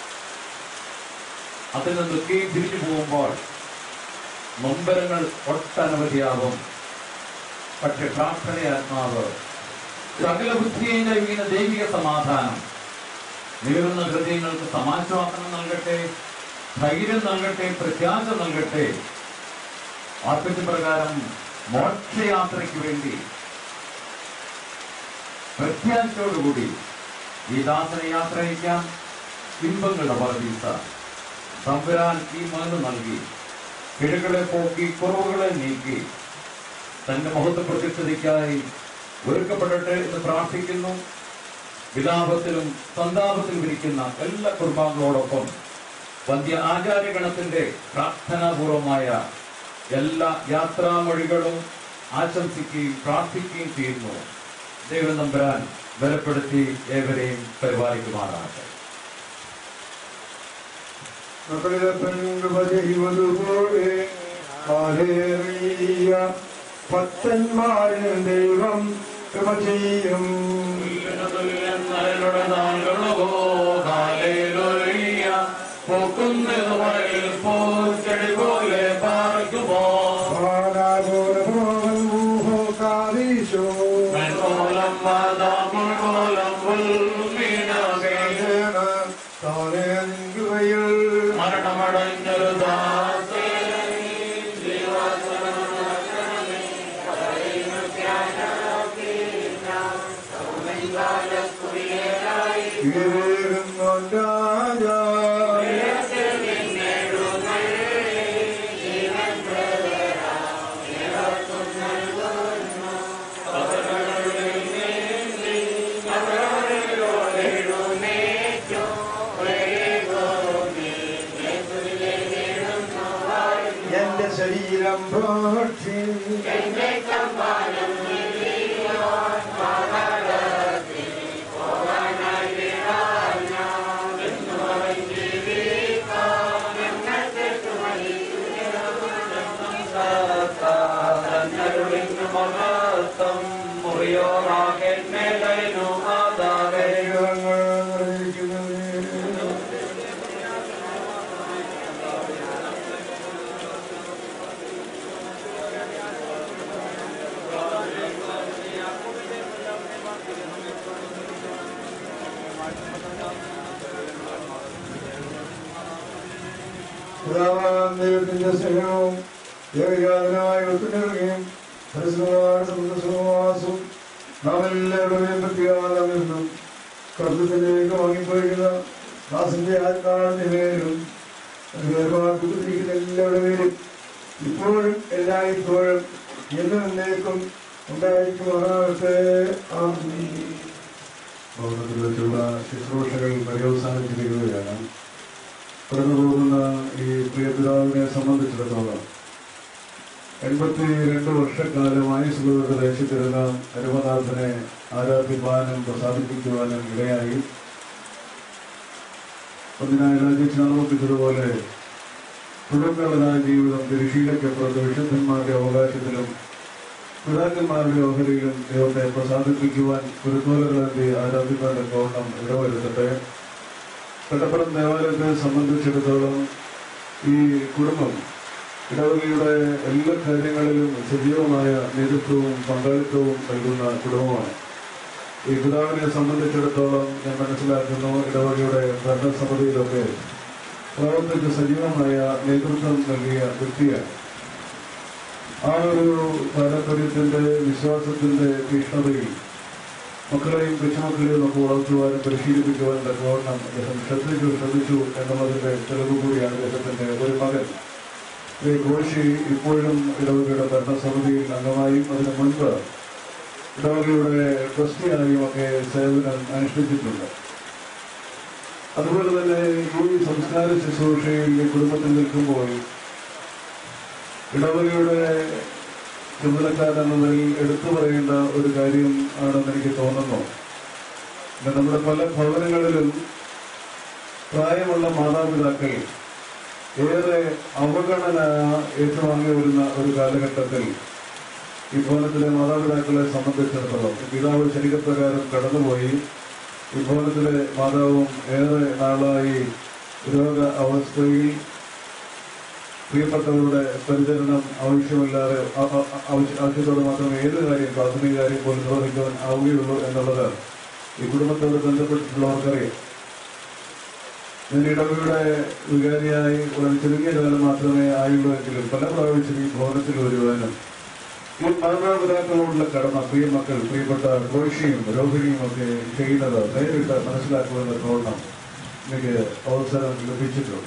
അതിൽ നിന്നൊക്കെ തിരിച്ചു പോകുമ്പോൾ നൊമ്പരങ്ങൾ ഒട്ടനവധിയാവും പക്ഷെ പ്രാർത്ഥനയാത്മാവ് സകല ബുദ്ധിയും കഴിയുന്ന ദൈവിക സമാധാനം നീറുന്ന ഹൃദയങ്ങൾക്ക് സമാശ്വാസനം നൽകട്ടെ ധൈര്യം നൽകട്ടെ പ്രത്യാശ നൽകട്ടെ ആത്മഹത്യ പ്രകാരം മോക്ഷയാത്രയ്ക്ക് വേണ്ടി പ്രത്യാശയോടുകൂടി ഈ ദാസനെ യാത്രയിക്കാം ഇമ്പങ്ങളുടെ പറദീസ തമ്പുരാൻ ഈ മണ്ണ് നൽകി കിഴകളെ പോക്കി കുറവുകളെ നീക്കി തന്റെ മഹത്വ പ്രത്യക്ഷതയ്ക്കായി ഒരുക്കപ്പെടട്ടെ എന്ന് പ്രാർത്ഥിക്കുന്നു വിലാപത്തിലും സന്താപത്തിലും ഇരിക്കുന്ന എല്ലാ കുടുംബാംഗങ്ങളോടൊപ്പം വന്ധ്യ ആചാര്യഗണത്തിന്റെ പ്രാർത്ഥനാപൂർവമായ എല്ലാ യാത്രാമൊഴികളും ആശംസിക്കുകയും പ്രാർത്ഥിക്കുകയും ചെയ്യുന്നു ദൈവം നമ്പരാൻ ബലപ്പെടുത്തി ഏവരെയും പരിപാലിക്കുമാറാകട്ടെ മക്കളിലെ പെൺകൃപ ചെയ്വതുപോലെ കാലേറിയ ഭക്തന്മാരിൽ ദൈവം കൃപ ചെയ്യും മരണമടഞ്ഞൊരു എന്റെ ശരീരം ഭക്ഷി പിതാവാം ദൈവത്തിന്റെ സ്നേഹവും ഏകജാതനായ ഒത്തുനിൽക്കുകയും പരിശ്രമമായ സന്തോഷവാസും നാം എല്ലാവരുടെയും പ്രത്യാഗമെന്നും കർത്തത്തിലേക്ക് വാങ്ങിപ്പോയിരിക്കുന്ന ദാസന്റെ ആത്മാവിന്റെ പേരും വേർപാടുത്തിരിക്കുന്ന എല്ലാവരുടെ പേരും ഇപ്പോഴും എല്ലായ്പ്പോഴും എന്നും എന്നേക്കും ഉണ്ടായിരിക്കുമാറാകട്ടെ ആമീൻ ഭവനത്തിൽ വെച്ചുള്ള ശുശ്രൂഷകൾ പര്യവസാനിച്ചിരിക്കുകയാണ് കടന്നു പോകുന്ന ഈ പ്രിയ പിതാവിനെ സംബന്ധിച്ചിടത്തോളം എൺപത്തി രണ്ട് വർഷക്കാലമായി സുഖത്തിൽ രക്ഷിച്ചിരുന്ന ഹനുമനാഥനെ ആരാധിപ്പാനും പ്രസാദിപ്പിക്കുവാനും ഇടയായി ഒന്നിനായി രാജിച്ച് അനുഭവിച്ചതുപോലെ തുടർന്നുള്ളതായ ജീവിതം തിരുശീലക്കപ്പുറത്ത് വിശുദ്ധന്മാരുടെ അവകാശത്തിലും പിതാക്കന്മാരുടെ ഓഹരിയിലും ദൈവത്തെ പ്രസാദിപ്പിക്കുവാൻ കുരുത്തോലകളെ ആരാധിക്കാന്റെ കോണം ഇടവരുത്തട്ടെ കട്ടപ്പുറം ദേവാലയത്തെ സംബന്ധിച്ചിടത്തോളം ഈ കുടുംബം ഇടവകയുടെ എല്ലാ കാര്യങ്ങളിലും സജീവമായ നേതൃത്വവും പങ്കാളിത്തവും നൽകുന്ന കുടുംബമാണ് ഈ പിതാവിനെ സംബന്ധിച്ചിടത്തോളം ഞാൻ മനസ്സിലാക്കുന്നു ഇടവകയുടെ ഭരണസമിതിയിലൊക്കെ പ്രവർത്തിച്ച് സജീവമായ നേതൃത്വം നൽകിയ വ്യക്തിയാണ് ആ ഒരു പാരമ്പര്യത്തിന്റെ വിശ്വാസത്തിന്റെ തീഷ്ണതയിൽ മക്കളെയും കൊച്ചുമക്കളെയും ഒക്കെ വളർത്തുവാനും പരിശീലിപ്പിക്കുവാനും തക്കവണ്ണം അദ്ദേഹം ശ്രദ്ധിച്ചു ശ്രദ്ധിച്ചു എന്നുള്ളതിന്റെ തെളിവ് കൂടിയാണ് അദ്ദേഹത്തിന്റെ ഒരു മകൻ ശ്രീ കോശി ഇപ്പോഴും ഇടവകയുടെ ഭരണസമിതിയിൽ അംഗമായും അതിനു മുൻപ് ഇടവകയുടെ ട്രസ്റ്റിയായും ഒക്കെ സേവനം അനുഷ്ഠിച്ചിട്ടുണ്ട് അതുപോലെ തന്നെ ഈ സംസ്കാര ശുശ്രൂഷയിൽ ഈ കുടുംബത്തിൽ നിൽക്കുമ്പോൾ ഇടവകയുടെ ചുമതലക്കാരെന്നതിൽ എടുത്തു പറയേണ്ട ഒരു കാര്യം ആണെന്ന് എനിക്ക് തോന്നുന്നു പിന്നെ നമ്മുടെ പല ഭവനങ്ങളിലും പ്രായമുള്ള മാതാപിതാക്കൾ ഏറെ അവഗണന ഏറ്റുവാങ്ങി വരുന്ന ഒരു കാലഘട്ടത്തിൽ ഈ ഭവനത്തിലെ മാതാപിതാക്കളെ സംബന്ധിച്ചിടത്തോളം പിതാവ് ശരീരപ്രകാരം കടന്നുപോയി ഈ ഭവനത്തിലെ മാതാവും ഏറെ നാളായി രോഗ അവസ്ഥയിൽ പ്രിയപ്പെട്ടവരുടെ പരിചരണം ആവശ്യമില്ലാതെ ആ- ആ- ആവശ്യ- ആവശ്യത്തോടെ മാത്രമേ ഏത് കാര്യം പ്രാഥമിക കാര്യം പോലും നിർവഹിക്കുവാൻ ആവുകയുള്ളൂ എന്നുള്ളത് ഈ കുടുംബത്തോട് ബന്ധപ്പെട്ടിട്ടുള്ളവർക്കറിയാം ഞാൻ ഇടവയുടെ വികാരിയായി വളരെ ചുരുങ്ങിയ കാലം മാത്രമേ ആയുള്ളൂ എങ്കിലും പല പ്രാവശ്യം ഈ ഭവനത്തിൽ വരുവാനും ഈ മാതാപിതാക്കളോടുള്ള കടമ പ്രിയ മക്കൾ പ്രിയപ്പെട്ട ഘോഷിയും രോഹിണിയും ഒക്കെ ചെയ്യുന്നത് നേരിട്ട് മനസ്സിലാക്കുവാനുള്ള തോന്നണം എനിക്ക് അവസരം ലഭിച്ചിട്ടുണ്ട്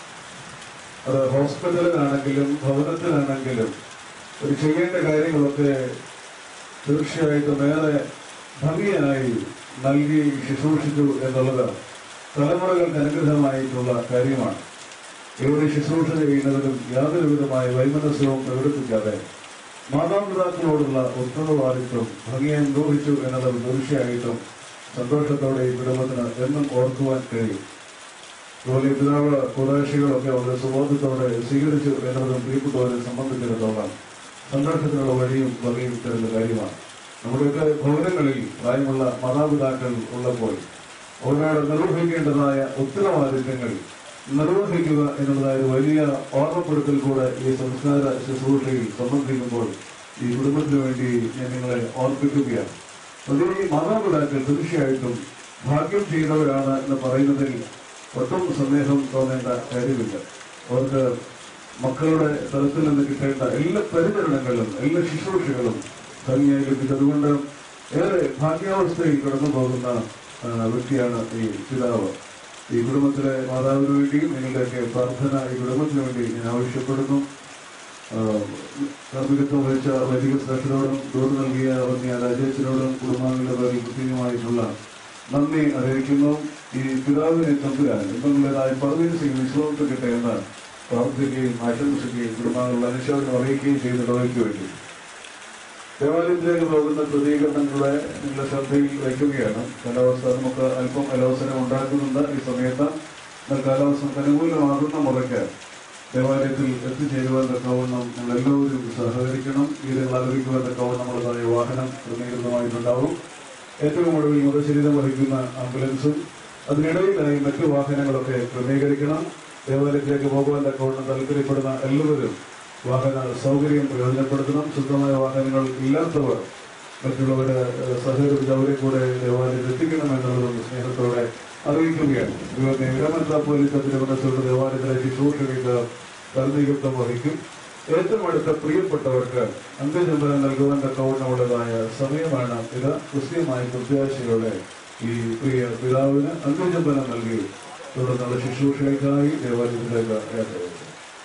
അത് ഹോസ്പിറ്റലിലാണെങ്കിലും ഭവനത്തിലാണെങ്കിലും ഒരു ചെയ്യേണ്ട കാര്യങ്ങളൊക്കെ തീർച്ചയായിട്ടും ഏറെ ഭംഗിയായി നൽകി ശുശ്രൂഷിച്ചു എന്നുള്ളത് തലമുറകൾക്ക് അനുഗ്രഹമായിട്ടുള്ള കാര്യമാണ് ഇവിടെ ശുശ്രൂഷ ചെയ്യുന്നതിലും യാതൊരു വിധമായ വൈമനസ്യവും പ്രകടിപ്പിക്കാതെ മാതാപിതാക്കളോടുള്ള ഉത്തരവാദിത്വം ഭംഗിയായി നിർവഹിച്ചു എന്നത് തീർച്ചയായിട്ടും സന്തോഷത്തോടെ ഈ കുടുംബത്തിന് എന്നും ഓർക്കുവാൻ കഴിയും അതുപോലെ ഈ പിതാവ് കുറാശികളൊക്കെ വളരെ സുബോധത്തോടെ സ്വീകരിച്ചു എന്നതും പ്രിയപ്പെട്ടവരെ സംബന്ധിച്ചിടത്തോളം സന്തോഷത്തിനുള്ള വഴിയും വകയും തരുന്ന കാര്യമാണ് നമ്മുടെയൊക്കെ ഭവനങ്ങളിൽ പ്രായമുള്ള മാതാപിതാക്കൾ ഉള്ളപ്പോൾ അവരോട് നിർവഹിക്കേണ്ടതായ ഉത്തരവാദിത്തങ്ങൾ നിർവഹിക്കുക എന്നുള്ളതായ ഒരു വലിയ ഓർമ്മപ്പെടുത്തൽ കൂടെ ഈ സംസ്കാര ശുശ്രൂഷയിൽ സംബന്ധിക്കുമ്പോൾ ഈ കുടുംബത്തിന് വേണ്ടി ഞാൻ നിങ്ങളെ ഓർപ്പിക്കുകയാണ് അതിൽ ഈ മാതാപിതാക്കൾ തീർച്ചയായിട്ടും ഭാഗ്യം ചെയ്തവരാണ് എന്ന് പറയുന്നതിൽ ഒട്ടും സന്ദേഹം തോന്നേണ്ട കാര്യമില്ല അവർക്ക് മക്കളുടെ തലത്തിൽ നിന്ന് കിട്ടേണ്ട എല്ലാ പരിചരണങ്ങളും എല്ലാ ശുശ്രൂഷകളും ഭംഗിയായി ലഭിച്ചു അതുകൊണ്ട് ഏറെ ഭാഗ്യാവസ്ഥയിൽ കടന്നു പോകുന്ന ആ, വ്യക്തിയാണ് ഈ പിതാവ് ഈ കുടുംബത്തിലെ മാതാവിന് വേണ്ടിയും നിങ്ങളുടെയൊക്കെ പ്രാർത്ഥന ഈ കുടുംബത്തിന് വേണ്ടി ഞാൻ ആവശ്യപ്പെടുന്നു കാർമ്മികത്വം വഹിച്ച വൈദിക ശ്രേഷ്ഠരോടും ദൂർ നൽകിയ വന്യ രാജേഷിനോടും കുടുംബാംഗങ്ങളുടെ പേരിൽ പ്രത്യേകമായിട്ടുള്ള നന്ദി അറിയിക്കുന്നു ഈ പിതാവിനെ തമ്പുരാൻ എന്തെങ്കിലുള്ളതായ പദവിയിൽ ചെയ്ത് വിശ്വാസം കിട്ടെ എന്ന് പ്രാർത്ഥിക്കുകയും ആശംസിക്കുകയും കുടുംബാംഗങ്ങളുടെ അനുശോചനം അറിയിക്കുകയും ചെയ്തിടവയ്ക്ക് വേണ്ടി ദേവാലയത്തിലേക്ക് പോകുന്ന ക്രമീകരണങ്ങളെ നിങ്ങളുടെ ശ്രദ്ധയിൽ വയ്ക്കുകയാണ് കാലാവസ്ഥ നമുക്ക് അല്പം അലോസരം ഉണ്ടാക്കുന്നുണ്ട് ഈ സമയത്ത് എന്നാൽ കാലാവസ്ഥ അനുകൂലമാകുന്ന മുറയ്ക്ക് ദേവാലയത്തിൽ എത്തിച്ചേരുവാൻ തക്കവണ്ണം നമ്മൾ എല്ലാവരും സഹകരിക്കണം വീടുകൾ ആലപിക്കുവാൻ തക്കവണ്ണം നമ്മുടേതായ വാഹനം ക്രമീകൃതമായിട്ടുണ്ടാവും ഏറ്റവും ഒടുവിൽ മൃതശരീരം വഹിക്കുന്ന ആംബുലൻസും അതിനിടയിലായി മറ്റു വാഹനങ്ങളൊക്കെ ക്രമീകരിക്കണം ദേവാലയത്തിലേക്ക് പോകുവാൻ തക്കവണ്ണം താല്പര്യപ്പെടുന്ന എല്ലാവരും വാഹന സൗകര്യം പ്രയോജനപ്പെടുത്തണം ശുദ്ധമായ വാഹനങ്ങൾ ഇല്ലാത്തവർ മറ്റുള്ളവര് ഏഹ്, സഹകരിച്ച് അവരെ കൂടെ ദേവാലയത്തിൽ എത്തിക്കണം എന്നുള്ളതും സ്നേഹത്തോടെ അറിയിക്കുകയാണ് ഇവരുടെ ഇടമറ്റാപ്പോലീസ് തിരുവനന്തപുരത്ത് ദേവാലയത്തിലെ ശുശ്രൂഷകൾക്ക് കാർമ്മികത്വം വഹിക്കും ഏറ്റവും അടുത്ത പ്രിയപ്പെട്ടവർക്ക് അന്ത്യചുംബനം നൽകുവാൻ തക്കവണ്ണമുള്ളതായ സമയമാണ് ഇത് ക്രിസ്ത്യമായ പ്രത്യാശയോടെ ഈ പ്രിയ പിതാവിന് അന്ത്യചുംബനം നൽകി തുടർന്നുള്ള ശുശ്രൂഷകൾക്കായി ദേവാലയത്തിലേക്ക് യാത്ര ചെയ്തു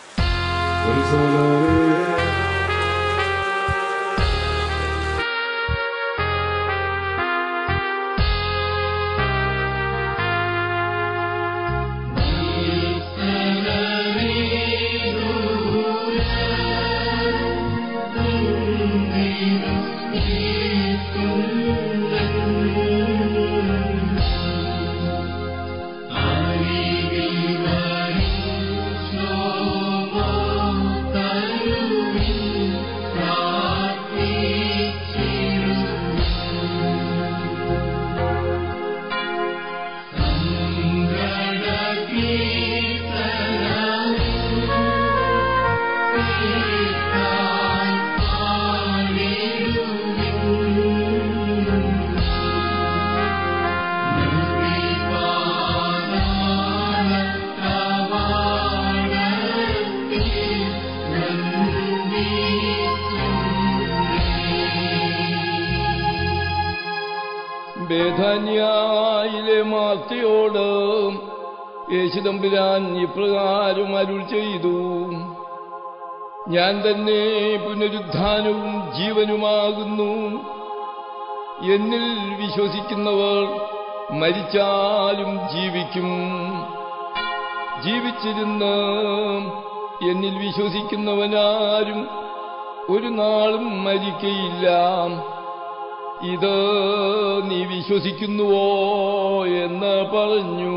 ബേധാന്യായിലെ മാർത്തയോട് യേശുദമ്പുരാൻ ഇപ്രകാരം അരുൾ ചെയ്തു ഞാൻ തന്നെ പുനരുദ്ധാനവും ജീവനുമാകുന്നു എന്നിൽ വിശ്വസിക്കുന്നവർ മരിച്ചാലും ജീവിക്കും ജീവിച്ചിരുന്ന് എന്നിൽ വിശ്വസിക്കുന്നവനാരും ഒരു നാളും മരിക്കയില്ല ഇത് നീ വിശ്വസിക്കുന്നുവോ എന്ന് പറഞ്ഞു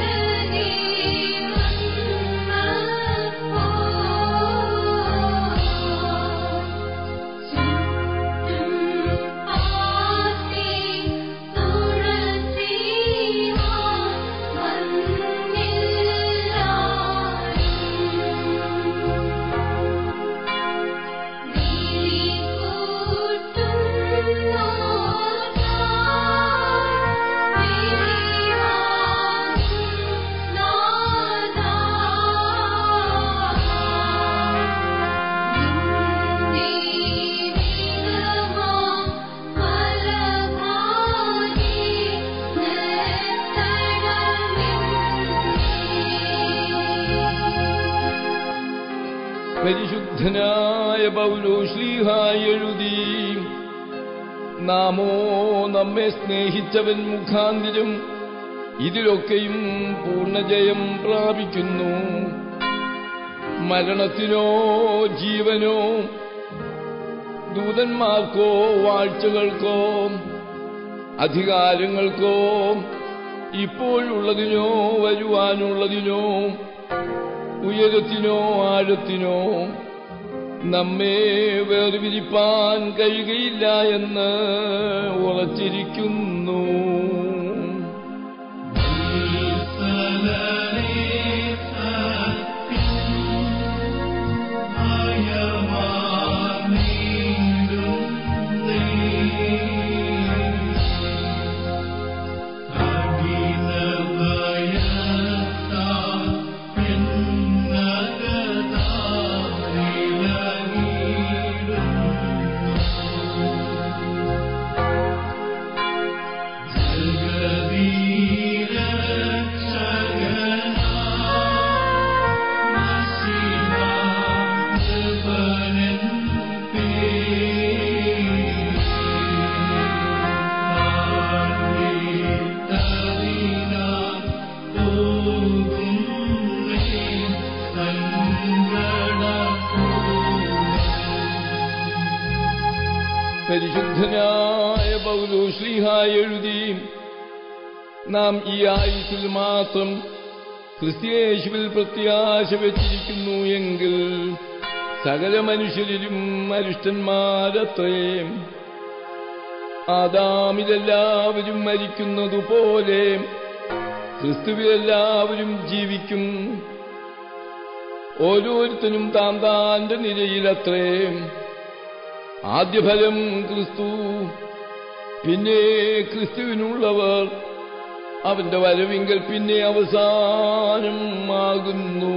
Oh പരിശുദ്ധനായ പൗലോശ്ലീഹായി എഴുതി നാമോ നമ്മെ സ്നേഹിച്ചവൻ മുഖാന്തിരം ഇതിലൊക്കെയും പൂർണ്ണജയം പ്രാപിക്കുന്നു മരണത്തിനോ ജീവനോ ദൂതന്മാർക്കോ വാഴ്ചകൾക്കോ അധികാരങ്ങൾക്കോ ഇപ്പോഴുള്ളതിനോ വരുവാനുള്ളതിനോ ഉയരത്തിനോ ആഴത്തിനോ നമ്മെ വേർപിരിപ്പാൻ കഴിയുകയില്ല എന്ന് ഉറച്ചിരിക്കുന്നു പരിശുദ്ധനായ പൗലോശ്ലീഹായി എഴുതി നാം ഈ ആയുസിൽ മാത്രം ക്രിസ്ത്യേശുവിൽ പ്രത്യാശ വെച്ചിരിക്കുന്നു എങ്കിൽ സകല മനുഷ്യരിലും അരിഷ്ടന്മാരത്രേ ആദാമിലെല്ലാവരും മരിക്കുന്നതുപോലെ ക്രിസ്തുവിലെല്ലാവരും ജീവിക്കും ഓരോരുത്തരും താൻ താന്റെ നിലയിലത്രേ ആദ്യഫലം ക്രിസ്തു പിന്നെ ക്രിസ്തുവിനുള്ളവർ അവന്റെ വരവിങ്കൽ പിന്നെ അവസാനം ആകുന്നു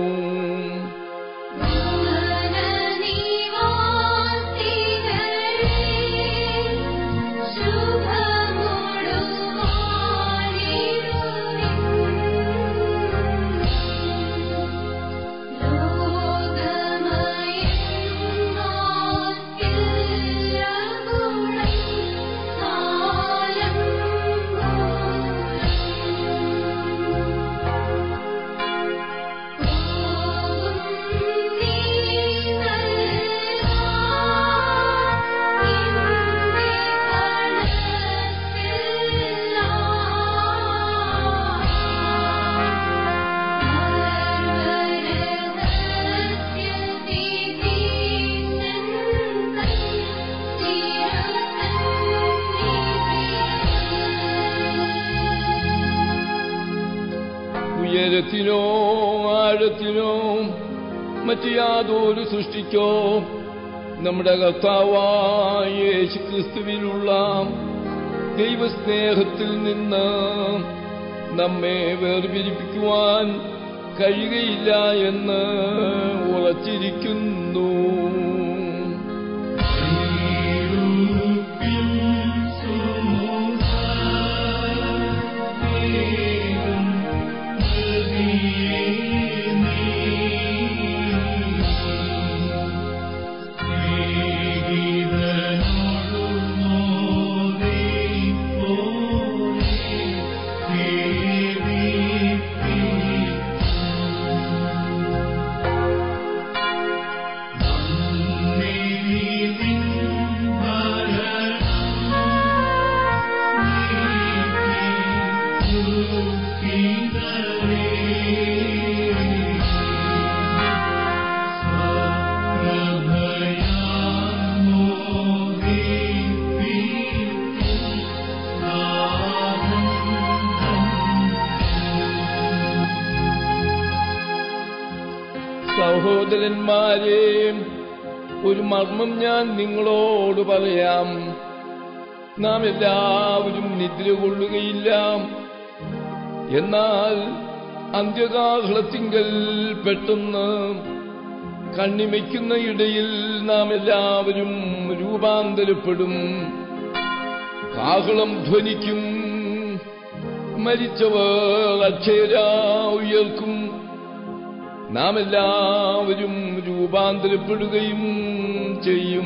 ഉയരത്തിനോ ആഴത്തിനോ മറ്റു യാതൊരു സൃഷ്ടിക്കോ നമ്മുടെ കർത്താവായ യേശു ക്രിസ്തുവിലുള്ള ദൈവസ്നേഹത്തിൽ നിന്ന് നമ്മെ വേർപിരിപ്പിക്കുവാൻ കഴിയുകയില്ല എന്ന് ഉറച്ചിരിക്കുന്നു സഹോദരന്മാരെ ഒരു മർമ്മം ഞാൻ നിങ്ങളോട് പറയാം നാം എല്ലാവരും നിദ്ര കൊള്ളുകയില്ല എന്നാൽ അന്ത്യകാഹളത്തിങ്കൽ പെട്ടെന്ന് കണ്ണിമയ്ക്കുന്ന ഇടയിൽ നാം എല്ലാവരും രൂപാന്തരപ്പെടും കാഹളം ധ്വനിക്കും മരിച്ചവർ അക്ഷര ഉയർക്കും നാം എല്ലാവരും രൂപ രൂപാന്തരപ്പെടുകയും ചെയ്യും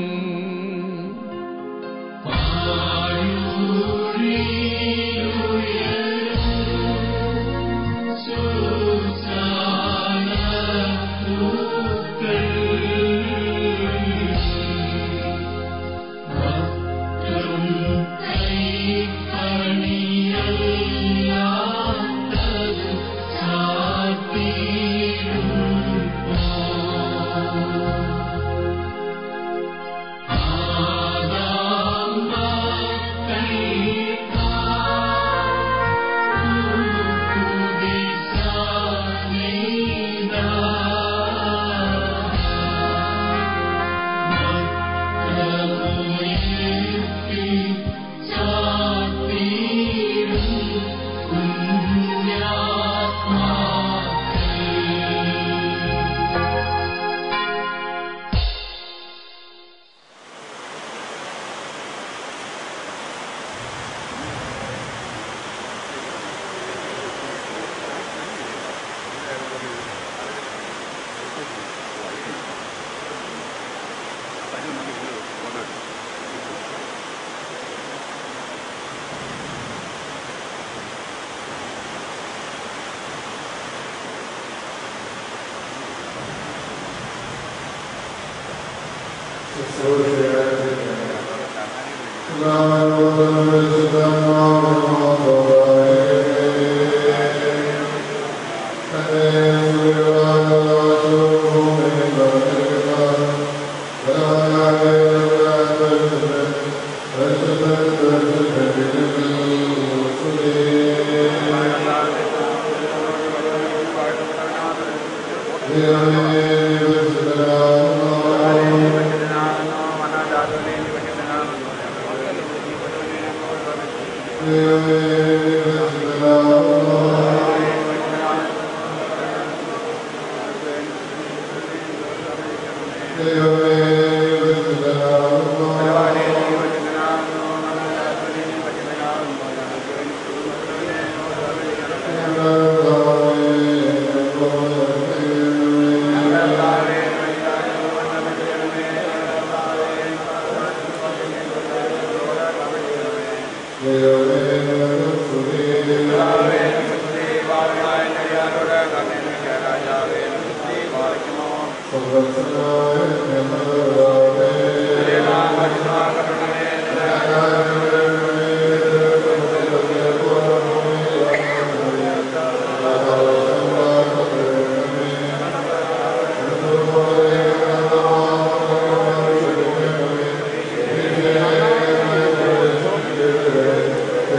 Yeah.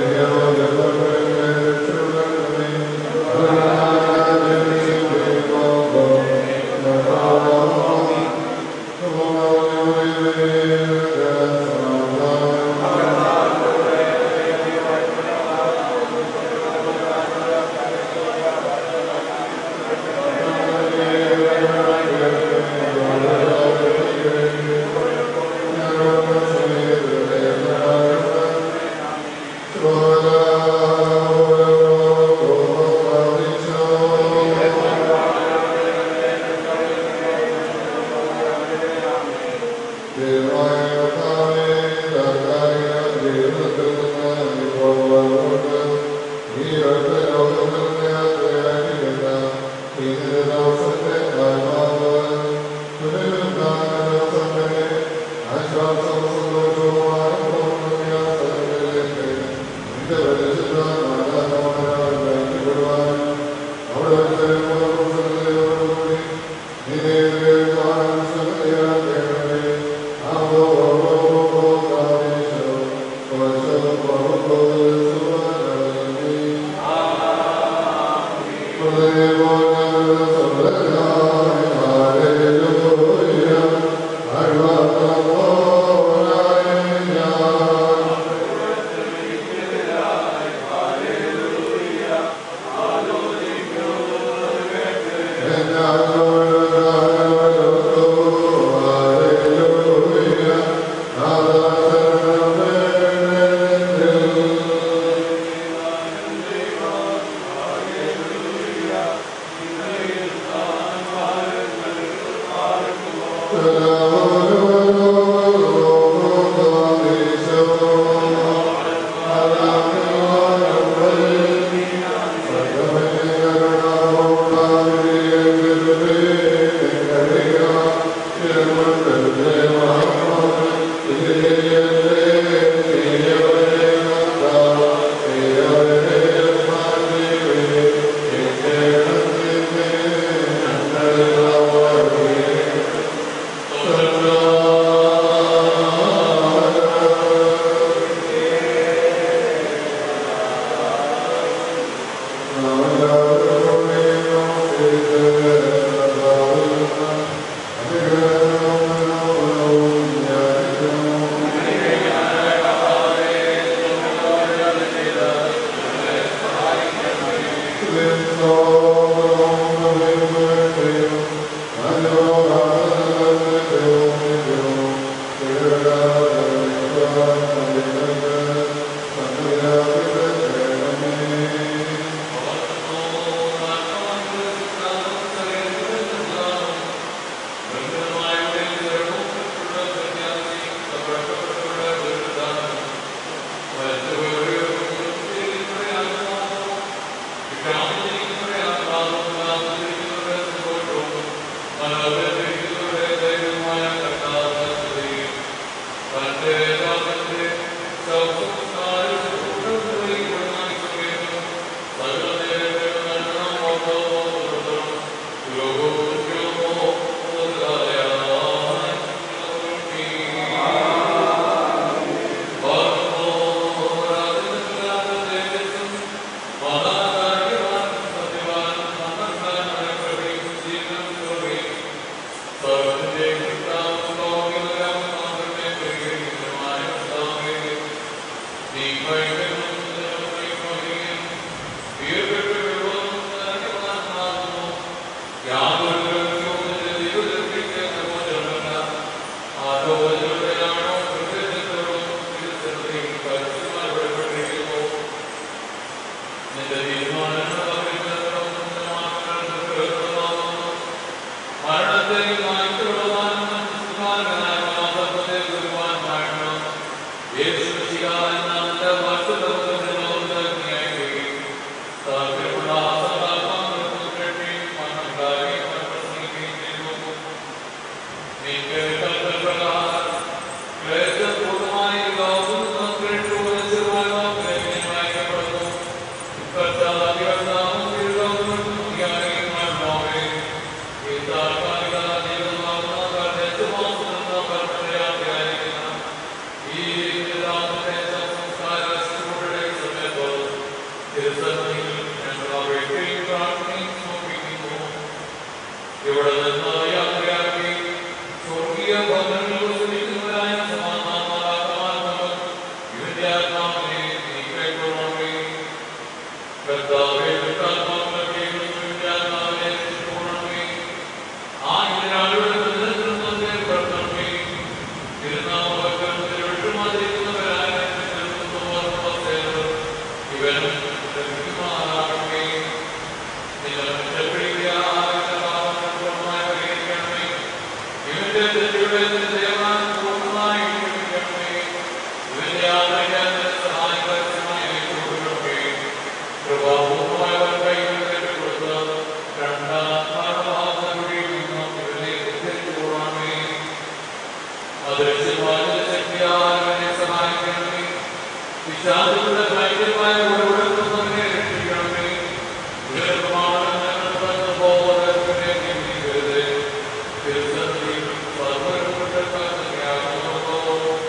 പിശാചുകളുടെ ഭയങ്കരമായ ഉടവുകളിൽ നമ്മെ രക്ഷിക്കണമേ ഉയർന്നമാണ് ഞങ്ങളുടെ പോലെ നീക്കരുതേ തിരുസന്നിധിയിൽ സർവ്വരുടെ കാരണമാകുന്നു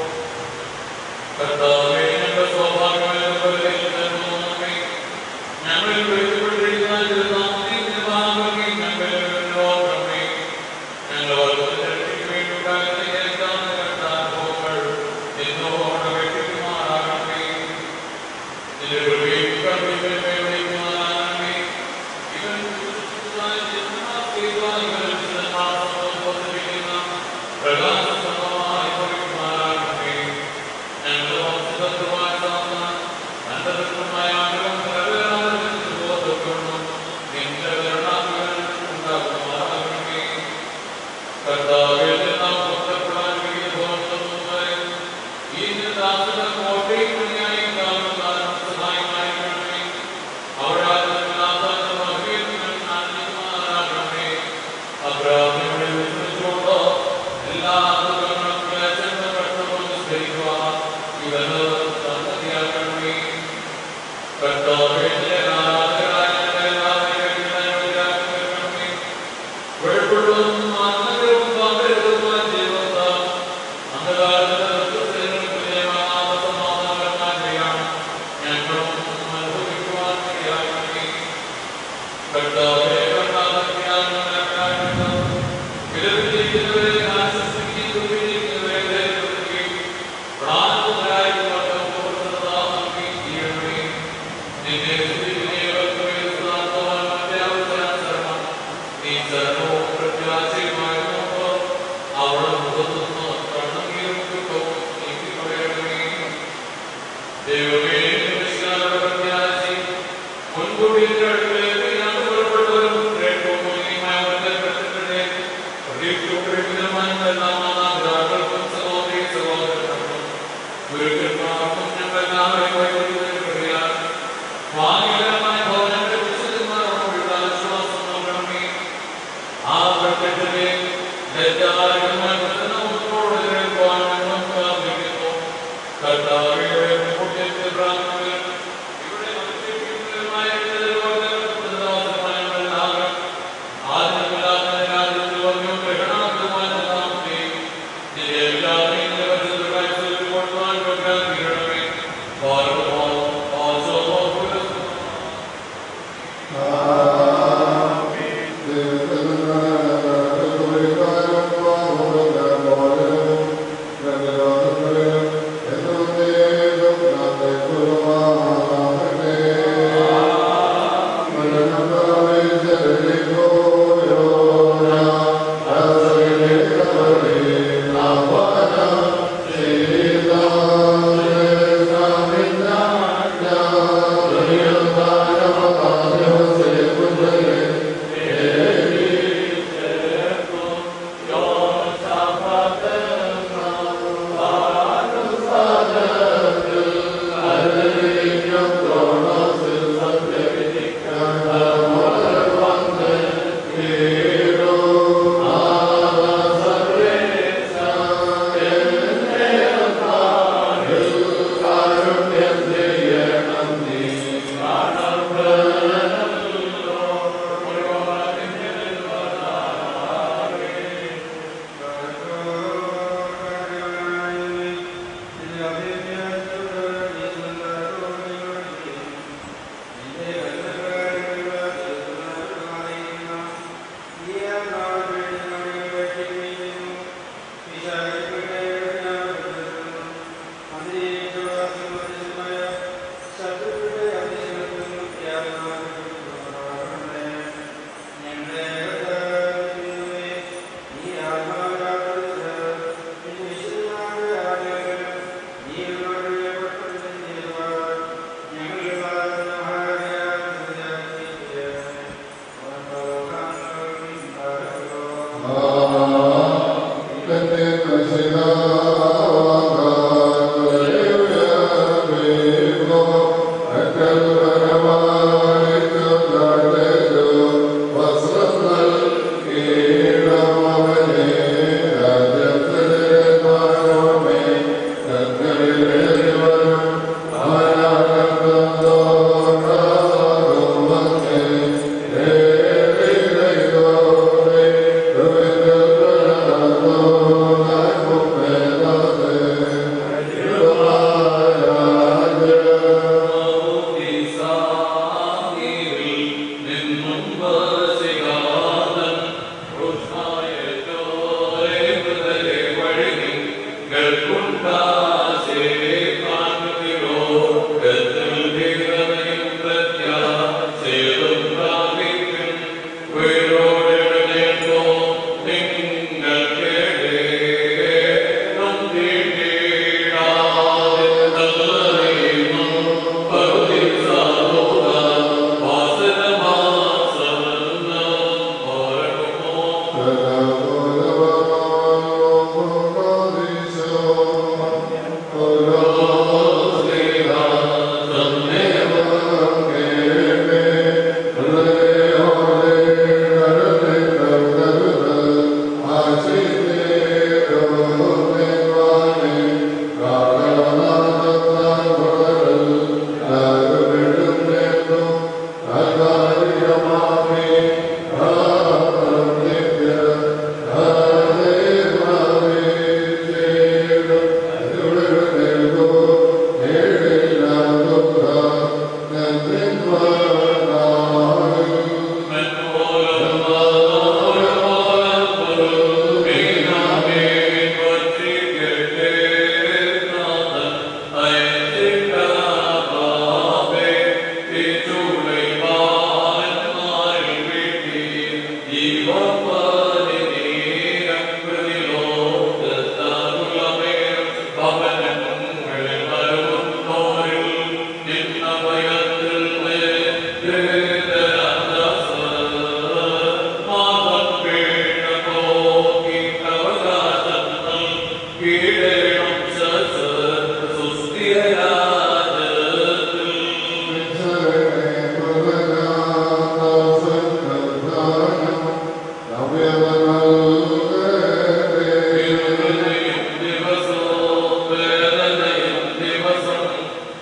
കർത്താവേ ഞങ്ങളുടെ സ്വാഭാവികമായ ഉപദേശം തരണമേ. ഞങ്ങളിൽ വെളിപ്പെട്ടിരിക്കുന്ന തിരുനാമത്തിൽ നിവാമേ ഞങ്ങളിൽ നോക്കണമേ. ഞങ്ങളുടെ രക്ഷയ്ക്ക് വേണ്ടി ഉണ്ടായിരുന്ന കർത്താനുഭവങ്ങൾ നിന്നോട് വെട്ടിക്കുമാറാകണമേ. നിന്റെ കൃപയും കരുണയും മേൽവയ്ക്കുമാറാകണമേ. ഇവൻ ക്രിസ്തുവായ ജന്മനാഥീയമായ ഇവരുടെ നാമത്തിൽ വന്നിരിക്കുന്ന പ്രകാശസമമായി ഭവിക്കുമാറാകണമേ. ഞങ്ങളുടെ വംശതത്വമായ സാത്താൻ അന്തരംഗമായ ആഗ്രഹം പരവരാജന്റെ ബോധക്കൊണ്ടും നിന്റെ കരുണാകരൻ ഉണ്ടാകുമാറാകണമേ. കർത്താവേ, നാം പുറപ്പെടാൻ വേണ്ടി പോകുന്നതുവരെ ഈ നിന്റെ ദാസന്റെ കോട്ടയും മണിയായും കാവൽക്കാരനും സഹായമായിരിക്കണമേ. അവരാജ്യത്തിൽ ദാസന്റെ മഹിമയിൽ നിങ്ങൾ ആനന്ദിക്കുമാറാകണമേ. അബ്രാഹാമിനെ വിശ്വസിച്ചുകൊണ്ട് എല്ലാ ദുഃഖങ്ങളും ക്ലേശങ്ങളും കഷ്ടങ്ങളും നിസ്കരിക്കുവാൻ ഇവന് സന്തതിയാകണമേ. കർത്താവേ, നിന്റെ ആരാധകരായ ഞങ്ങളെ എല്ലാവരെയും യോഗ്യരാക്കണമേ. വെളിപ്പെടുവതും ആത്മകരവും പാപരഹിതവുമായ ജീവിതത്താൽ അന്ധകാരത്തിന്റെ ദുഷ്ടതകൾക്ക് വിജയമാകാത്ത സമാധാനകരമായ ദൈവം ഞങ്ങളും അനുഭവിക്കുവാൻ ഇടയാകണമേ. കർത്താവേ, കർത്താവിനാൽ ഞങ്ങളെ കാരണങ്ങൾ വിലപിച്ചിരിക്കുന്നവരെ ആശ്വസിക്കുകയും ദുഃഖിച്ചിരിക്കുന്നവരെ ധൈര്യപ്പെടുത്തുകയും പ്രാണമുതലായി നൽകുകയും ചെയ്യണമേ. നിന്നെ സ്തുതിക്കുന്നവർക്ക് യേശുനാഥവാൻ മധ്യാവസാനം നീ ശരണവും പ്രത്യാശയുമായിരുന്നപ്പോൾ അവളുടെ മുഖത്തുനിന്ന് കണ്ണുനീരും ദുഃഖവും നീക്കിക്കളയണമേ. ദൈവമേ, നിന്റെ പ്രത്യാശയും മുൻകൂട്ടി നിന്റെ അടുക്കലേക്ക് ഞാൻ പുറപ്പെട്ടവരും ഏറ്റവും മൂല്യമായവരുടെ പ്രശ്നങ്ങളെ പ്രതീക്ഷയോടെല്ലാം എല്ലാ മാതാപിതാക്കൾക്കും സഹോദരി സഹോദരന്മാർക്കും ഗുരുക്കന്മാർക്കും ഞങ്ങളെല്ലാവരെയും വൈദ്യുതി പ്രകൃതിയാൽ ഭാഗ്യകരമായ ഭവനങ്ങളുടെ വിശുദ്ധന്മാരോടുള്ള വിശ്വാസം നൽകണമേ. ആ പ്രത്യക്ഷത്തെ തെറ്റായ ബന്ധനങ്ങളോട് എതിരേൽക്കുവാൻ ഞങ്ങൾ പ്രാർത്ഥിക്കുന്നു. കർത്താവേ, പുണ്യത്തെ പ്രാർത്ഥനകൾ ഇവിടെ അനുഷ്ഠിക്കുന്നതുമായ ഉത്തരവാദിത്തമായ ഞങ്ങളെല്ലാവരും ആദ്യമില്ലാത്ത രാജ്യത്തിൽ വന്നു ഗ്രഹണാർത്ഥമായ നാമത്തെ നിന്റെ എല്ലാവരെയും നിന്റെ പരിശുദ്ധ കാഴ്ചയിൽ കൊണ്ടുപോകാൻ യോഗ്യരാക്കണമേ.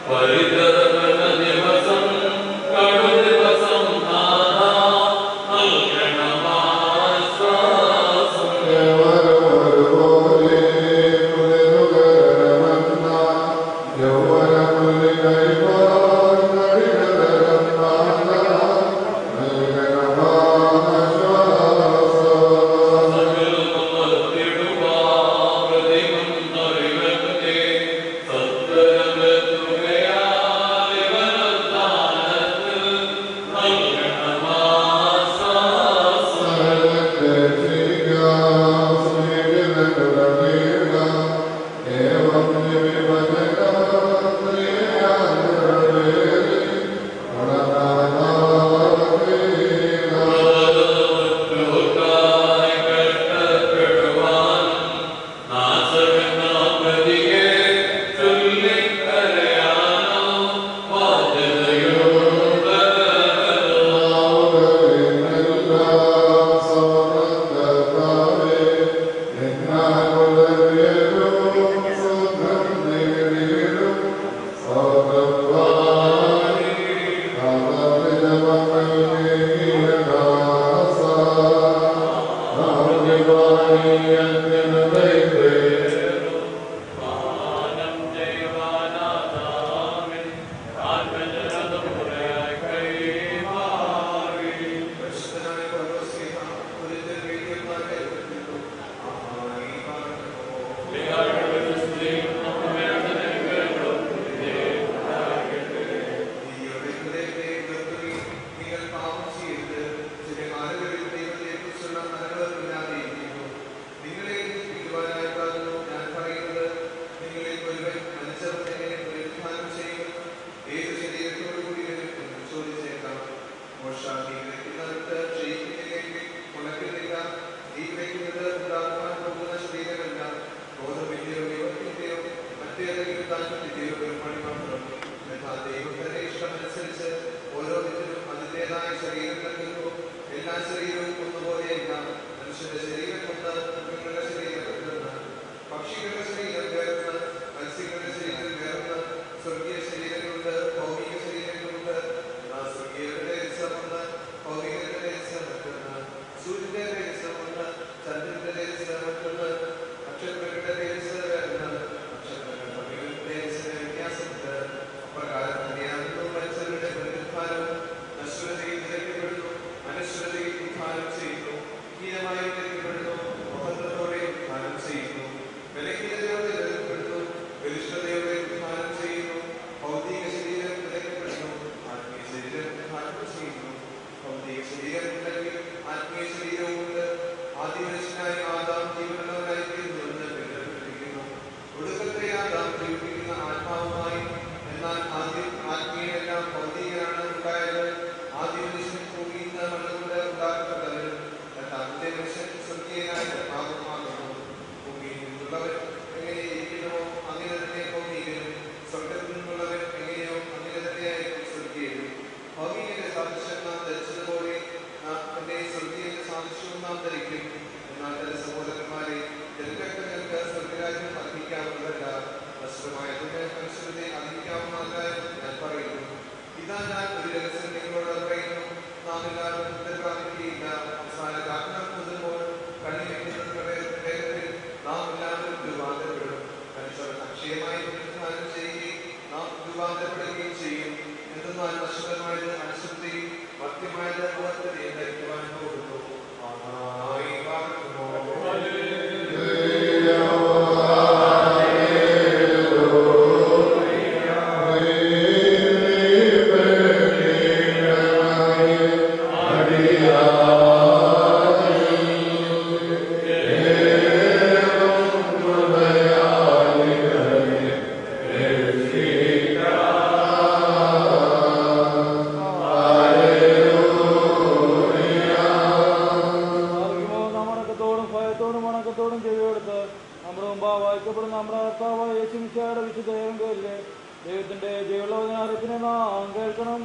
ദൈവത്തിന്റെ ജയമുള്ള അറിയിപ്പിനെ നാം കേൾക്കണം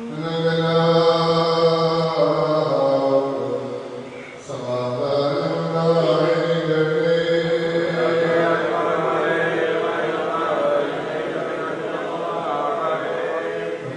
സമാധാനം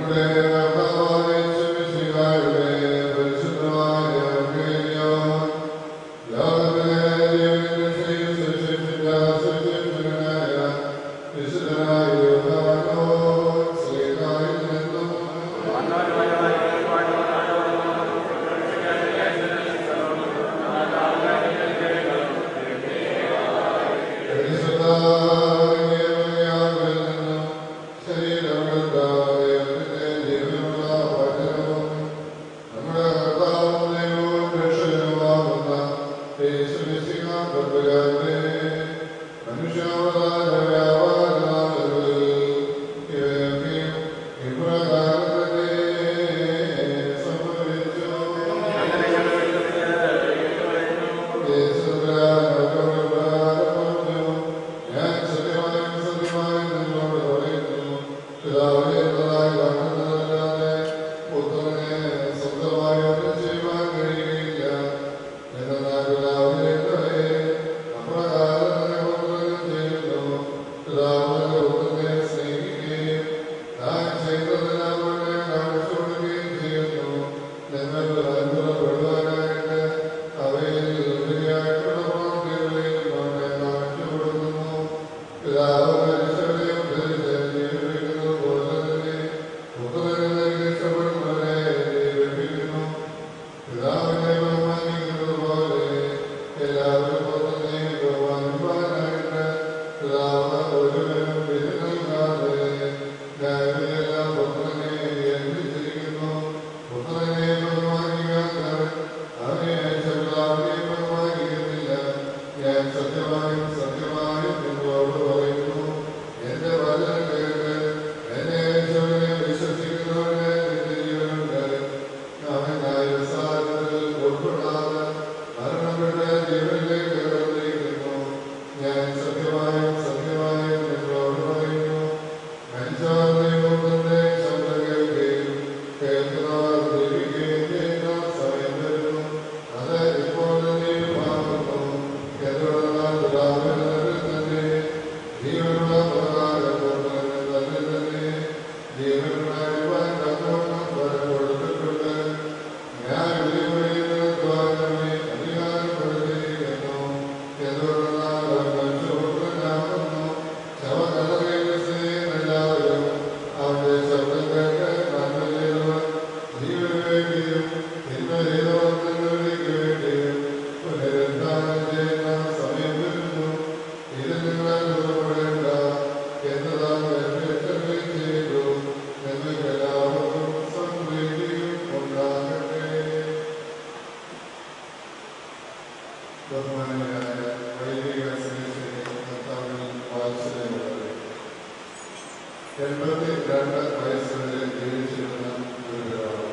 എൺപത്തി രണ്ട് വയസ്സ് വരെ ജീവിച്ചിരുന്ന ഒരു പിതാവ്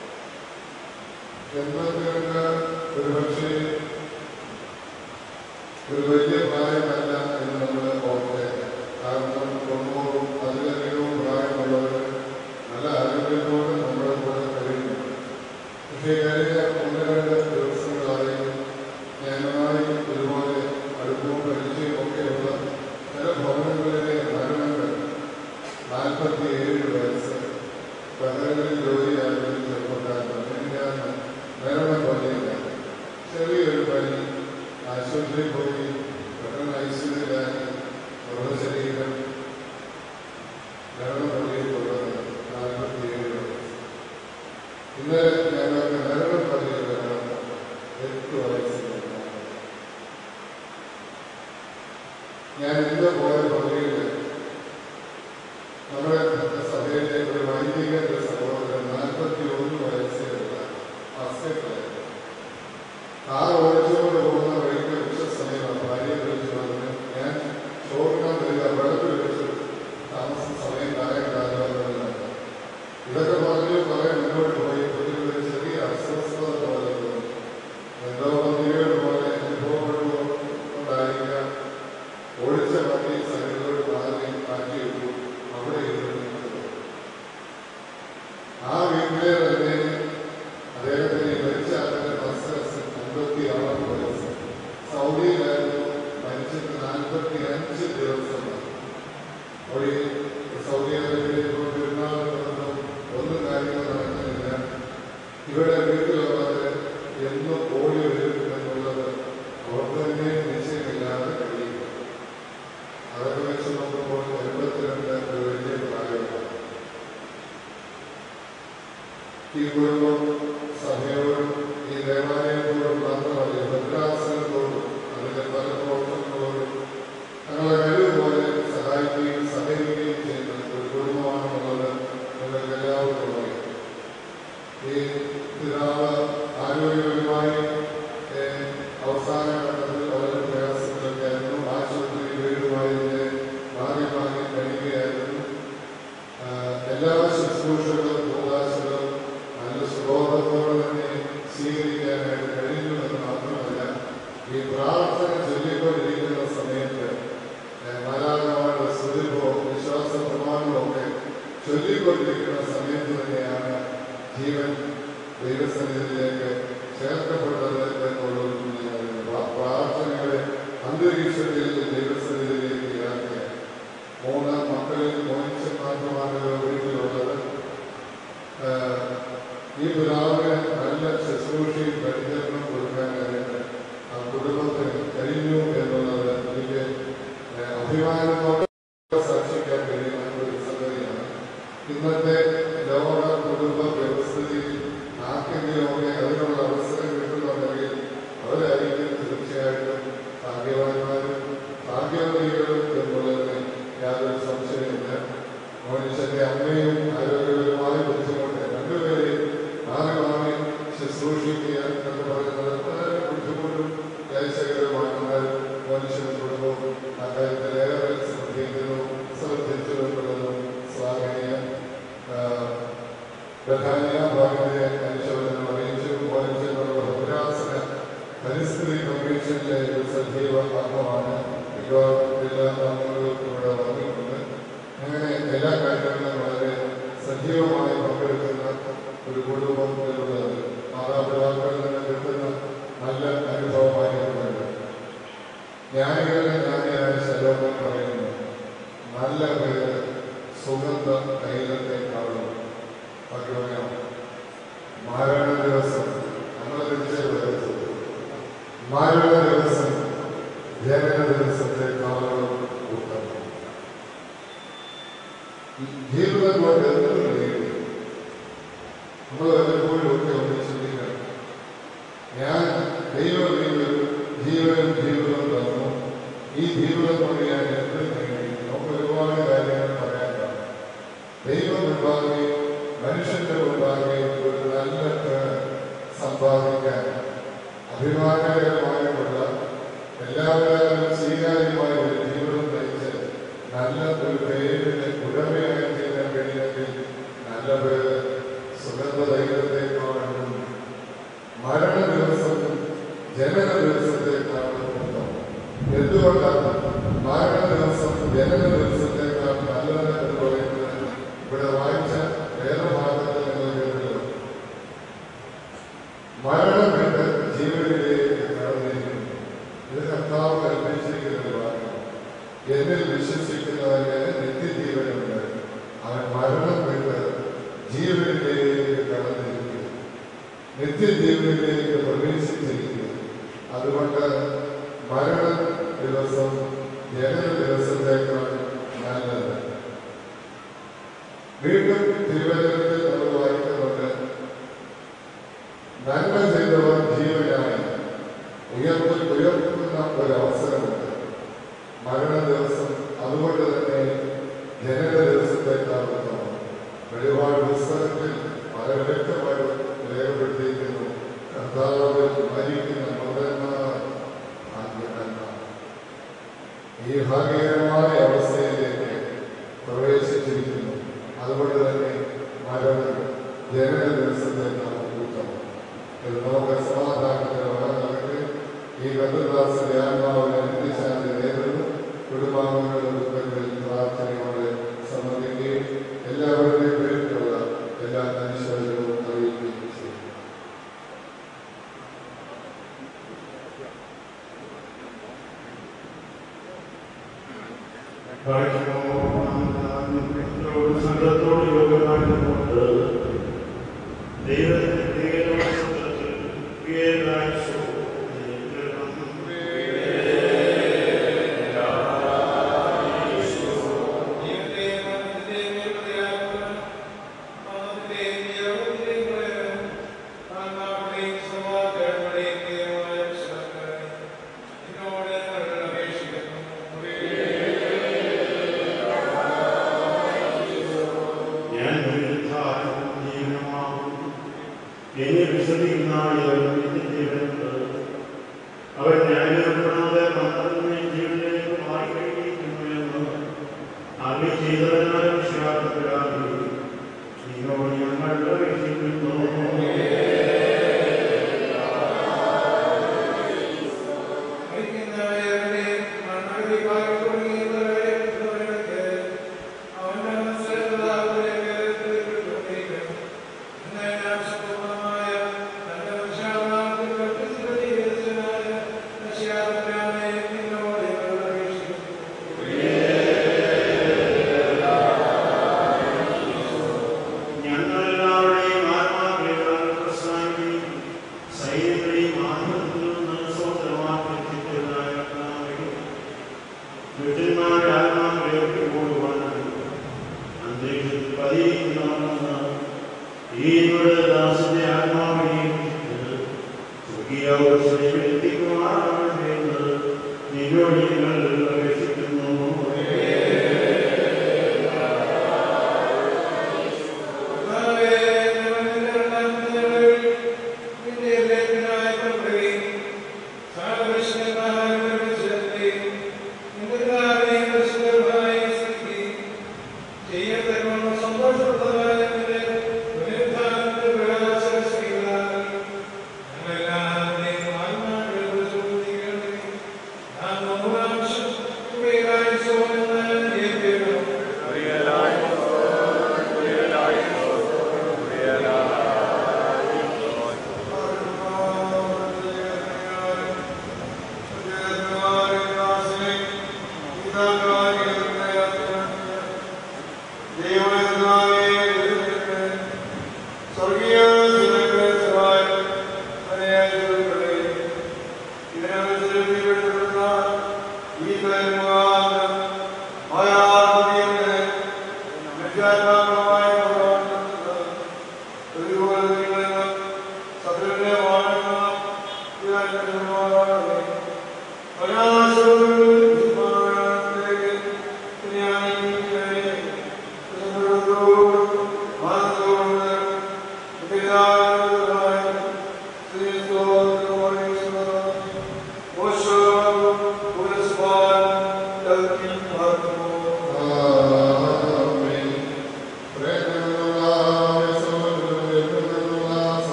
എൺപത്തിരണ്ട് ഒരുപക്ഷെ ഒരു വലിയ പ്രായമല്ല എന്ന് നമ്മൾ ഓർത്തേക്കാം കാരണം തൊണ്ണൂറും അതിലധികവും പ്രായമുള്ളവർ നല്ല ആരോഗ്യത്തോടെ നമ്മുടെ കൂടെ കഴിയുന്നു പക്ഷേ കഴിഞ്ഞ ഒന്ന് രണ്ട് ദിവസങ്ങളായി ഞാനുമായി ഇതുപോലെ അടുപ്പവും പരിചയവും ഒക്കെയുള്ള ചില ഭവനങ്ങളിലെ മരണങ്ങൾ നാൽപ്പത്തിയേഴ് വയസ്സ് പകരങ്ങളിൽ ജോലിയായിരുന്നു ചെറുപ്പക്കാരൻ ഞാൻ മരണം പണിയില്ല ചെറിയൊരു പനി ആശുപത്രിയിൽ പോയി പെട്ടെന്ന് ഐശ്വര്യയിലായി മൃതശരീരം മരണം പണിയിൽ തുടർന്ന് നാൽപ്പത്തിയേഴ് വയസ്സ് ഇന്നലെ ഞങ്ങൾക്ക് മരണം പണിയിൽ വരണം എട്ട് വയസ്സിൽ ഞാൻ ഇന്ന് പോയ പള്ളിയിൽ നമ്മുടെ സഭയിലെ ഒരു വൈദിക ഒരു സഹോദരൻ നാൽപ്പത്തി ഒന്ന് വയസ്സിലുള്ള അസ്യത്തായിരുന്നു ആ ഓടിച്ചുകൊണ്ട് പോകുന്ന വഴിക്ക് ഉച്ച സമയമാണ് ഭാര്യയെ വിളിച്ചു പറഞ്ഞു ഞാൻ ചോറിനാൻ വരിക വെള്ളത്തിൽ വെച്ച് താമസം സമയം കാലം കാലം ഇതൊക്കെ പറഞ്ഞ് കുറെ മുന്നോട്ട് പോയി കുട്ടികൾ വെച്ച് ഈ കുടുംബം സഭയോടും ഈ ദേവാലയത്തോടും മാത്രമല്ല ഭദ്രാസനത്തോടും അതിന്റെ പല പ്രവർത്തനങ്ങളോടും തങ്ങളുടെ കഴിവ് പോലെ സഹായിക്കുകയും സഹകരിക്കുകയും ചെയ്യുന്ന ഒരു കുടുംബമാണെന്നുള്ളത് നിങ്ങൾക്ക് എല്ലാവർക്കും അറിയാം ഈ പിതാവ് ആരോഗ്യപരമായി ഏഹ്, അവസാന ഘട്ടത്തിൽ വളരെ പ്രയാസങ്ങളൊക്കെ ആയിരുന്നു ആശുപത്രി വീടുമായി ഇതിനെ മാറി മാറി കഴിയുകയായിരുന്നു ആഹ്, എല്ലാ ശുശ്രൂഷകളും അവകാശങ്ങളും നല്ല സുബോധത്തോടെ തന്നെ സ്വീകരിക്കാനായിട്ട് കഴിഞ്ഞു എന്ന് മാത്രമല്ല ഈ പ്രാർത്ഥന ചൊല്ലിക്കൊണ്ടിരിക്കുന്ന സമയത്ത് മാലാകമാരുടെ സ്തുതിപ്പോ വിശ്വാസ പ്രമാണമോ ഒക്കെ ചൊല്ലിക്കൊണ്ടിരിക്കുന്ന സമയത്ത് തന്നെയാണ് ജീവൻ ദൈവസന്നിധിയിലേക്ക് ചേർക്കപ്പെട്ടത് എന്നുള്ളത് ഞാൻ പ്രാ- പ്രാർത്ഥനകളെ അന്തരീക്ഷത്തിൽ ദൈവസന്നിധിയിലേക്ക് ഇറക്കിയ മൂന്ന് മക്കളിൽ മോനിച്ച് മാത്രമാണ് വീട്ടിലുള്ളത് ആഹ് ഈ പിതാവിന് നല്ല ശുശ്രൂഷയും പരിചരണം കൊടുക്കാനായിട്ട് ആ കുടുംബത്തിന് കഴിഞ്ഞു എന്നുള്ളത് എനിക്ക് ആഹ് അഭിമാനത്തോടെ സാക്ഷിക്കാൻ കഴിയുന്ന ഒരു സംഗതിയാണ് ഇന്നത്തെ ലോക കുടുംബ വ്യവസ്ഥിതിയിൽ ആർക്കെങ്കിലുമൊക്കെ അതിനുള്ള അവസരം കിട്ടുന്നുണ്ടെങ്കിൽ അവരായിരിക്കും തീർച്ചയായിട്ടും ഭാഗ്യവാന്മാരും ഭാഗ്യവതികളും എന്നുള്ളതിന് യാതൊരു സംശയമില്ല മോനിഷന്റെ അമ്മയും ആരോഗ്യപരമായ ബുദ്ധിമുട്ട് രണ്ടുപേരെയും മാറി മാറി ശുശ്രൂഷിക്കുക എന്ന് പറയുന്നത് വളരെ ബുദ്ധിമുട്ടും ക്ലേശകരമാണെന്നാൽ മനുഷ്യൻ കുടുംബവും അക്കാര്യത്തിൽ ഏറെ ശ്രദ്ധിക്കുന്നു ശ്രദ്ധിച്ചു എന്നുള്ളതും ശ്ലാഘനീയം പ്രധാന ഭാഗത്തെ അനുശോചനം അറിയിച്ചു മോനിച്ചെന്നുള്ള ഭദ്രാസന പരിസ്ഥിതി കമ്മീഷനിലെ ഒരു സജീവ അംഗമാണ് ഇപ്പോൾ എല്ലാ അംഗങ്ങളും ഇവിടെ വന്നിട്ടുണ്ട് അങ്ങനെ എല്ലാ കാര്യങ്ങളിലും വളരെ സജീവമായി പങ്കെടുക്കുന്ന ഒരു കുടുംബം എന്നുള്ളത് മാതാപിതാക്കളിൽ നിന്ന് കിട്ടുന്ന നല്ല അനുഭവമായിട്ടുണ്ട് ജ്ഞാനികളുടെ ജ്ഞാനിയായ ശലോകം പറയുന്നു നല്ല പേര് സുഗന്ധ തൈലത്തെക്കാളും ഭഗവാനാണ് മരണ ദിവസം നമ്മൾ തിരിച്ചറിവ് മരണ ദിവസം ജനന ദിവസത്തെക്കാളും ഉത്തമം ജീവിതം കൊണ്ട് എന്തും നേടി നമ്മൾ വല്ലപ്പോഴും ഒക്കെ ഒന്ന് ചിന്തിക്കണം ഞാൻ ദൈവം എനിക്ക് ജീവനും ജീവിതവും തന്നു ഈ ജീവിതം കൊണ്ട് ഞാൻ എന്തും നേടി നമുക്ക് ഒരുപാട് കാര്യങ്ങൾ പറയാൻ കാണും ദൈവം മുൻപാകെ മനുഷ്യന്റെ മുൻപാകെ ഒരു നല്ല പേർ സമ്പാദിക്കാൻ അഭിമാനകരമായിട്ടുള്ള എല്ലാവരും സ്വീകാര്യമായ ഒരു ജീവിതം നയിച്ച് നല്ല ഒരു പേരിന് ഉടമയായി തീരാൻ കഴിയുമെങ്കിൽ നല്ല പേര് സുഗന്ധ ദൈവത്തെക്കാളും മരണ ദിവസവും ജനന ദിവസത്തെക്കാളും ഉത്തമം എന്തുകൊണ്ടാണ് മരണ ദിവസം ജനന ദിവസത്തെക്കാൾ നല്ലത് എന്ന് പറയുന്നത് ഇവിടെ വായിച്ച വേദഭാഗത്തിൽ നിങ്ങൾ കേട്ടല്ലോ മരണം കണ്ട് ജീവനിലേക്ക് കടന്നിരിക്കുന്നു ഇത് കർത്താവ് കൽപ്പിച്ചിരിക്കുന്ന ഒരു വാക്കാണ് എന്നിൽ വിശ്വസിക്കുന്നവന് നിത്യജീവനുണ്ട് അവൻ മരണം കണ്ട് ജീവനിലേക്ക് കടന്നിരിക്കുന്നു നിത്യജീവനിലേക്ക് പ്രവേശിച്ചിരിക്കുന്നു അതുകൊണ്ട് മരണ ദിവസം ജനന ദിവസത്തേക്കാൾ നല്ലത് വീണ്ടും തിരുവനന്തപുരത്തിൽ നമ്മൾ വായിക്കുന്നുണ്ട് നന്മ ചെയ്തവർ ജീവനായി ഉയർന്നു ഉയർത്തുന്ന ഒരു അവസരമുണ്ട് മരണ ദിവസം അതുകൊണ്ട് തന്നെ ജനന ദിവസത്തേക്കാൾ ഉത്തമം വെളിപാട് പുസ്തകത്തിൽ വളരെ വ്യക്തമായി രേഖപ്പെടുത്തിയിരിക്കുന്നു കർത്താവിൽ മരിക്കുന്ന മൃതന്മാർ ഭാഗ്യവാന്മാർ ഈ ഭാഗ്യകരമായ അവസ്ഥയിലേക്ക് പ്രവേശിച്ചിരിക്കുന്നു അതുകൊണ്ട് തന്നെ മരണം ജനന ദിവസത്തേക്കാൾ ഉത്തമം ഇത് നമുക്ക് സമാധാനത്തിന് വളർന്നവർക്ക് ഈ ബന്ധദാസിന്റെ ആത്മാവിനെ നിത്യശാന്തി നേരിടുന്നു കുടുംബാംഗങ്ങളുടെ ദുഃഖങ്ങളിൽ പ്രാർത്ഥനയോടെ സംബന്ധിക്കുകയും എല്ലാവരുടെയും പേരിലുള്ള എല്ലാ അനുശോചനവും അറിയിക്കുകയും ചെയ്യും Thank ഞാൻ പുനരുദ്ധാനവും ജീവനുമാകും എന്നെ വിശ്വസിക്കുന്ന യോഗ്യതയുണ്ട് അവൻ ന്യായീകരണപ്പെടാതെ മക്കളെ ജീവനിലേക്ക് മാറി കഴിഞ്ഞിരിക്കുന്നു എന്ന് അറി ചെയ്തവനായ വിശ്വാസപ്പെടാതെ നിന്നോട് ഞങ്ങൾ അപേക്ഷിക്കുന്നു ഞങ്ങളെല്ലാവരുടെയും ആത്മാക്കളെയും പ്രസ്ഥാനിക്കുകയും സൈന്യങ്ങളെയും ആത്മത്തിൽ നിന്ന് സ്വതന്ത്രമാക്കിയതായ ദുഷ്ടന്മാരുടെ ആത്മാക്കളെ കൂടുവാനായി അന്തരീക്ഷത്തിൽ പതിയിരിക്കുന്നവരെന്ന് ഈ നമ്മുടെ ദാസന്റെ ആത്മാവിനെ സ്വർഗീയാവസ്ഥയിൽ എത്തിക്കുവാനാണെന്ന് നിന്നോട് ഞങ്ങൾ അപേക്ഷിക്കുന്നു Thank you.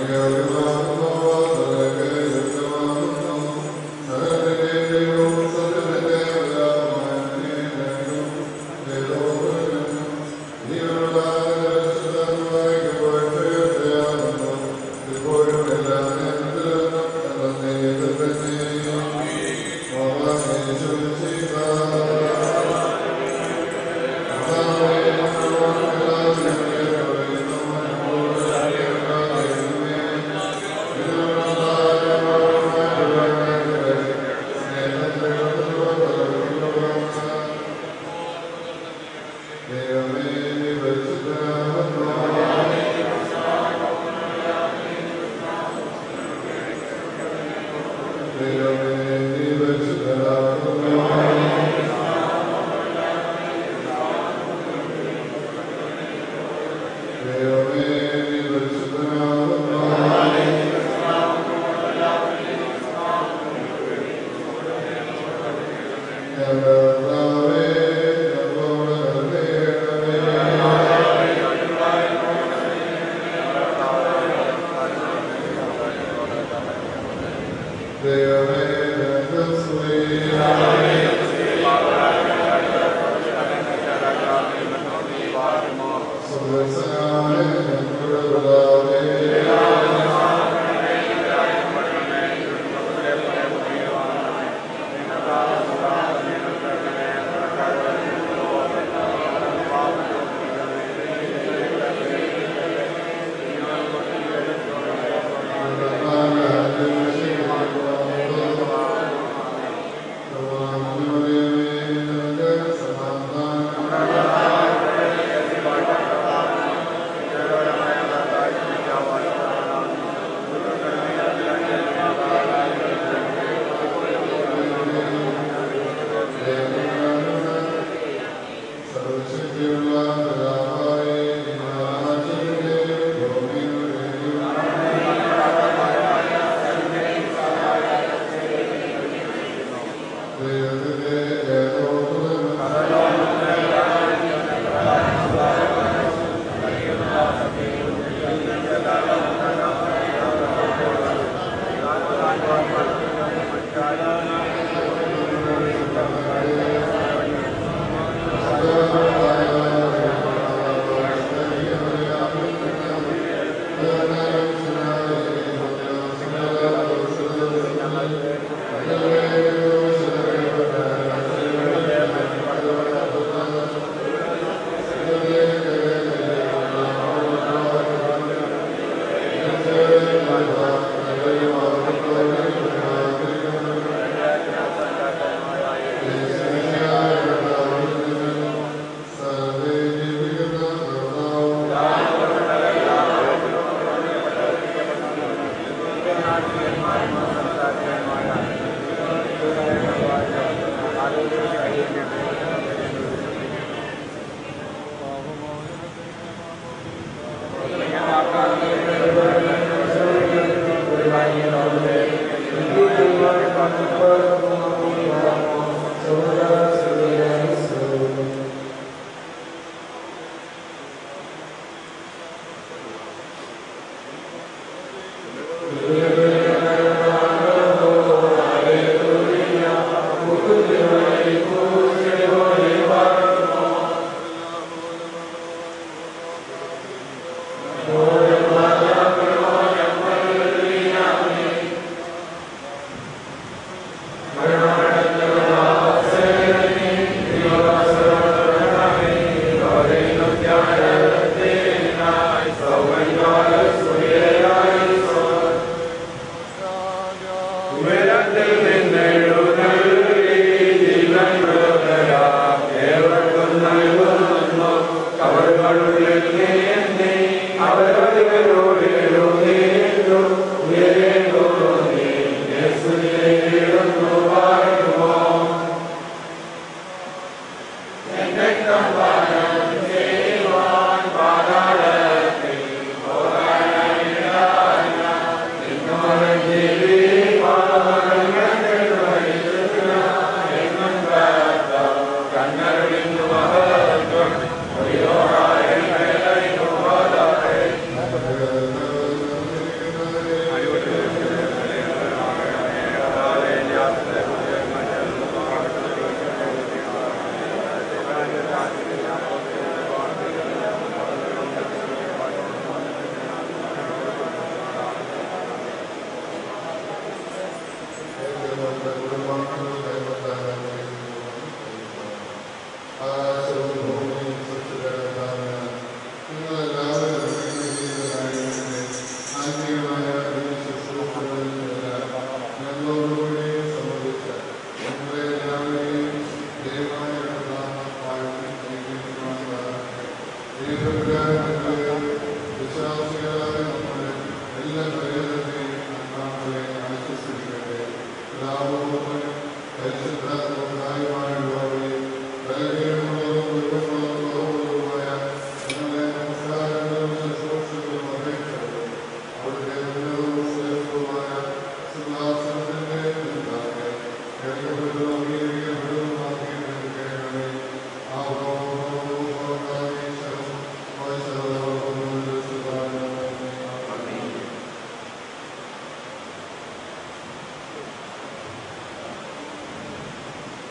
സമാധാനം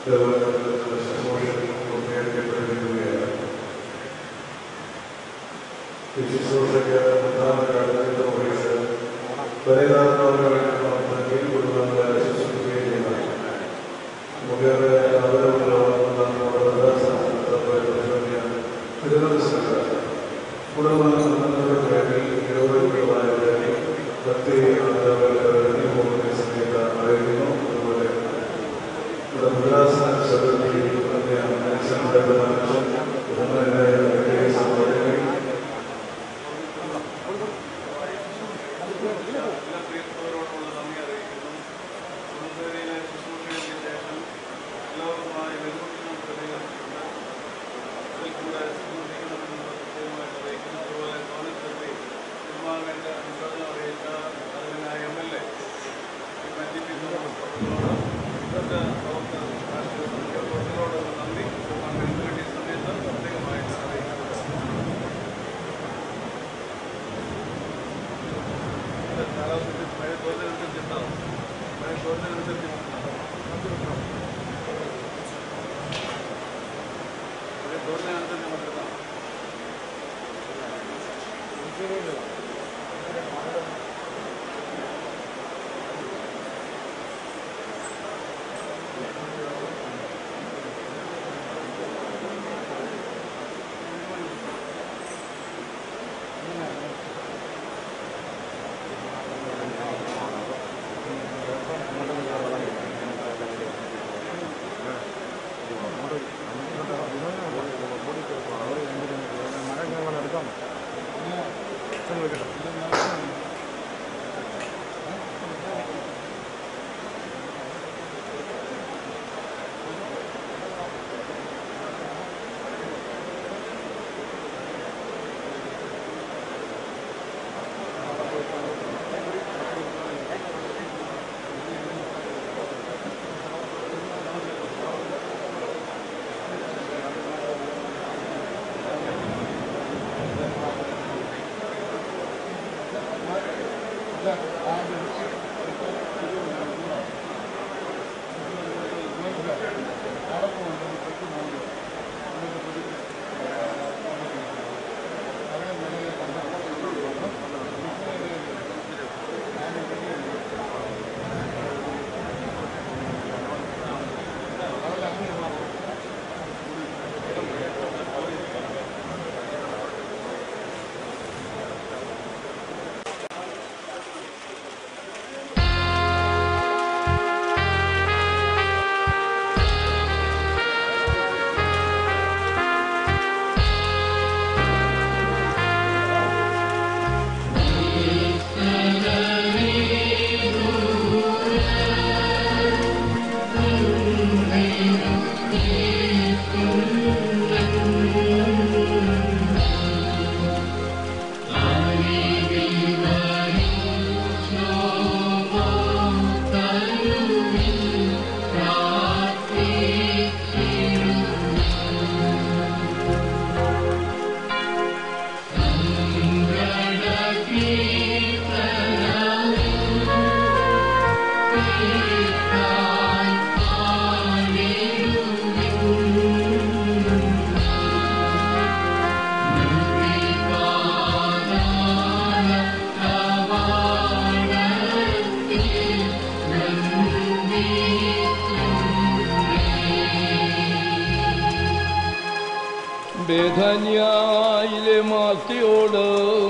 ബേധാന്യായിലെ മാർത്തയോട്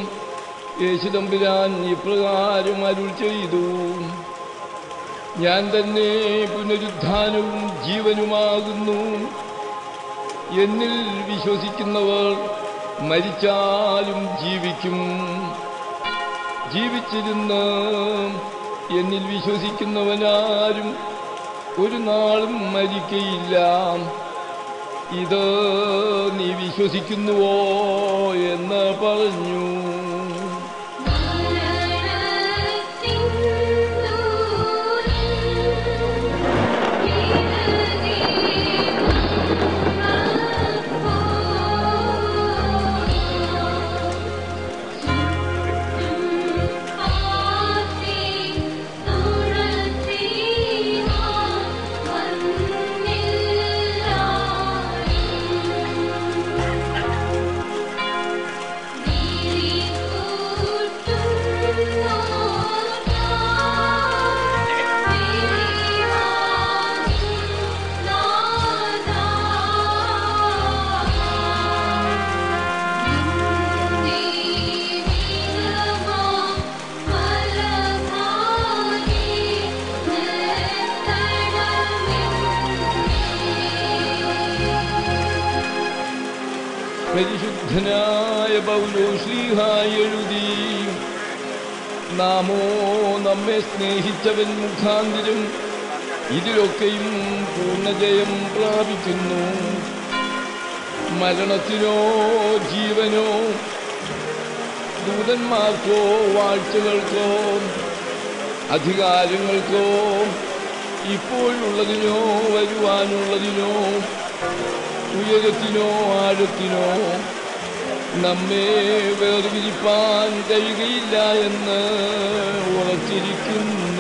യേശുദമ്പുരാൻ ഇപ്രകാരം അരുൾ ചെയ്തു ഞാൻ തന്നെ പുനരുദ്ധാനവും ജീവനുമാകുന്നു എന്നിൽ വിശ്വസിക്കുന്നവർ മരിച്ചാലും ജീവിക്കും ജീവിച്ചിരുന്ന് എന്നിൽ വിശ്വസിക്കുന്നവനാരും ഒരു നാളും മരിക്കയില്ല ഇത് നീ വിശ്വസിക്കുന്നുവോ എന്ന് പറഞ്ഞു ും പൗലോശ്ലീഹ എഴുതി നാമോ നമ്മെ സ്നേഹിച്ചവൻ മുഖാന്തിരം ഇതിലൊക്കെയും പൂർണ്ണജയം പ്രാപിക്കുന്നു മരണത്തിനോ ജീവനോ ദൂതന്മാർക്കോ വാഴ്ചകൾക്കോ അധികാരങ്ങൾക്കോ ഇപ്പോഴുള്ളതിനോ വരുവാനുള്ളതിനോ ഉയരത്തിനോ ആഴത്തിനോ നമ്മെ വേർതിരിപ്പാൻ കഴിയുകയില്ല എന്ന് ഉറച്ചിരിക്കുന്നു